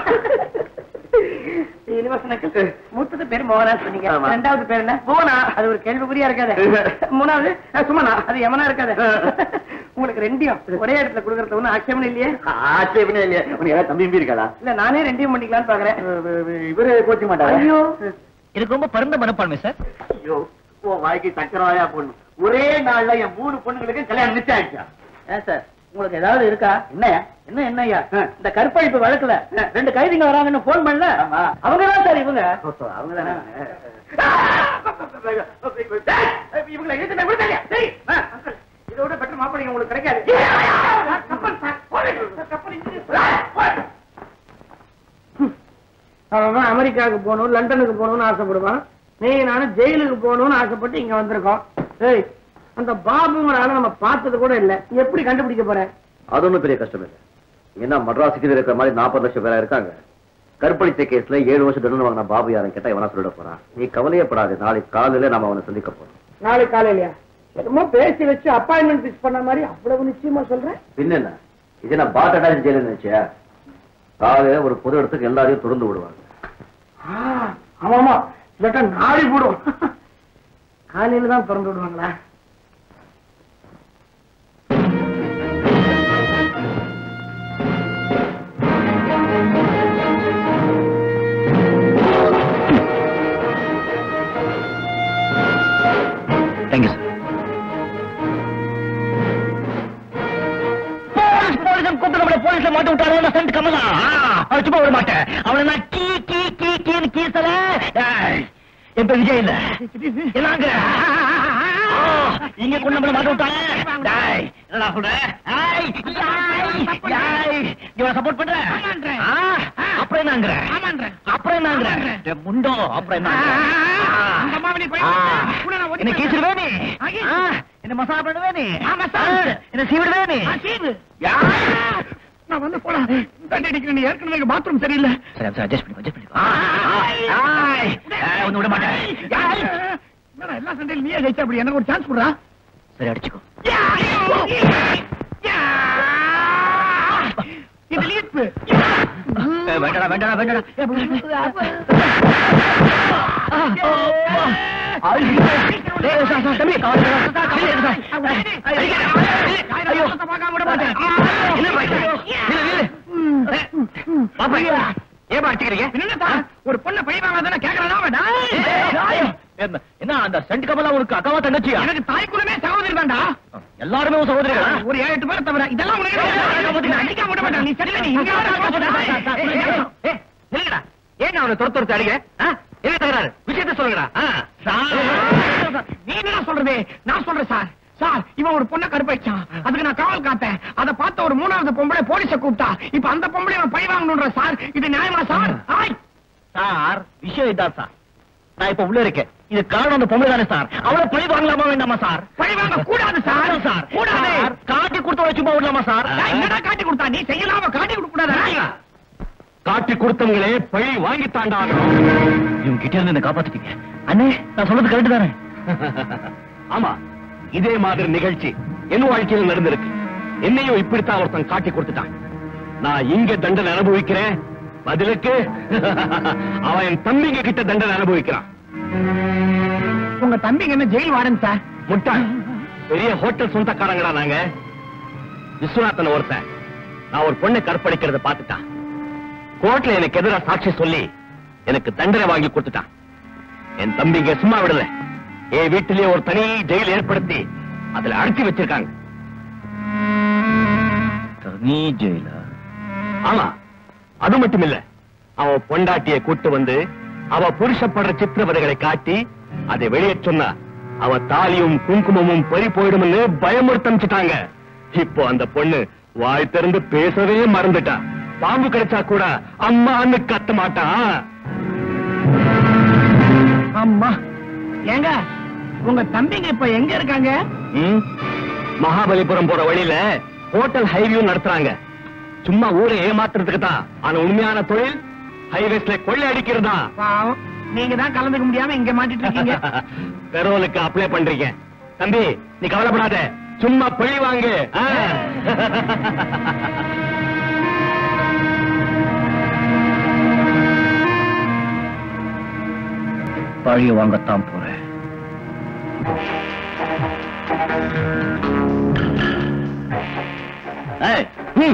யூனிவர்சனுக்கு மூத்தது பேர் மோகனா சொன்னீங்க ஆமா. ரெண்டாவது பேர் என்ன மோகனா அது ஒரு கேள்விக்குறியா இருக்காது மூணாவது அஹ், சுமனா அது யமனா இருக்காது உங்களுக்கு ரெண்டையும் ஒரே இடத்துல கொடுக்கறது ஒண்ணும் ஆட்சேபம் இல்லையே ஆட்சேபனே இல்லையா உனக்கு ஏதாவது தம்பி தம்பி இருக்காளா இல்ல நானே ரெண்டையும் பண்ணிக்கலாம்னு பாக்குறேன் இவரு கோச்சிக்க மாட்டாரா ஐயோ எனக்கு ரொம்ப பரந்த மனப்பான்மை சார் ஐயோ உன் வாழ்க்கை சக்கரவாயா பொண்ணு ஒரே நாள்ல என் மூணு பொண்ணுங்களுக்கு கல்யாணம் நிச்சயம் ஆயிடுச்சா ஏன் சார் உங்களுக்கு ஏதாவது இருக்கா என்ன என்ன என்னய்யா இந்த கற்பழிப்பு வழக்குல ரெண்டு கைதிங்க வராங்கன்னு போன் பண்ணல ஆமா. அவங்க தான் சார் இவங்க அவங்க தானே இவங்களை எழுத்துன விடுதலையா டேய், வா, uncle. இதோட பெட்டர் மாப்பிள்ளைங்க உங்களுக்கு கிடைக்காது கப்பல் சார், போடு. கப்பல் இன்ஜினியர். போடு. அவன் அமெரிக்காவுக்கு போகணும் லண்டனுக்கு போகணும்னு ஆசைப்படுவான் நீ நானும் ஜெயிலுக்கு போகணும்னு ஆசைப்பட்டு இங்க வந்திருக்கோம் ஏய் அந்த பாபுங்கிற ஆளை நம்ம பார்த்தது கூட இல்ல எப்படி கண்டுபிடிக்க போற அது ஒண்ணும் பெரிய கஷ்டம் இல்லை ஏன்னா மட்ராஸுக்கு இருக்கிற மாதிரி நாற்பது லட்சம் பேரா இருக்காங்க கற்பழித்த கேஸ்ல ஏழு வருஷம் தண்டனை வாங்கின பாபு யாரும் கேட்டா எவனா சொல்லிட போறான் நீ கவலையப்படாது நாளைக்கு காலையில நாம அவனை சந்திக்க போறோம் நாளைக்கு காலையிலயா என்னமோ பேசி வச்சு அப்பாயின்மெண்ட் பிக்ஸ் பண்ண மாதிரி அவ்வளவு நிச்சயமா சொல்றேன் பின்ன என்ன இது நான் பாட் அட்டாச் ஜெயில நினைச்சியா காலையில ஒரு பொது இடத்துக்கு எல்லாரையும் திறந்து விடுவாங்க ஆ, ஆமாமா இல்லாட்டா நாளை போடும் காலையில தான் திறந்து விடுவாங்களா தேங்க்யூ சார் போலீஸ் போலீஸ் கூப்பிட்டு நம்மள போலீஸ்ல மாட்டி விட்டாரு சென்ட் கமலா அவன் சும்மா விட மாட்டேன் அவனை நான் கீ கீ கீ கீன்னு கீசல ஏய், என் பேர் விஜய் இல்ல என்னங்க ஆ, இங்க கொண்டு நம்மள மாட்டி விட்டாங்க டேய், என்னடா சொல்ற ஏய், ஏய், ஏய், இவனை சப்போர்ட் பண்ற ஆ, அப்புறம் என்னங்கிற அப்புறம் என்னங்கிற டேய், முண்டோ அப்புறம் என்ன என்ன கீச்சிருவே நீ ஆ, என்ன மசாலா பண்ணுவே நீ என்ன சீவிடுவே நீ நான் வந்து போலாம் தண்ணி அடிக்கிறேன் நீ ஏற்கனவே பாத்ரூம் சரியில்லை சரி சரி அட்ஜஸ்ட் பண்ணி அட்ஜஸ்ட் பண்ணி ஒண்ணு விட மாட்டேன் என்னடா, எல்லா சண்டையிலும் நீயே ஜெயிச்சா அப்படி எனக்கு ஒரு சான்ஸ் கொடுறா சரி அடிச்சுக்கோ இது லீப்பு ஏய், வேண்டாடா வேண்டாடா வேண்டாடா டேய், சார், சார், தம்பி, கவலை, கவலை, சார், கவலை, சார். ஐயோ. இல்ல, பாய், இல்ல, இல்ல. பாப்பா, ஏன் அடிச்சுக்கிறீங்க என்ன சார், ஒரு பொண்ணை பழி வாங்காதானே கேட்கறதா ஐயோ, என்ன என்ன அந்த சென்ட் கமலா உனக்கு அக்காவா தங்கச்சியா எனக்கு தாய்க்குள்ளமே சகோதரி வேண்டா எல்லாருமே உன் சகோதரிகளா ஒரு ஏழு எட்டு பேரை தவிர இதெல்லாம் உனக்கு அடிக்க விட மாட்டேன் நீ சரியில்லை நீ இங்க வா, ஏய், நில்லுங்கடா. ஏன் அவனை துரத்து துரத்து அடிங்க ஆ? என்ன தகராறு விஷயத்த சொல்லுங்கடா ஆ. நீ என்ன சொல்றது நான் சொல்றேன் சார் சார் இவன் ஒரு பொண்ணை கருப்பாயிச்சான் அதுக்கு நான் காவல் காத்தேன் அதை பார்த்த ஒரு மூணாவது பொம்பளை போலீஸ கூப்பிட்டா இப்ப அந்த பொம்பளை அவன் பழி வாங்கணுன்ற சார் இது நியாயமா சார் ஆய் சார் விஷயம் இதான் சார் நான் இப்ப உள்ள இருக்கேன் இது காரணம் அந்த பொம்பளை தானே சார் அவளை பழி வாங்கலாமா வேண்டாமா சார் பழி வாங்க கூடாது சார் சார் கூடாது சார், காட்டி கொடுத்தவளை சும்மா விடலாமா சார் ஏய், என்னடா காட்டி கொடுத்தா நீ செய்யலாம காட்டி கொடுக்க கூடாதா காட்டி கொடுத்தவங்களே பழி வாங்கித்தாண்டாங்க இவங்க கிட்ட இருந்து என்ன காப்பாத்திட்டீங்க அண்ணே நான் சொல்றது கரெக்ட் தானே ஆமா இதே மாதிரி நிகழ்ச்சி என் வாழ்க்கையில் நடந்திருக்கு என்னையும் இப்படித்தான் ஒருத்தன் காட்டி கொடுத்துட்டான் நான் இங்க தண்டனை அனுபவிக்கிறேன் பதிலுக்கு அவன் என் தம்பிங்க கிட்ட தண்டனை அனுபவிக்கிறான் உங்க தம்பிங்க என்ன ஜெயில் வார்டன் சார் முட்டாள் பெரிய ஹோட்டல் சொந்தக்காரங்கடா நாங்க விஸ்வநாதன் ஒருத்தன் நான் ஒரு பொண்ணை கற்பழிக்கிறத பார்த்துட்டான் கோர்ட்ல எனக்கு எதிராக சாட்சி சொல்லி எனக்கு தண்டனை வாங்கி கொடுத்துட்டான் என் தம்பிங்க சும்மா விடல என் வீட்டிலேயே ஒரு தனி ஜெயில் ஏற்படுத்தி அதுல அடைச்சி வச்சிருக்காங்க தனி ஜெயிலா ஆமா அது மட்டும் இல்ல அவன் பொண்டாட்டிய கூட்டு வந்து அவ புருஷப்படுற சித்திரவதைகளை காட்டி அதை வெளியே சொன்னா அவ தாலியும் குங்குமமும் பறி போயிடும்னு பயமுறுத்தமிச்சிட்டாங்க இப்போ அந்த பொண்ணு வாய் திறந்து பேசவே மறந்துட்டா பாம்பு கிடைச்சா கூட அம்மான்னு கத்த மாட்டா அம்மா ஏங்க உங்க தம்பிங்க இப்ப எங்க இருக்காங்க ம்? மகாபலிபுரம் போற வழியில ஹோட்டல் ஹைவியூ நடத்துறாங்க சும்மா ஊரை ஏமாத்துறதுக்கு தான் ஆனா உண்மையான தொழில் ஹைவேஸ்ல கொள்ளை அடிக்கிறதா பாவம் நீங்க தான் கலந்துக்க முடியாம இங்க மாட்டிட்டு இருக்கீங்க பெரோலுக்கு அப்ளை பண்றீங்க தம்பி நீ கவலைப்படாத சும்மா பழி வாங்கு ஆ? பழிய வாங்கத்தான் போறேன் ஏய், ம்.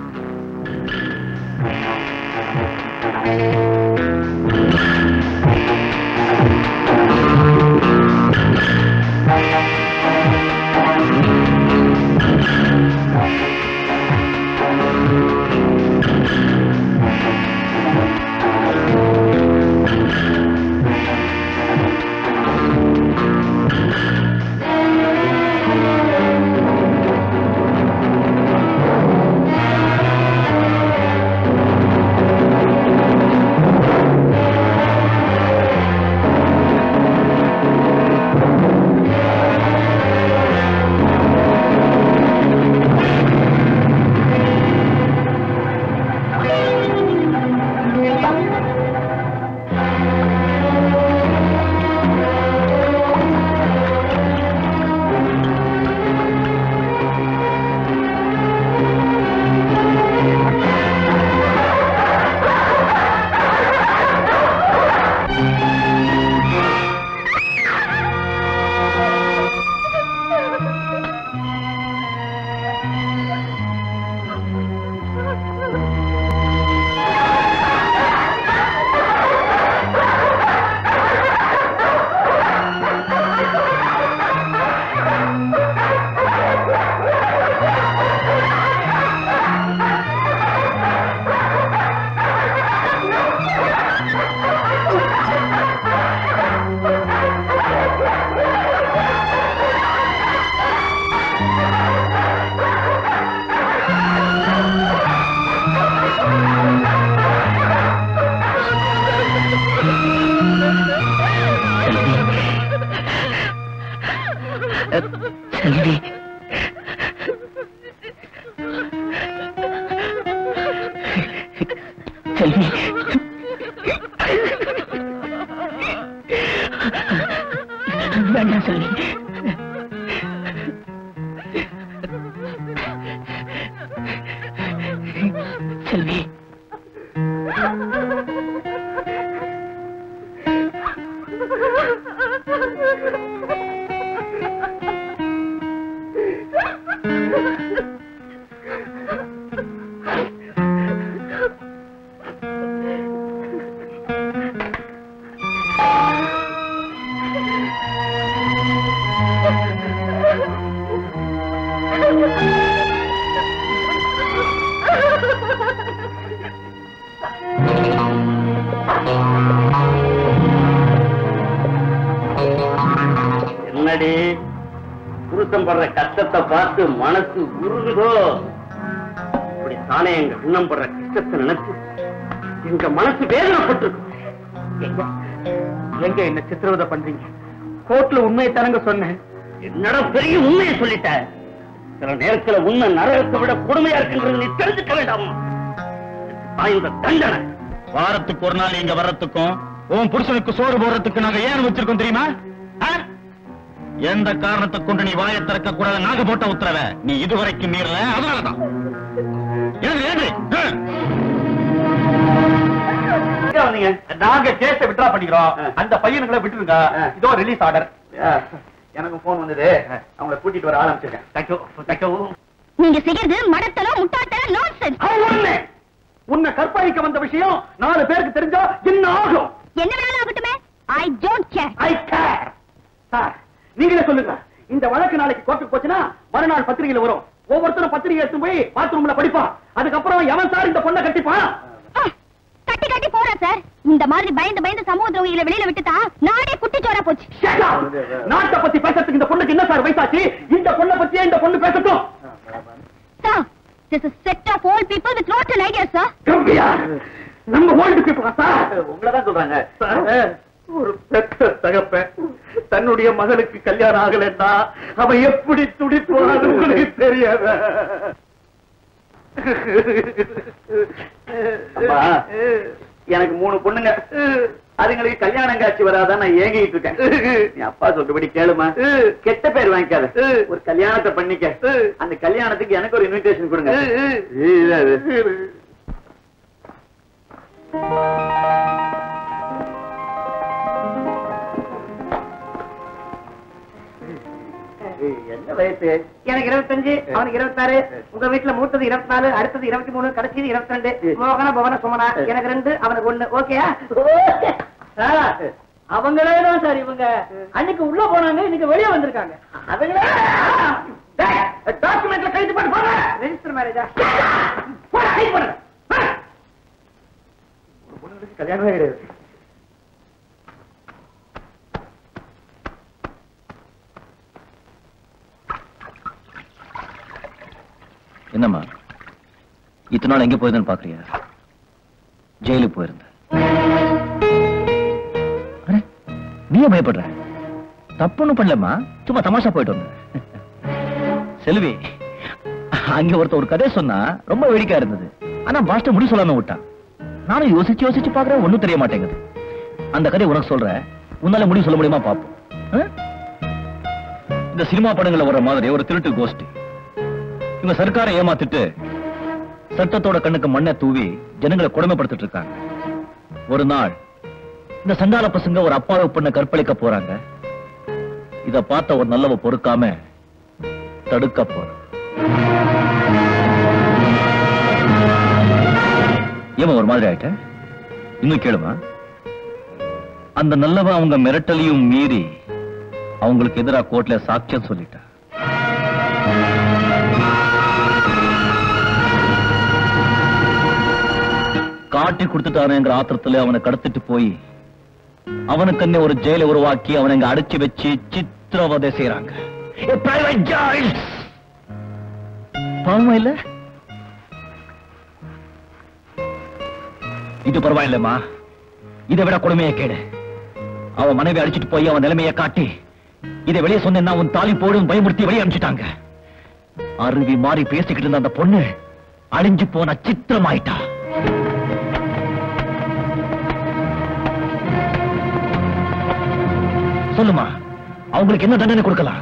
செல்வி செல்வி வேண்டாம் செல்வி செல்வி என்னடி புருஷன் படுற கஷ்டத்தை பார்த்து மனசு உருகுதோ இப்படி தானே எங்க அண்ணன் படுற கஷ்டத்தை நினைச்சு எங்க மனசு வேதனைப்பட்டிருக்கும் எங்க எங்க என்ன சித்திரவதை பண்றீங்க கோர்ட்ல உண்மையை தரங்க சொன்னேன் என்னடா பெரிய உண்மையை சொல்லிட்ட சில நேரத்துல உண்மை நரகத்தை விட கொடுமையா இருக்குங்கிறது நீ தெரிஞ்சுக்க வேண்டாமா இந்த தண்டனை வாரத்துக்கு ஒரு நாள் இங்க வர்றதுக்கும் உன் புருஷனுக்கு சோறு போடுறதுக்கு நாங்க ஏன் வச்சிருக்கோம் தெரியுமா ஆ? எந்த காரணத்தை கொண்டு நீ வாயை திறக்க கூடாது நாங்க போட்ட உத்தரவ நீ இதுவரைக்கும் மீறல அதனாலதான் எழுது, எழுது. ஆ. எங்க வந்தீங்க நாங்க கேஸ விட்ரா பண்ணிக்கிறோம் அந்த பையனுங்களை விட்டுருங்க இதோ ரிலீஸ் ஆர்டர் எனக்கு போன் வந்தது அவங்கள கூட்டிட்டு வர ஆரம்பிச்சிருக்கேன் தேங்க்யூ தேங்க்யூ நீங்க செய்யறது மடத்தனம் முட்டாள்தனம் நான்சென்ஸ் உன்னை கற்பழிக்க வந்த விஷயம் நாலு பேருக்கு தெரிஞ்சா என்ன ஆகும் என்ன வேணாலும் ஆகட்டுமே I don't care I care sir நீங்களே சொல்லுங்க இந்த வழக்கு நாளைக்கு கோர்ட்டுக்கு போச்சுன்னா மறுநாள் பத்திரிகையில வரும் ஒவ்வொருத்தரும் பத்திரிகை எடுத்து போய் பாத்ரூம்ல படிப்பான் அதுக்கப்புறம் எவன் சார் இந்த பொண்ணை கட்டிப்பான் கட்டி கட்டி போறேன் சார் இந்த மாதிரி பயந்து பயந்து சமூக துரோகிகளை வெளியில விட்டுட்டா நாடே குட்டிச்சோரா போச்சு Shut up! நாட்டை பத்தி பேசுறதுக்கு இந்த பொண்ணுக்கு என்ன சார் வயசாச்சு இந்த பொண்ணை பத்தியே இந்த பொண்ணு பேசட்டும் sir this is set of old people with lot and idea sir கம்பியா நம்ம ஓல்டு பீப்புளா சார் உங்களை தான் சொல்றாங்க சார், ஒரு பெற்ற தகப்பன் தன்னுடைய மகனுக்கு கல்யாணம் ஆகலன்னா அவன் எப்படி துடிப்பான்னு உங்களுக்கு தெரியாத அப்பா, எனக்கு மூணு பொண்ணுங்க அதுங்களுக்கு கல்யாணம் காட்சி வராதான் நான் ஏங்கிட்டு இருக்கேன் நீ அப்பா சொல்றபடி கேளுமா கெட்ட பேர் வாங்கிக்காத ஒரு கல்யாணத்தை பண்ணிக்க அந்த கல்யாணத்துக்கு எனக்கு ஒரு இன்விடேஷன் கொடுங்க இது அது. என்ன வயசு எனக்கு இருபத்தஞ்சு அவனுக்கு இருபத்தாறு உங்க வீட்டுல மூத்தது இருபத்தி நாலு அடுத்தது இருபத்தி மூணு கடைசிது இருபத்தி ரெண்டு மோகன புவன சுமனா எனக்கு ரெண்டு அவனுக்கு ஒண்ணு ஓகேயா அவங்களே தான் சார் இவங்க அன்னைக்கு உள்ள போனாங்க இன்னைக்கு வெளியே வந்திருக்காங்க அதுங்களா டாக்குமெண்ட்ல கைது பண்ண போற ரெஜிஸ்டர் மேரேஜா போட கைது பண்ணுங்க ஆ. பொண்ணுங்களுக்கு கல்யாணமே கிடையாது என்னம்மா இத்தனை நாள் எங்க போயிருந்தேன்னு பாக்குறியா ஜெயிலுக்கு போயிருந்தேன் அடே, நீ ஏன் பயப்படுற தப்புன்னு பண்ணலம்மா சும்மா தமாஷா போயிட்டு வந்தேன் செல்வி அங்க ஒருத்த ஒரு கதை சொன்னா ரொம்ப வேடிக்கையா இருந்தது ஆனா பாஸ்டர் முடி சொல்லாம விட்டான் நானும் யோசிச்சு யோசிச்சு பாக்குறேன் ஒண்ணும் தெரிய மாட்டேங்குது அந்த கதை உனக்கு சொல்றேன் உன்னால முடிவு சொல்ல முடியுமா பாப்போம் ஆ? இந்த சினிமா படங்கள்ல வர்ற மாதிரி ஒரு திருட்டு கோஷ்டி இவங்க சர்க்காரை ஏமாத்திட்டு சட்டத்தோட கண்ணுக்கு மண்ணை தூவி ஜனங்களை கொடுமைப்படுத்திட்டு இருக்காங்க ஒரு நாள் இந்த சண்டால பசங்க ஒரு அப்பாவை பொண்ணை கற்பழிக்க போறாங்க இத பார்த்த ஒரு நல்லவ பொறுக்காம தடுக்க போற ஏமா ஒரு மாதிரி ஆயிட்ட இன்னும் கேளுமா அந்த நல்லவ அவங்க மிரட்டலையும் மீறி அவங்களுக்கு எதிரா கோர்ட்ல சாட்சியம் சொல்லிட்டா காட்டி கொடுத்துட்டானுங்கிற ஆத்திரத்துல அவனை கடத்திட்டு போய் அவனுக்கு ஒரு ஜெயில உருவாக்கி அவனை இங்க அடைச்சு வச்சு சித்திரவதை செய்யறாங்க பாவமா இல்ல இது பரவாயில்லம்மா இதை விட கொடுமையை கேடு அவன் மனைவி அடிச்சிட்டு போய் அவன் நிலைமையை காட்டி இதை வெளியே சொன்னா உன் தாலி போடும் பயமுறுத்தி வெளியே அனுப்பிச்சிட்டாங்க அருவி மாறி பேசிக்கிட்டு இருந்த அந்த பொண்ணு அழிஞ்சு போன சித்திரமாயிட்டா சொல்லுமா அவங்களுக்கு என்ன தண்டனை கொடுக்கலாம்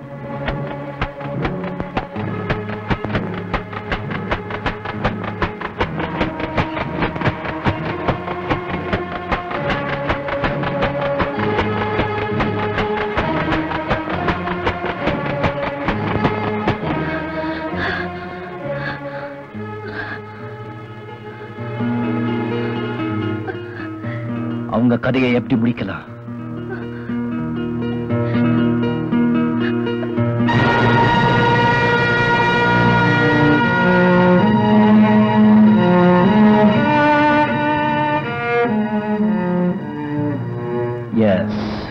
அவங்க கதையை எப்படி முடிக்கலாம் Yes.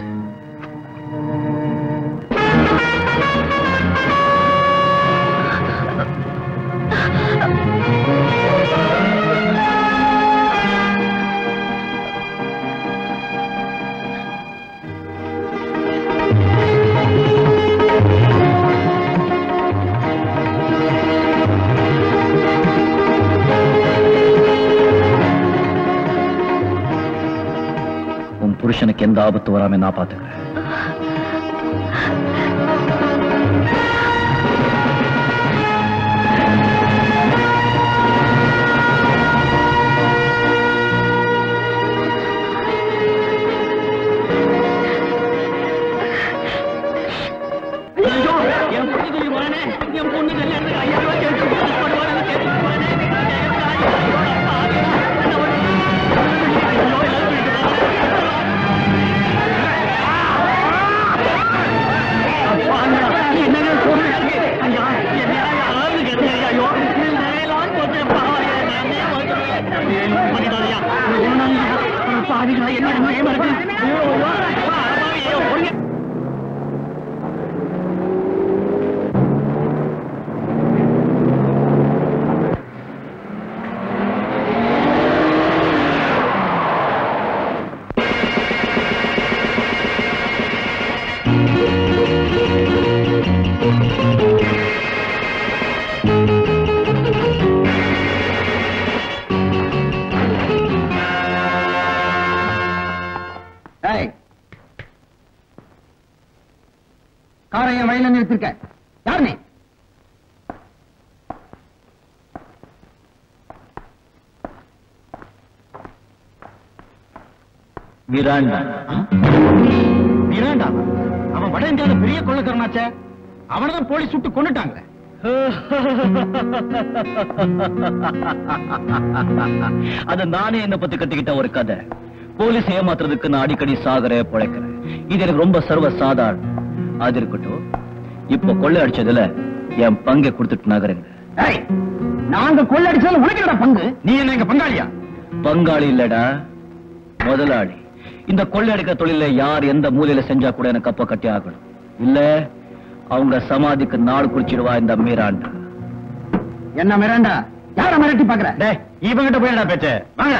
உன் புருஷனுக்கு எந்த ஆபத்து வராம நான் பாத்துக்கிறேன் என் பொண்ணு போறேனே என் பொண்ணு கல்யாணத்துக்கு ஐயாயிரம் ரூபாய் கேட்டு போடுவானு கேட்டு என்னங்க காரை என் வயல நிறுத்திருக்க யார் நீ மிராண்டா மிராண்டா அவன் வட இந்தியாவில பெரிய கொள்ளக்காரனாச்சே அவனதான் போலீஸ் சுட்டு கொண்டுட்டாங்க அது நானே என்ன பத்தி கத்துக்கிட்ட ஒரு கதை போலீஸ் ஏமாத்துறதுக்கு நான் அடிக்கடி சாகரே பிழைக்கிறேன் இது எனக்கு ரொம்ப சர்வ சாதாரணம் அது இருக்கட்டும் இப்போ கொள்ளை அடிச்சதுல என் பங்கை கொடுத்துட்டு நகருங்க ஏய், நாங்க கொள்ளடிச்சாலும் உனக்கு என்னடா பங்கு நீ என்ன எங்க பங்காளியா பங்காளி இல்லடா முதலாளி இந்த கொள்ளையடிக்கிற தொழில யார் எந்த மூலையில செஞ்சா கூட எனக்கு அப்ப கட்டி ஆகணும் இல்ல அவங்க சமாதிக்கு நாள் குறிச்சிடுவா இந்த மீராண்டா என்ன மிராண்டா யார மிரட்டி பாக்குற டேய் இவங்கிட்ட போய் என்ன பேச்சு வாங்க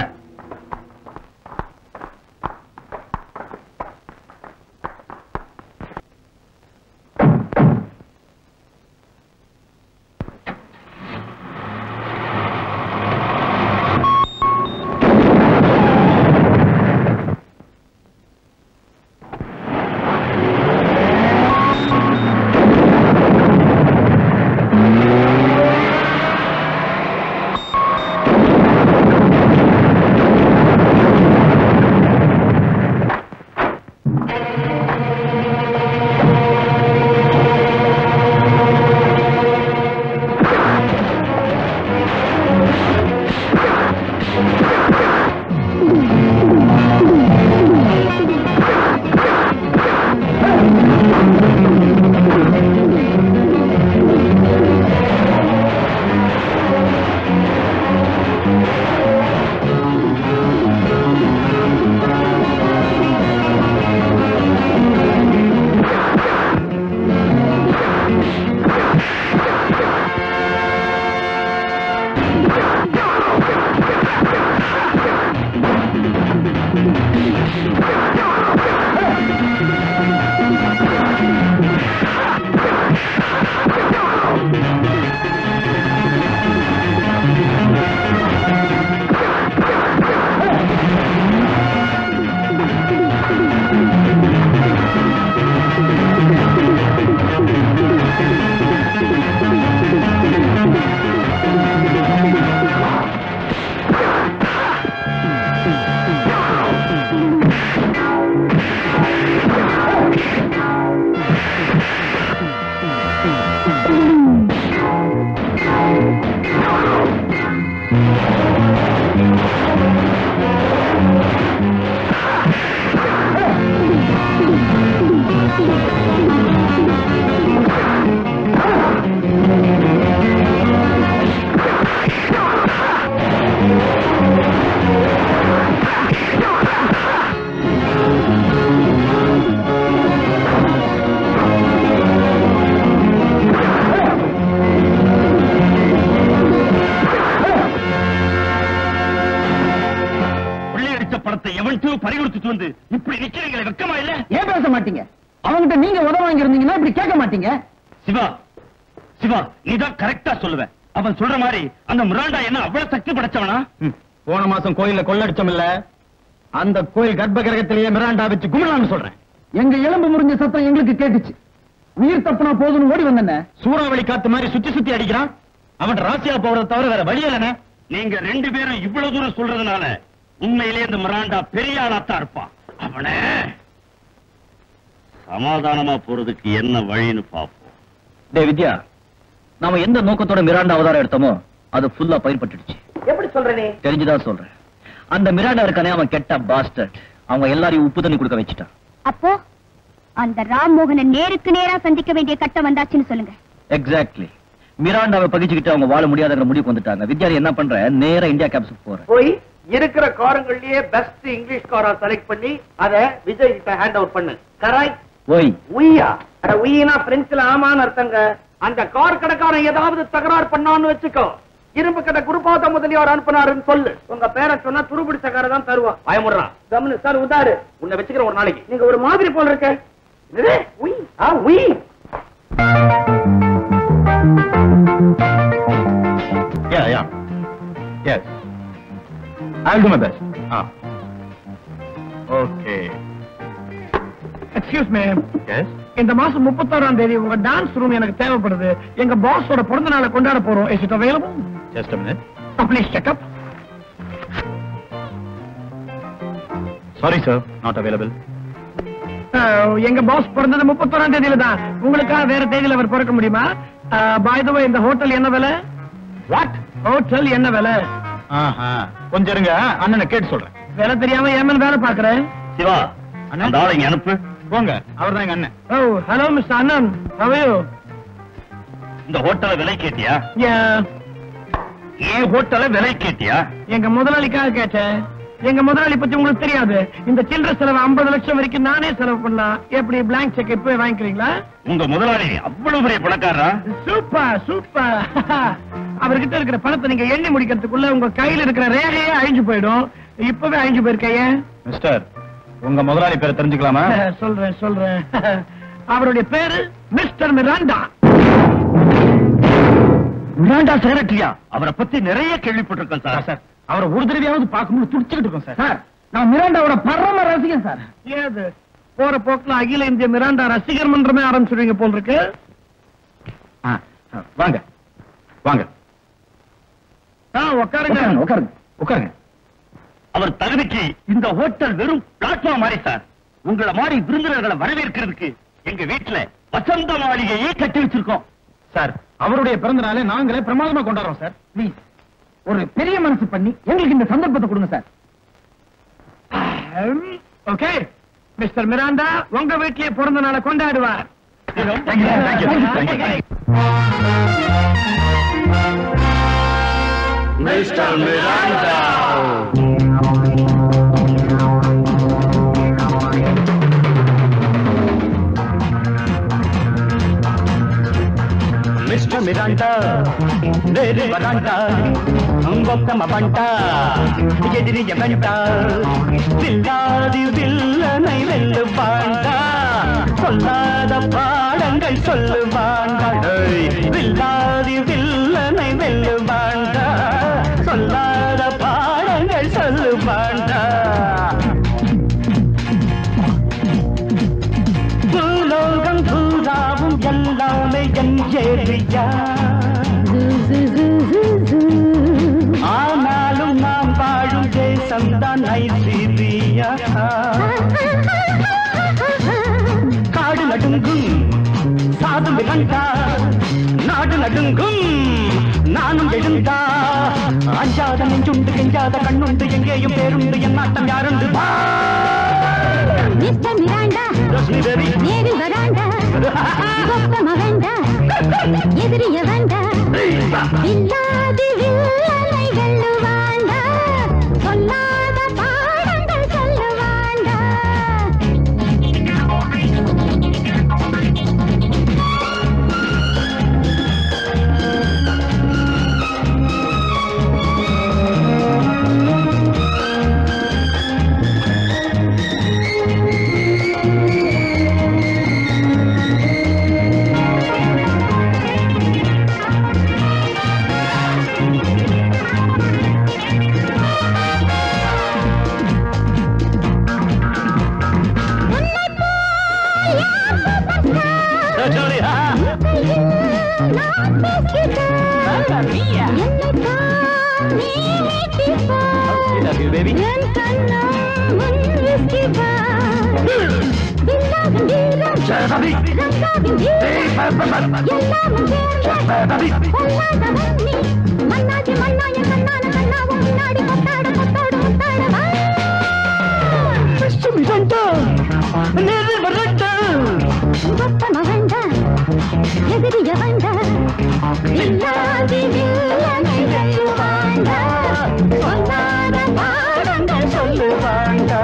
கொள்ளையடிச்ச பணத்தை எவன்ட்டு பறிகொடுத்துட்டு வந்து இப்படி நிக்கிறீங்களே வெக்கமா இல்ல ஏன் பேச மாட்டீங்க அவங்கிட்ட நீங்க உதவ வாங்கி இருந்தீங்கன்னா இப்படி கேட்க மாட்டீங்க சிவா சிவா நீதான் கரெக்டா சொல்லுவ அவன் சொல்ற மாதிரி அந்த மிராண்டா என்ன அவ்வளவு சக்தி படைச்சவனா போன மாசம் கோயில்ல கொள்ளடிச்சோம் இல்ல அந்த கோயில் கர்ப்ப கிரகத்திலேயே மிராண்டா வச்சு கும்பிடலாம்னு சொல்றேன் எங்க எலும்பு முறிஞ்ச சத்தம் எங்களுக்கு கேட்டுச்சு உயிர் தப்புனா போதும்னு ஓடி வந்தேன் சூறாவளி காத்து மாதிரி சுத்தி சுத்தி அடிக்கிறான் அவன் ராசியா போறத தவிர வேற வழி இல்லைண்ணே நீங்க ரெண்டு பேரும் இவ்வளவு தூரம் சொல்றதுனால உண்மையிலேயே இந்த மிராண்டா பெரிய ஆளாத்தான் இருப்பான் அவனே சமாதானமா போறதுக்கு என்ன வழின்னு பாப்போம் டே வித்யா நாம எந்த நோக்கத்தோட மிராண்டா அவதாரம் எடுத்தோமோ அது ஃபுல்லா பயிர்பட்டுடுச்சு எப்படி சொல்ற நீ தெரிஞ்சுதான் சொல்றேன் அந்த மிராண்டா இருக்கானே அவன் கெட்ட பாஸ்டர்ட் அவங்க எல்லாரையும் உப்பு தண்ணி கொடுக்க வச்சுட்டான் அப்போ அந்த ராம்மோகனை நேருக்கு நேரா சந்திக்க வேண்டிய கட்டம் வந்தாச்சுன்னு சொல்லுங்க எக்ஸாக்ட்லி மிராண்டாவை பகிச்சுக்கிட்டு அவங்க வாழ முடியாதங்கிற முடிவுக்கு வந்துட்டாங்க வித்யாரி என்ன பண்ற நேரா இந்தியா கேப்ஸுக்கு போறேன் போய் இருக்கிற காரங்கள்லயே பெஸ்ட் இங்கிலீஷ் காரா செலக்ட் பண்ணி அத விஜய் கிட்ட ஹேண்ட் அவுட் பண்ணு கரெக்ட் ஓய் உய்யா அட உய்யினா பிரெஞ்சுல ஆமான்னு அர்த்தங்க அந்த கார் கடைக்காரன் ஏதாவது தகராறு பண்ணான்னு வச்சுக்கோ இரும்பு கடை குருபாத முதலியார் அனுப்புனாருன்னு சொல்லு உங்க பேரை சொன்னா துருபிடிச்ச காரை தான் தருவான் பயமுடுறான் கம்னு சார் உதாரு உன்னை வச்சுக்கிற ஒரு நாளைக்கு நீங்க ஒரு மாதிரி போல இருக்க என்னது? உய் ஆ உய் Yeah, yeah. Yes. I'll do my best. Ah. Okay. Excuse me Yes? இந்த மாசம் முப்பத்தாறாம் தேதி உங்க டான்ஸ் ரூம் எனக்கு தேவைப்படுது எங்க பாஸோட பிறந்த நாளை கொண்டாட போறோம் is it available just a minute please checkup sorry sir not available எங்க பாஸ் பிறந்தது முப்பத்தோராம் தேதியில தான் உங்களுக்காக வேற தேதியில அவர் பிறக்க முடியுமா பாய் த இந்த ஹோட்டல் என்ன விலை வாட் ஹோட்டல் என்ன விலை ஆஹா கொஞ்சம் இருங்க அண்ணனை கேட்டு சொல்றேன் விலை தெரியாம ஏமன் வேலை பாக்குறேன் சிவா அண்ணா. அந்த ஆளை இங்க அனுப்பு போங்க அவர்தான் எங்க அண்ணன் ஓ ஹலோ மிஸ்டர் அண்ணன் ஹவையோ இந்த ஹோட்டலை விலை கேட்டியா ஏன் ஹோட்டலை விலை கேட்டியா எங்க முதலாளிக்காக கேட்டேன் எங்க முதலாளி பத்தி உங்களுக்கு தெரியாது இந்த சில்லற செலவு 50 லட்சம் வரைக்கும் நானே செலவு பண்ணலாம் எப்படி பிளாங்க் செக் இப்பவே வாங்கிக்கிறீங்களா உங்க முதலாளி அவ்வளவு பெரிய பணக்காரரா சூப்பர் சூப்பர் அவர்கிட்ட இருக்கிற பணத்தை நீங்க எண்ணி முடிக்கிறதுக்குள்ள உங்க கையில இருக்கிற ரேகையே அழிஞ்சு போயிடும் இப்பவே அழிஞ்சு போயிருக்கைய மிஸ்டர் உங்க முதலாளி பேரை தெரிஞ்சுக்கலாமா சொல்றேன் சொல்றேன் அவருடைய பேரு மிஸ்டர் மிராண்டா மிராண்டா செக்ரட்டரியா அவரை பத்தி நிறைய கேள்விப்பட்டிருக்கேன் சார் சார் அவரை ஒரு தடவையாவது பார்க்கும்போது துடிச்சுக்கிட்டு இருக்கோம் சார் சார் நான் மிராண்டாவோட பரம ரசிகன் சார் ஏது போற போக்குல அகில இந்திய மிராண்டா ரசிகர் மன்றமே ஆரம்பிச்சிருவீங்க போல் இருக்கு ஆ, ஆ, வாங்க வாங்க ஆ, உட்காருங்க உட்காருங்க உட்காருங்க உட்காருங்க அவர் தகுதிக்கு இந்த ஹோட்டல் வெறும் பிளாட்ஃபார்ம் மாதிரி சார் உங்களை மாதிரி விருந்தினர்களை வரவேற்கிறதுக்கு எங்க வீட்டுல வசந்த மாளிகையே கட்டி வச்சிருக்கோம் சார் அவருடைய பிறந்த நாளை நாங்களே பிரமாதமா கொண்டாடுறோம் சார் ப்ளீஸ் ஒரு பெரிய மனசு பண்ணி எங்களுக்கு இந்த சந்தர்ப்பத்தை கொடுங்க சார் ஓகே மிஸ்டர் மிராண்டா உங்க வீட்லயே பிறந்த நாளை கொண்டாடுவார் Thank you, thank you, thank you, thank you. Mister Miranda mister Miranda వేరే వరాంటా ఇంకొక్క పంట ఎదిరియ వెంట வில்லாதி வில்லனை வெல்லுவாண்டா சொல்லாத பாடங்கள் சொல்லுவாண்டா ஏய், வில்லாதி வில்லனை வெல்லுவாண்டா சொல்லாத பாடங்கள் சொல்லுவாண்டா பூலோகம் பூராவும் எல்லாமே என் ஏரியா ஆனாலும் நாம் வாழும் தேசம் தான் நைசீரியா காடு நடுங்கும் சாது மிரண்டா நாடு நடுங்கும் நானும் எழுந்தா அஞ்சாத நெஞ்சுண்டு கெஞ்சாத கண்ணுண்டு எங்கேயும் பேருண்டு என் நாட்டம் யாருண்டு வா மிஸ்டர் மிராண்டா ரசிகரி. நேரு வராண்டா கொப்பம வேண்டா எதிரிய வேண்டா இல்லாது வில்லனை வெல்லுவாண்டா சொல்லாத பாடங்கள் சொல்லுவாண்டா Sorry, ha? நான் பேசிட்டேன் என்னைத்தான் நீ நீட்டிப்பார் Love you, baby. என் கண்ணம் முன் விசிவார் வில்லாவின் வீரம் ரங்காவின் வீரம் எல்லாமும் சேர்ந்த பொல்லாதவன் நீ மன்னாதி மன்னாய கண்ணான கண்ணாவும் முன்னாடி கொத்தாட கொத்தாடு கொத்தாடவா கொத்தம வேண்டா எதிரிய வேண்டா இல்லாதி வில்லனை வெல்லுவாண்டா சொல்லாத பாடங்கள் சொல்லுவாண்டா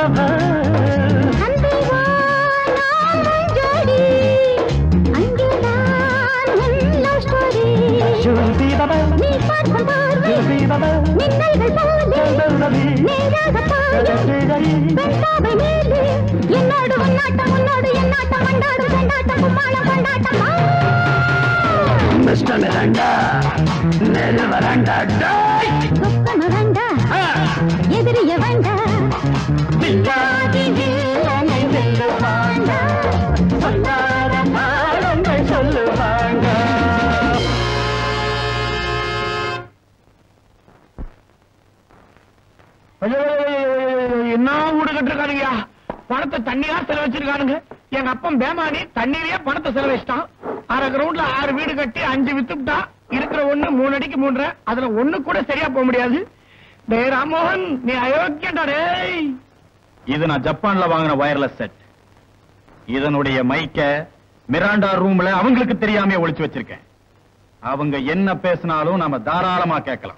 பாபா ஜுல்பி பாபா ஜுல்பி பாபா என்னோடு உன்னாட்டம் உன்னோடு என்னாட்டம் கொண்டாடும் கொண்டாட்டம் கும்மாளம் கொண்டாட்டமா மிஸ்டர் மிரண்டா நெரு வரண்டா சொக்கம வேண்டா எதிரிய வேண்டா பில்லாதி வில்லனை வெல்லுவாங்க சொன்னார பாடங்கள் சொல்லுவாங்க ஐயோ, என்ன வீடு கட்டிருக்கானுங்கயா பணத்தை தண்ணியா செலவச்சிருக்கானுங்க எங்க அப்பன் பேமானி தண்ணியிலேயே பணத்தை செலவச்சிட்டான் அரை கிரவுண்ட்ல ஆறு வீடு கட்டி அஞ்சு வித்துட்டா இருக்கிற ஒண்ணு மூணு அடிக்கு மூன்றரை அதுல ஒண்ணு கூட சரியா போக முடியாது டேய் ராமோகன் நீ அயோக்கியண்டா டேய் இது நான் ஜப்பான்ல வாங்கின வயர்லெஸ் செட் இதனுடைய மைக்க மிராண்டா ரூம்ல அவங்களுக்கு தெரியாம ஒளிச்சு வச்சிருக்கேன் அவங்க என்ன பேசினாலும் நாம தாராளமா கேட்கலாம்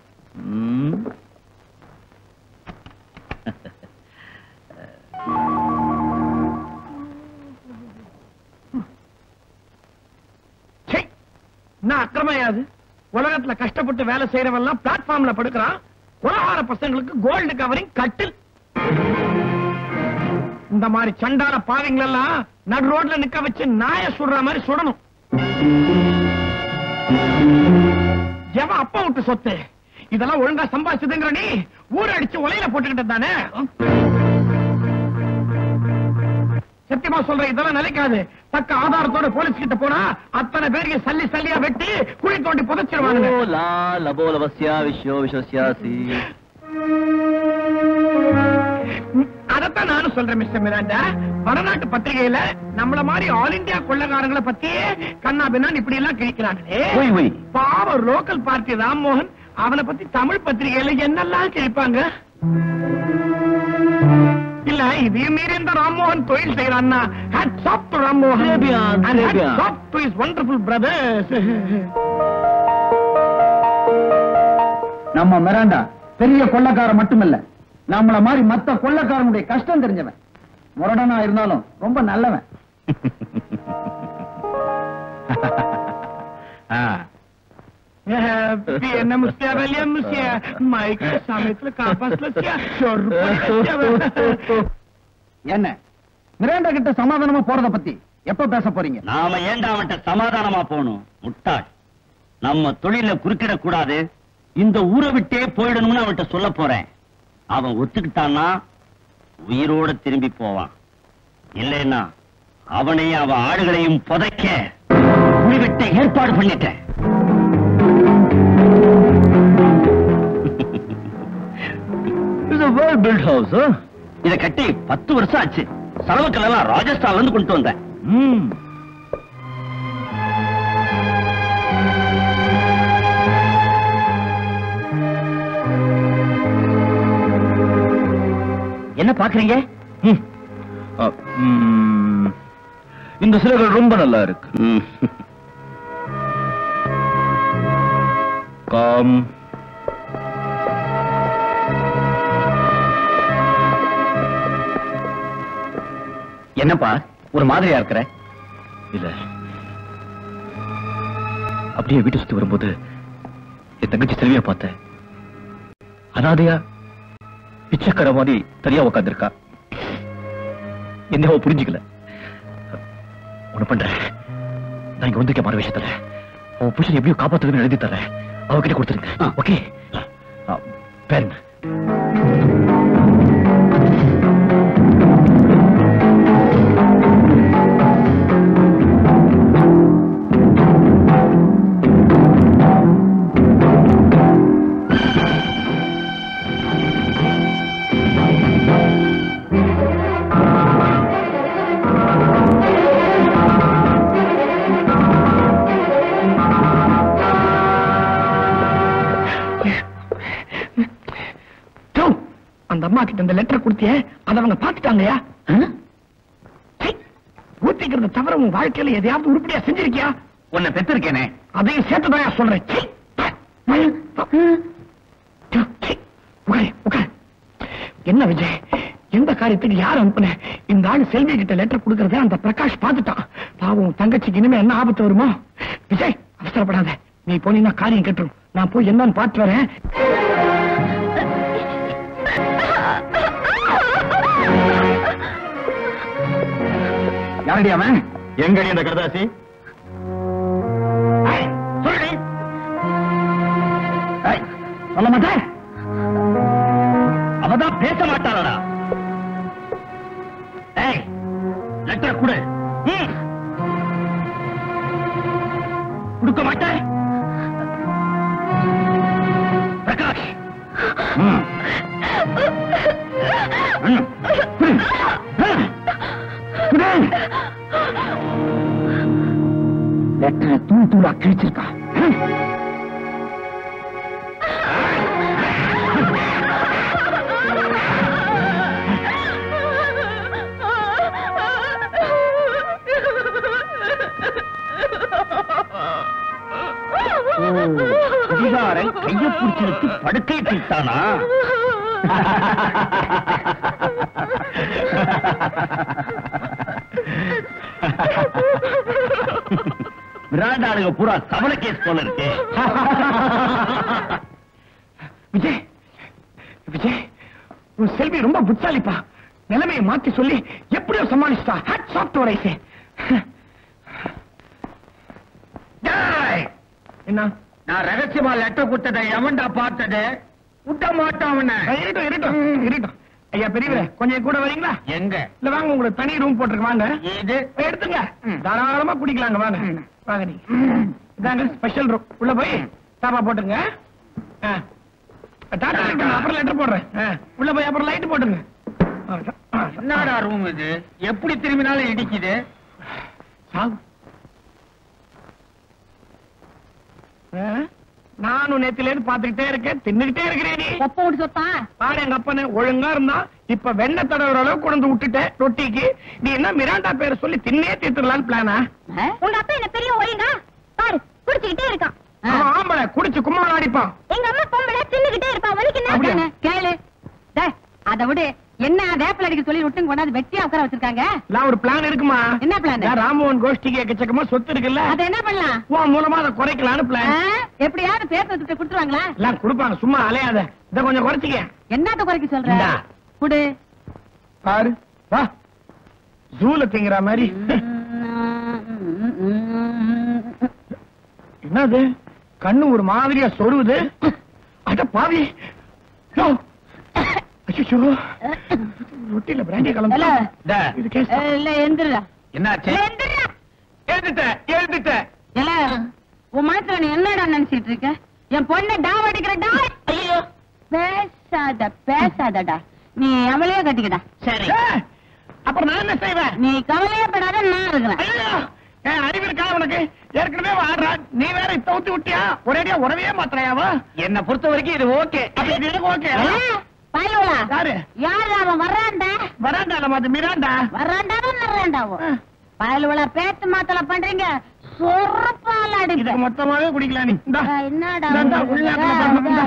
சே என்ன அக்கிரமையாது உலகத்துல கஷ்டப்பட்டு வேலை செய்யறவன் எல்லாம் பிளாட்ஃபார்ம்ல படுக்கிறான் உலகார பசங்களுக்கு கோல்டு கவரிங் கட்டில் இந்த மாதிரி சண்டான பாவிங்கள் எல்லாம் நடு ரோட்ல நிக்க வச்சு நாய சுடுற மாதிரி சுடணும் எவன் அப்பா விட்டு சொத்து இதெல்லாம் ஒழுங்கா சம்பாதிச்சதுங்கிற நீ ஊர் அடிச்சு உலையில போட்டுக்கிட்டு தானே சத்தியமா சொல்றேன் இதெல்லாம் நிலைக்காது தக்க ஆதாரத்தோட போலீஸ் கிட்ட போனா அத்தனை பேருக்கு சல்லி சல்லியா வெட்டி குழி தோண்டி புதைச்சிருவாங்க லா லபோ லபஸ்யா விஸ்வோ விஸ்வஸ்யாசி அதத்தான் நானும் சொல்றேன் மிஸ்டர் மிராண்டா வடநாட்டு பத்திரிகையில நம்மள மாதிரி ஆல் இந்தியா கொள்ளக்காரங்களை பத்தியே கண்ணா பின்னான்னு இப்படி எல்லாம் கிழிக்கிறாங்களே ஒய் ஒய் பாவம் லோக்கல் பார்ட்டி ராம்மோகன் அவனை பத்தி தமிழ் பத்திரிகையில என்னெல்லாம் கிழிப்பாங்க இல்ல இதையும் மீறி இந்த ராம்மோகன் தொழில் செய்யறான்னா hats off to Rammohan Trebian, and trebian. hats off to his wonderful brothers நம்ம மிராண்டா பெரிய கொள்ளக்காரன் மட்டுமில்ல நம்மள மாதிரி மத்த கொள்ளக்காரனுடைய கஷ்டம் தெரிஞ்சவன் முரடனா இருந்தாலும் ரொம்ப நல்லவன் என்ன முஸ்தியா வெளிய முஸ்தியா மைக் சமயத்துல காப்பாஸ்ல என்ன மிராண்டா கிட்ட சமாதானமா போறத பத்தி எப்ப பேச போறீங்க நாம ஏண்டா அவன்கிட்ட சமாதானமா போகணும் முட்டாள் நம்ம தொழில குறுக்கிட கூடாது இந்த ஊரை விட்டே போயிடணும்னு அவன்கிட்ட சொல்ல போறேன் அவன் ஒத்துக்கிட்டான்னா உயிரோட திரும்பி போவான் இல்லைன்னா அவனையும் அவன் ஆடுகளையும் புதைக்க குழிவெட்ட ஏற்பாடு பண்ணிட்டேன் வெல் பில்ட் ஹவுஸ் இத கட்டி பத்து வருஷம் ஆச்சு செலவுக்கள் எல்லாம் ராஜஸ்தான்ல இருந்து கொண்டு வந்தேன் ம் என்ன பாக்குறீங்க ம். அ, ம். இந்த சிலைகள் ரொம்ப நல்லா இருக்கு காம் என்னப்பா ஒரு மாதிரியா இருக்கிற இல்ல அப்படியே வீட்டை சுத்தி வரும்போது என் தங்கச்சி செல்விய பார்த்தேன் அனாதையா பிச்சைக்கார மாதிரி தனியா உட்காந்துருக்கா என்ன அவ புரிஞ்சுக்கல ஒண்ணு பண்றேன் நான் இங்க வந்திருக்க மாற விஷயத்துல அவன் புருஷன் எப்படியோ காப்பாத்துறதுன்னு எழுதி தர்றேன் அவகிட்ட கொடுத்துருங்க ஓகே பேரன் டோ, அந்த அம்மா கிட்ட இந்த லெட்டர் கொடுத்தியே அத அவங்க பாத்துட்டாங்கயா ஊத்திக்கிறத தவிர உன் வாழ்க்கையில எதையாவது உருப்படியா செஞ்சிருக்கியா உன்னை பெற்றிருக்கேனே அதையும் சேர்த்துதான் சொல்றேன் சீ. சீ, உட்காரு, உட்காரு. என்ன விஜய் எந்த காரியத்துக்கு யார் அனுப்புன இந்த ஆள் செல்வி கிட்ட லெட்டர் கொடுக்கறத அந்த பிரகாஷ் பார்த்துட்டான் பாவம் தங்கச்சிக்கு இனிமே என்ன ஆபத்து வருமோ விஜய் அவசரப்படாத நீ போனீங்கன்னா காரியம் கெட்டுரும் நான் போய் என்னன்னு பார்த்து வரேன் யாரடி அவன் எங்கடி அந்த கடதாசி ஏய், சொல்லுடி. ஏய், சொல்ல மாட்டேன் அவதான் பேச மாட்டாளடா ஏய் லெட்டர் கொடு ம். கொடுக்க மாட்டேன் பிரகாஷ் ம். ம். ம். ம். லெட்டரை தூள் தூளா கிழிச்சிருக்கா ம். குடிகாரன் கைய பிடிச்சிருக்கு படுக்கை தீட்டானா விராண்டாளுங்க பூரா சவள கேஸ் போல இருக்கு விஜய் விஜய் உன் செல்வி ரொம்ப புத்தாலிப்பா நிலைமையை மாத்தி சொல்லி எப்படியோ சமாளிச்சுட்டா ஹேட் சாப்ட் ஐசே என்ன நான் ரகசியமா லெட்டர் கொடுத்ததை எவன்டா பார்த்தது விட்ட மாட்டான் அவனை இருக்கட்டும் இருக்கட்டும் இருக்கட்டும் ஐயா பெரியவரே கொஞ்சம் கூட வரீங்களா எங்க இல்ல வாங்க உங்களுக்கு தனி ரூம் போட்டிருக்கு வாங்க இது எடுத்துங்க தாராளமா குடிக்கலாங்க வாங்க வாங்க நீ இதாங்க ஸ்பெஷல் ரூம் உள்ள போய் தாப்பா போட்டுங்க ஆ. டாட்டா இருக்கட்டும், அப்புறம் லெட்டர் போடுறேன் ஆ. உள்ள போய் அப்புறம் லைட் போட்டுங்க ஆ, ச- ஆ, ச- என்னடா ரூம் இது எப்படி திரும்பினாலும் இடிக்குது சாவு ஆ? நானும் நேத்துல இருந்து பாத்துக்கிட்டே இருக்கேன் தின்னுகிட்டே இருக்கிறேன் நீ ஒப்ப விட்டு சொத்தா பாரு எங்க அப்பனு ஒழுங்கா இருந்தா இப்ப வெண்ணெய் தடவுற அளவுக்கு கொண்டு வந்து விட்டுட்டேன் ரொட்டிக்கு நீ என்ன மிராண்டா பேரை சொல்லி தின்னே தீர்த்துடலான்னு பிளானா உங்க அப்பா என்ன பெரிய ஒழிங்கா பாரு குடிச்சுக்கிட்டே இருக்கான் அவன் ஆம்பளை குடிச்சு கும்மாளம் அடிப்பான் எங்க அம்மா பொம்பளை தின்னுகிட்டே இருப்பா வலிக்கு அப்படியா? என்ன கேளு டேய், அதை விடு என்ன வேப்பில அடிக்க சொல்லி விட்டு கொண்டாந்து வெட்டியா உட்கார வச்சிருக்காங்க எல்லாம் ஒரு பிளான் இருக்குமா என்ன plan? நான் ராமோகன் கோஷ்டிக்கு எக்கச்சக்கமா சொத்து இருக்குல்ல அதை என்ன பண்ணலாம் உன் மூலமா அதை குறைக்கலான்னு ஆ? பிளான் எப்படியாவது பேச வச்சுட்டு கொடுத்துருவாங்களா எல்லாம் கொடுப்பாங்க சும்மா அலையாத இத கொஞ்சம் குறைச்சிக்க என்னத்த குறைக்க சொல்ற இந்தா. குடு பாரு வா ஜூல திங்கிற மாதிரி என்னது கண்ணு ஒரு மாதிரியா சொருவுது அட பாவி யோ. அச்சச்சோ. ரொட்டில பிராண்டிய இல்ல. கலந்து டே, இது கேஸ் தான். இல்ல எந்திரா என்னாச்சு எந்திரா எழுந்துட்டேன் எழுந்துட்டேன் இல்ல உன் மனசுல நீ என்னடா நினைச்சிட்டு இருக்க என் பொண்ணை டாவ் அடிக்கிற டாவ் ஐயோ பேசாத பேசாதடா நீ அவளையே கட்டிக்கடா சரி ஏய், அப்புறம் நான் என்ன செய்வேன் நீ கவலையே படாத நான் இருக்கிறேன் ஐயோ, ஏன் அறிவு இருக்கா உனக்கு ஏற்கனவே வாடுறா நீ வேற தவுத்தி விட்டியா ஒரேடியா உறவே மாத்திரையாவா என்ன பொறுத்த வரைக்கும் இது ஓகே அப்ப இது எனக்கு ஓகே பயலுவலா யாரு யாரு அவன் வர்றான்டா வராண்டால மாத்து மிராண்டா வர்றாண்டாவும் வர்றாண்டாவும் பயலுவலா பேத்து மாத்தல பண்றீங்க சொரப்பால் இதுக்கு அடிப்பேன் மொத்தமாவே குடிக்கலாம் நீ இந்தா. என்னடா இந்தா, இந்தா, உள்ள உங்களுக்கு? அக்கறை பாருங்க, இந்தா.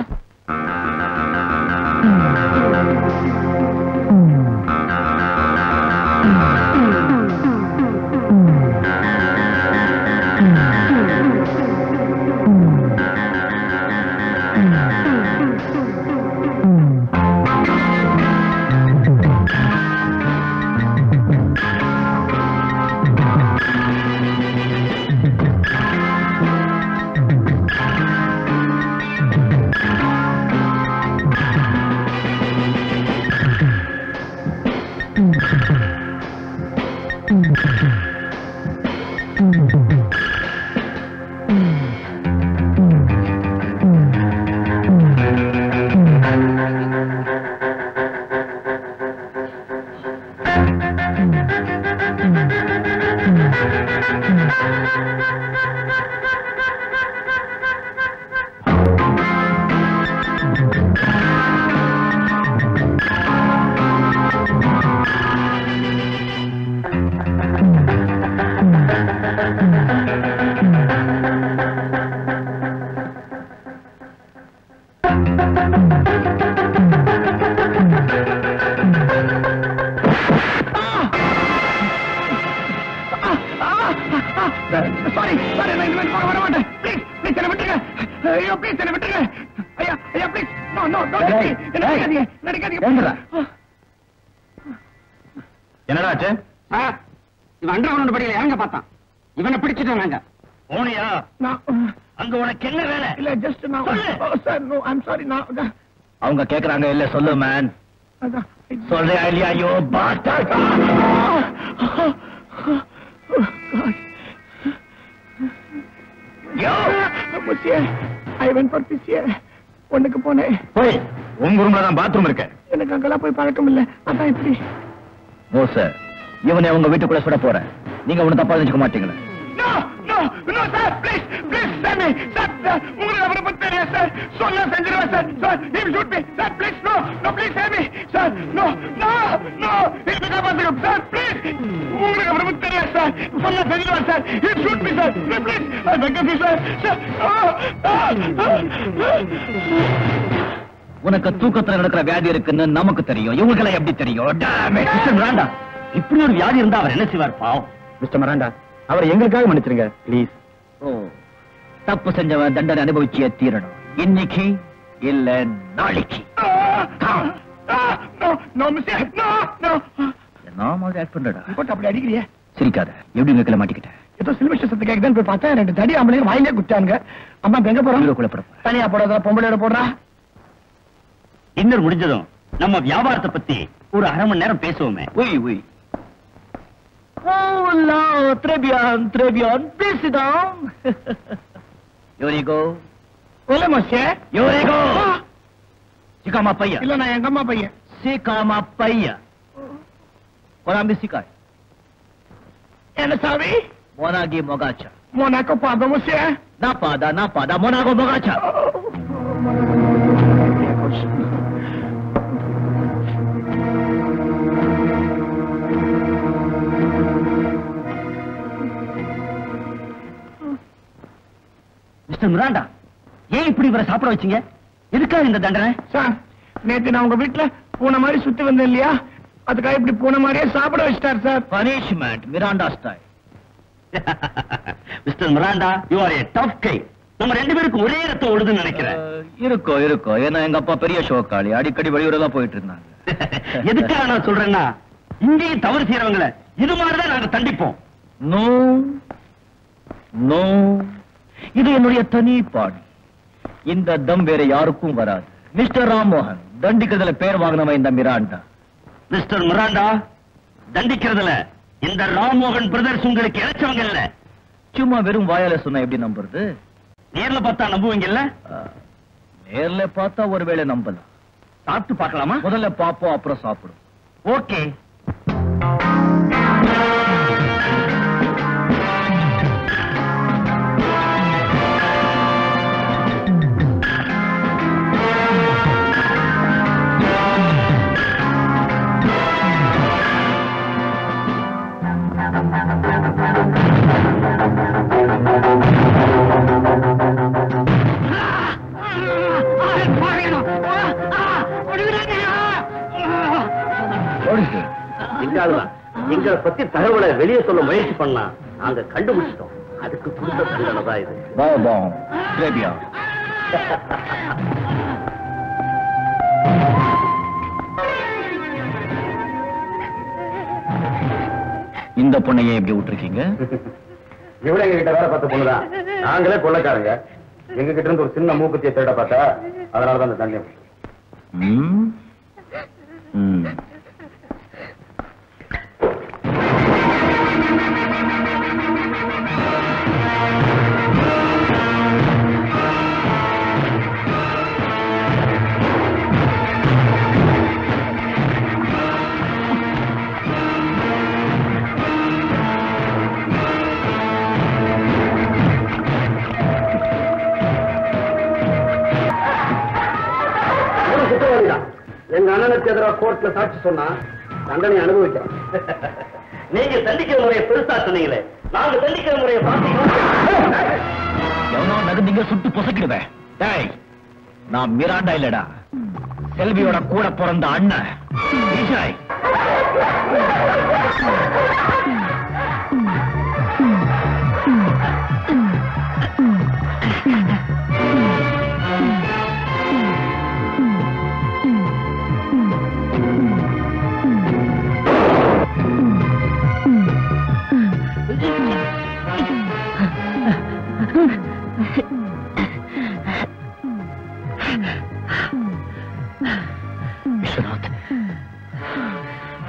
ஐயோ ப்ளீஸ் என்ன விட்டுருங்க ஐயா ஐயா ப்ளீஸ் நோ நோ நோ டேய், என்ன டேய். அடிக்காதீங்க என்ன அடிக்காதீங்க ஏன்டா? என்னடா ஆச்சு இவன் அண்டர் படியில இறங்க பார்த்தான் இவனை பிடிச்சிட்டோம் நாங்க போனியா நான் அங்க உனக்கு என்ன வேலை இல்ல ஜஸ்ட் நான் சொல்லு. சார் நோ ஐம் சாரி நான் அவங்க கேக்குறாங்க இல்ல சொல்லு மேன் அதான் சொல்றியா இல்லையா ஐயோ bastard. முசிய ஐ வென்ட் ஃபார் பிசிய ஒண்ணுக்கு போனேன் போய் உங்க ரூம்ல தான் பாத்ரூம் இருக்கு எனக்கு அங்கெல்லாம் போய் பழக்கம் இல்ல அதான் இப்படி ஓ சார் இவனை உங்க வீட்டுக்குள்ள சுட போறேன் நீங்க ஒண்ணு தப்பா நினைச்சுக்க மாட்டீங்களா no no no sir please please sir me sir sir உங்களுக்கு அவரை பத்தி தெரியாது சார் சொல்ல செஞ்சிருவேன் sir sir he shoot me sir please no no please save me sir no no no என்ன காப்பாத்துங்க சார் ப்ளீஸ் உங்களுக்கு அவரை பத்தி தெரியாது சார் சொல்ல செஞ்சிருவேன் sir he shoot me sir please I beg you sir sir உனக்கு தூக்கத்துல நடக்கிற வியாதி இருக்குன்னு நமக்கு தெரியும் இவங்களுக்கு எப்படி தெரியும் Damn it. மிஸ்டர் மிராண்டா இப்படி ஒரு வியாதி இருந்தா அவர் என்ன செய்வார் பாவம் மிஸ்டர் மராண்டா அவரை எங்களுக்காக மன்னிச்சிருங்க ப்ளீஸ் ஓ தப்பு செஞ்சவன் தண்டனை அனுபவிச்சே தீரணும் இன்னைக்கு இல்ல நாளைக்கு no no mister no no நாம ஆக்ட் பண்றடா போட்டு அப்படி அடிக்கிறியே சிரிக்காத எப்படி உங்க மாட்டிக்கிட்டேன் ஏதோ சிலுமிஷ சத்து கேக்குதான்னு போய் பார்த்தா ரெண்டு தடி ஆம்பளைங்க வாயிலே குட்டானுங்க அம்மா இப்ப எங்க போறோம் வீடுக்குள்ள போட போறேன். தனியா போடாத பொம்பளையோட போடுறா டின்னர் முடிஞ்சதும் நம்ம வியாபாரத்தை பத்தி ஒரு அரை மணி நேரம் பேசுவோமே Oui, oui. Oh là, très bien, très bien. Please sit down. Yorigo, ஒல மோசே Yorigo. Sikama paya. இல்ல நான் எங்க அம்மா பையன் Sikama paya. Warambi sikai. என்ன சாவி Monagi mogacha. மோனாக்கோ பாத மோசே Napada, napada, monago mogacha. Mister Miranda ஏன் இப்படி இவரை சாப்பிட வச்சீங்க எதுக்காக இந்த தண்டனை சார் நேத்து நான் உங்க வீட்டுல பூனை மாதிரி சுத்தி வந்தேன் இல்லையா அதுக்காக இப்படி பூனை மாதிரியே சாப்பிட வச்சிட்டார் sir Punishment, Miranda style. Mister Miranda you are a tough guy நம்ம ரெண்டு பேருக்கும் ஒரே ரத்தம் ஓடுதுன்னு நினைக்கிறேன் Uh, இருக்கும் இருக்கும் ஏன்னா எங்க அப்பா பெரிய ஷோக்காளி அடிக்கடி வெளியூர் தான் போயிட்டு இருந்தாங்க எதுக்காக நான் சொல்றேன்னா இங்கேயும் தவறு செய்யறவங்கள இது மாதிரிதான் நாங்க தண்டிப்போம் நோ நோ இது என்னுடைய தனி பாணி இந்த தம் வேற யாருக்கும் வராது மிஸ்டர் ராம்மோகன் தண்டிக்கிறதுல பேர் வாங்கினவன் இந்த மிராண்டா மிஸ்டர் மிராண்டா தண்டிக்கிறதுல இந்த ராம்மோகன் பிரதர்ஸ் உங்களுக்கு இழைச்சவங்க இல்ல சும்மா வெறும் வாயால சொன்னா எப்படி நம்புறது நேர்ல பார்த்தா நம்புவீங்கல்ல அஹ், நேர்ல பார்த்தா ஒருவேளை நம்பலாம் சாப்பிட்டு பார்க்கலாமா முதல்ல பாப்போம் அப்புறம் சாப்பிடும் ஓகே எங்க ஆளுதான் எங்களை பத்தி தகவலை வெளியே சொல்ல முயற்சி பண்ணா நாங்க கண்டுபிடிச்சிட்டோம் அதுக்கு கொடுத்த தண்டனை தான் இது Bon, bon. Très bien. இந்த பொண்ணையே எப்படி விட்டுருக்கீங்க இவள எங்க கிட்ட வேலை பார்த்த பொண்ணுதான் நாங்களே கொள்ளக்காரங்க எங்க கிட்ட இருந்து ஒரு சின்ன மூக்குத்தியை தேட பார்த்தா அதனாலதான் அந்த தண்டம் ம்? ம். ஒரு குற்றவாளிதான் எங்க அண்ணனுக்கு எதிராக கோர்ட்ல சாட்சி சொன்னா தண்டனை அனுபவிக்கிறோம் நீங்க தண்டிக்கிற முறையை பெருசா சொன்னீங்களே நாங்க தண்டிக்கிற முறையை பாத்தீங்கன்னா எவனோ நகர்ந்தீங்க சுட்டு பொசக்கிடுவேன் டேய் நான் மிராண்டா இல்லடா செல்வியோட கூட பிறந்த அண்ணன் விஜய்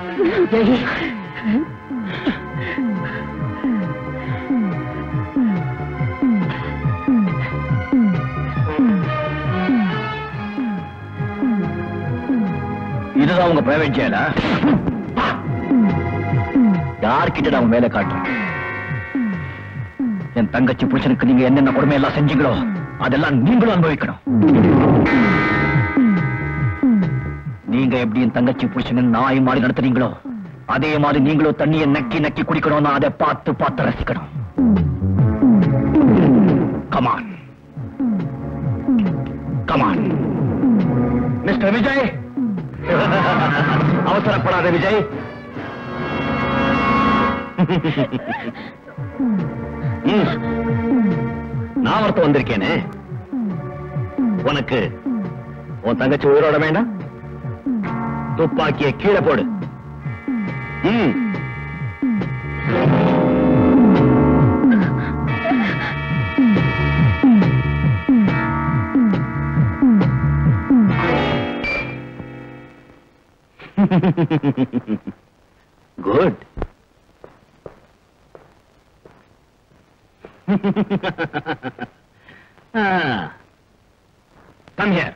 இதுதான் உங்க பிரைவேட் ஜெயிலா யார்கிட்ட நான் உங்க மேல காட்டுறேன் என் தங்கச்சி புருஷனுக்கு நீங்க என்னென்ன கொடுமை எல்லாம் செஞ்சீங்களோ அதெல்லாம் நீங்களும் அனுபவிக்கணும் நீங்க எப்படி என் தங்கச்சி புருஷனை நாய் மாதிரி நடத்துறீங்களோ அதே மாதிரி நீங்களும் தண்ணியை நக்கி நக்கி குடிக்கணும்னா அதை பார்த்து பார்த்து ரசிக்கணும் கமான் கமான் மிஸ்டர் விஜய் அவசரப்படாத விஜய் ம். நான் ஒருத்த வந்திருக்கேனே உனக்கு உன் தங்கச்சி உயிரோட வேண்டாம் துப்பாக்கியை கீழே போடு ம். Good Come here.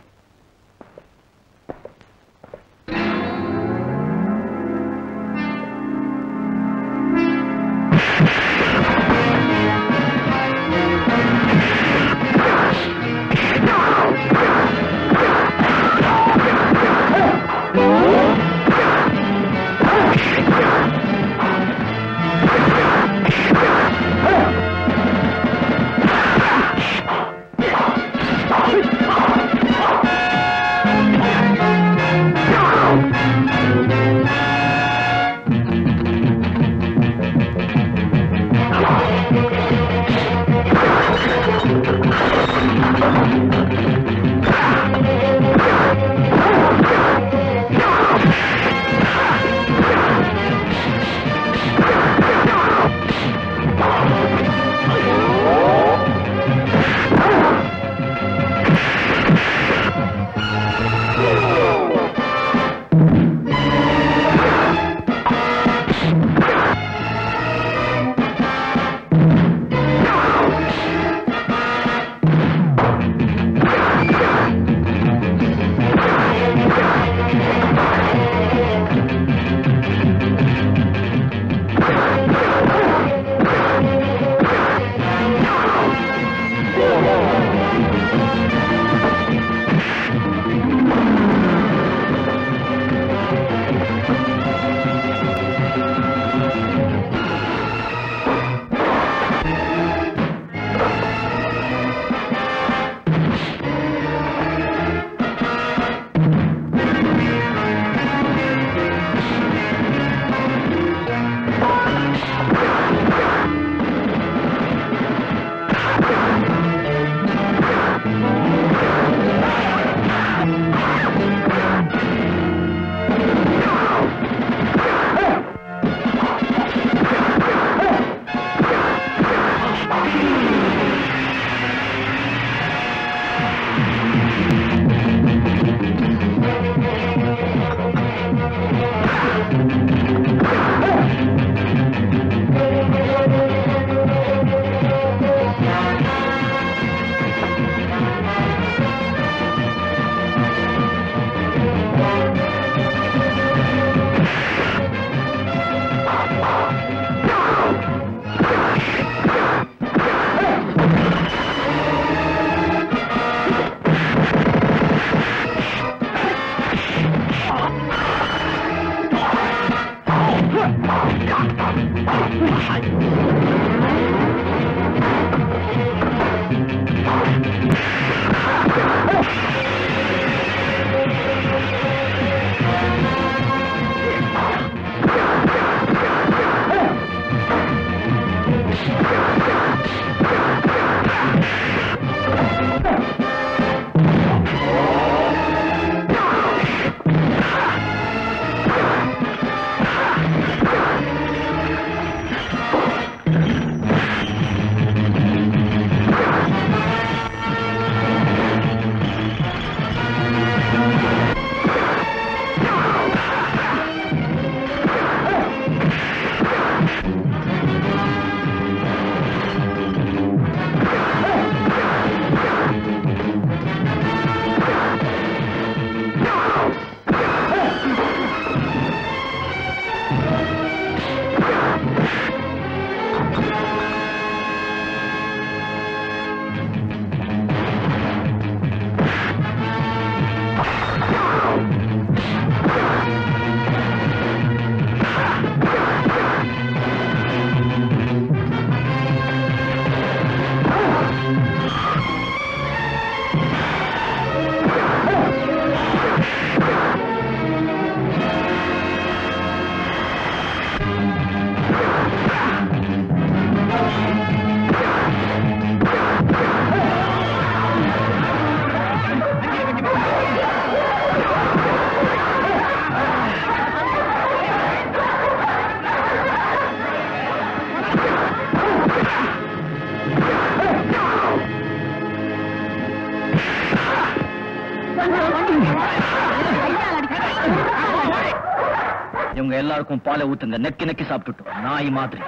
எல்லாருக்கும் பாலை ஊத்துங்க நெக்கி நெக்கி சாப்பிட்டுட்டோம் நாய் மாதிரி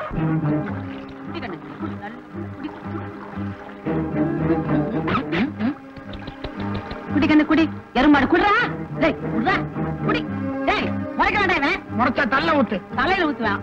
குடி கண்ணு குடி எருமாடு குடுறா டேய் குடுறா குடி டேய் முறைக்கிறான்டா இவன் முறைச்சா தள்ள ஊத்து தலையில ஊத்துவான்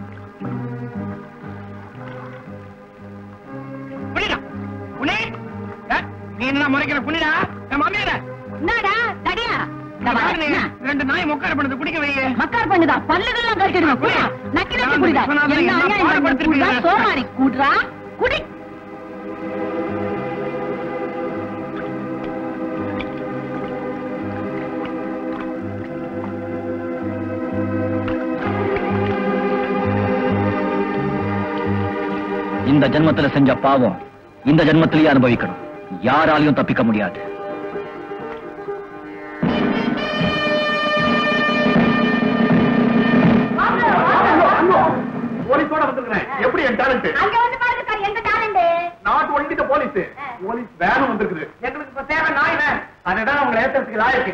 புனிடா புனி ஏ, நீ என்ன முறைக்கிற புனிடா என் மாமியார என்னடா தடியா இந்த வா, என்ன? ரெண்டு நாய் முக்கார பண்ணது குடிக்க வைய மக்கார் பண்ணுதா பல்லுகள்லாம் கழிச்சிடுவேன் குடியா நக்கி நக்கி குடிடா விஸ்வநாதன் என்ன என்ன அநியாயம் பண்ண பாடுபடுத்திருக்கீங்க? குடிடா சோமாரி குடுறா குடி இந்த ஜென்மத்துல செஞ்ச பாவம் இந்த ஜென்மத்திலேயே அனுபவிக்கணும் யாராலையும் தப்பிக்க முடியாது போலீஸோட வந்திருக்கிறேன் எப்படி என் டேலண்ட் அங்க வந்து பாருங்க சார் எங்க talent not only the police police வேனும் வந்திருக்குது எங்களுக்கு இப்ப தேவை நாய் தான் அதுதான் உங்களை ஏத்துறதுக்கு லாயக்கு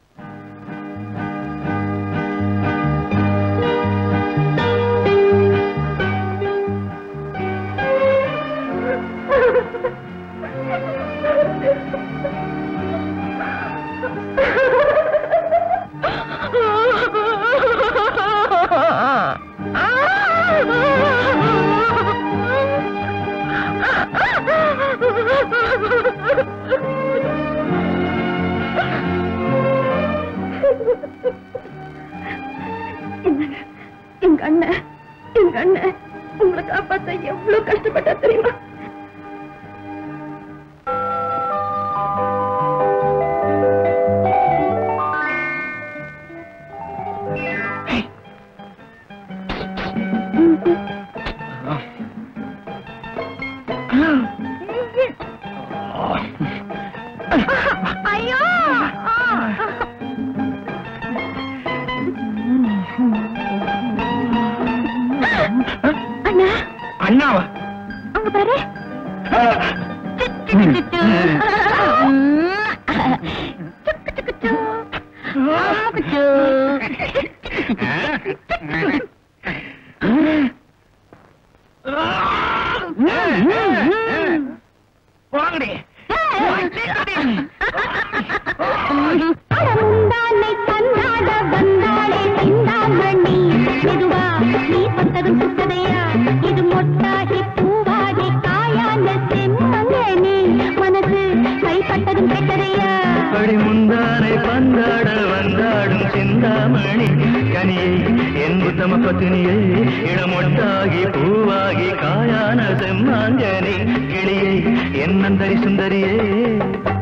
எங்க அண்ணன் எங்க அண்ணன் உங்களை காப்பாத்த எவ்வளவு கஷ்டப்பட்டா தெரியுமா ஐயோ அண்ணா அண்ணாவா அங்க பாரு போங்கடி முந்தானை தன்னாட வந்தாளே சிந்தாமணி மெதுவா நீ பட்டதும் சுத்ததையா இது மொட்டாகி பூவாகி காயான செம்மங்கனி மனசு கைப்பட்டதும் கெட்டதையா படி முந்தானை பந்தாட வந்தாடும் சிந்தாமணி கனியை என் உத்தம பத்தினியை இடமொட்டாகி பூவாகி காயான செம்மாங்கனி கிளியை என் நந்தரி சுந்தரியே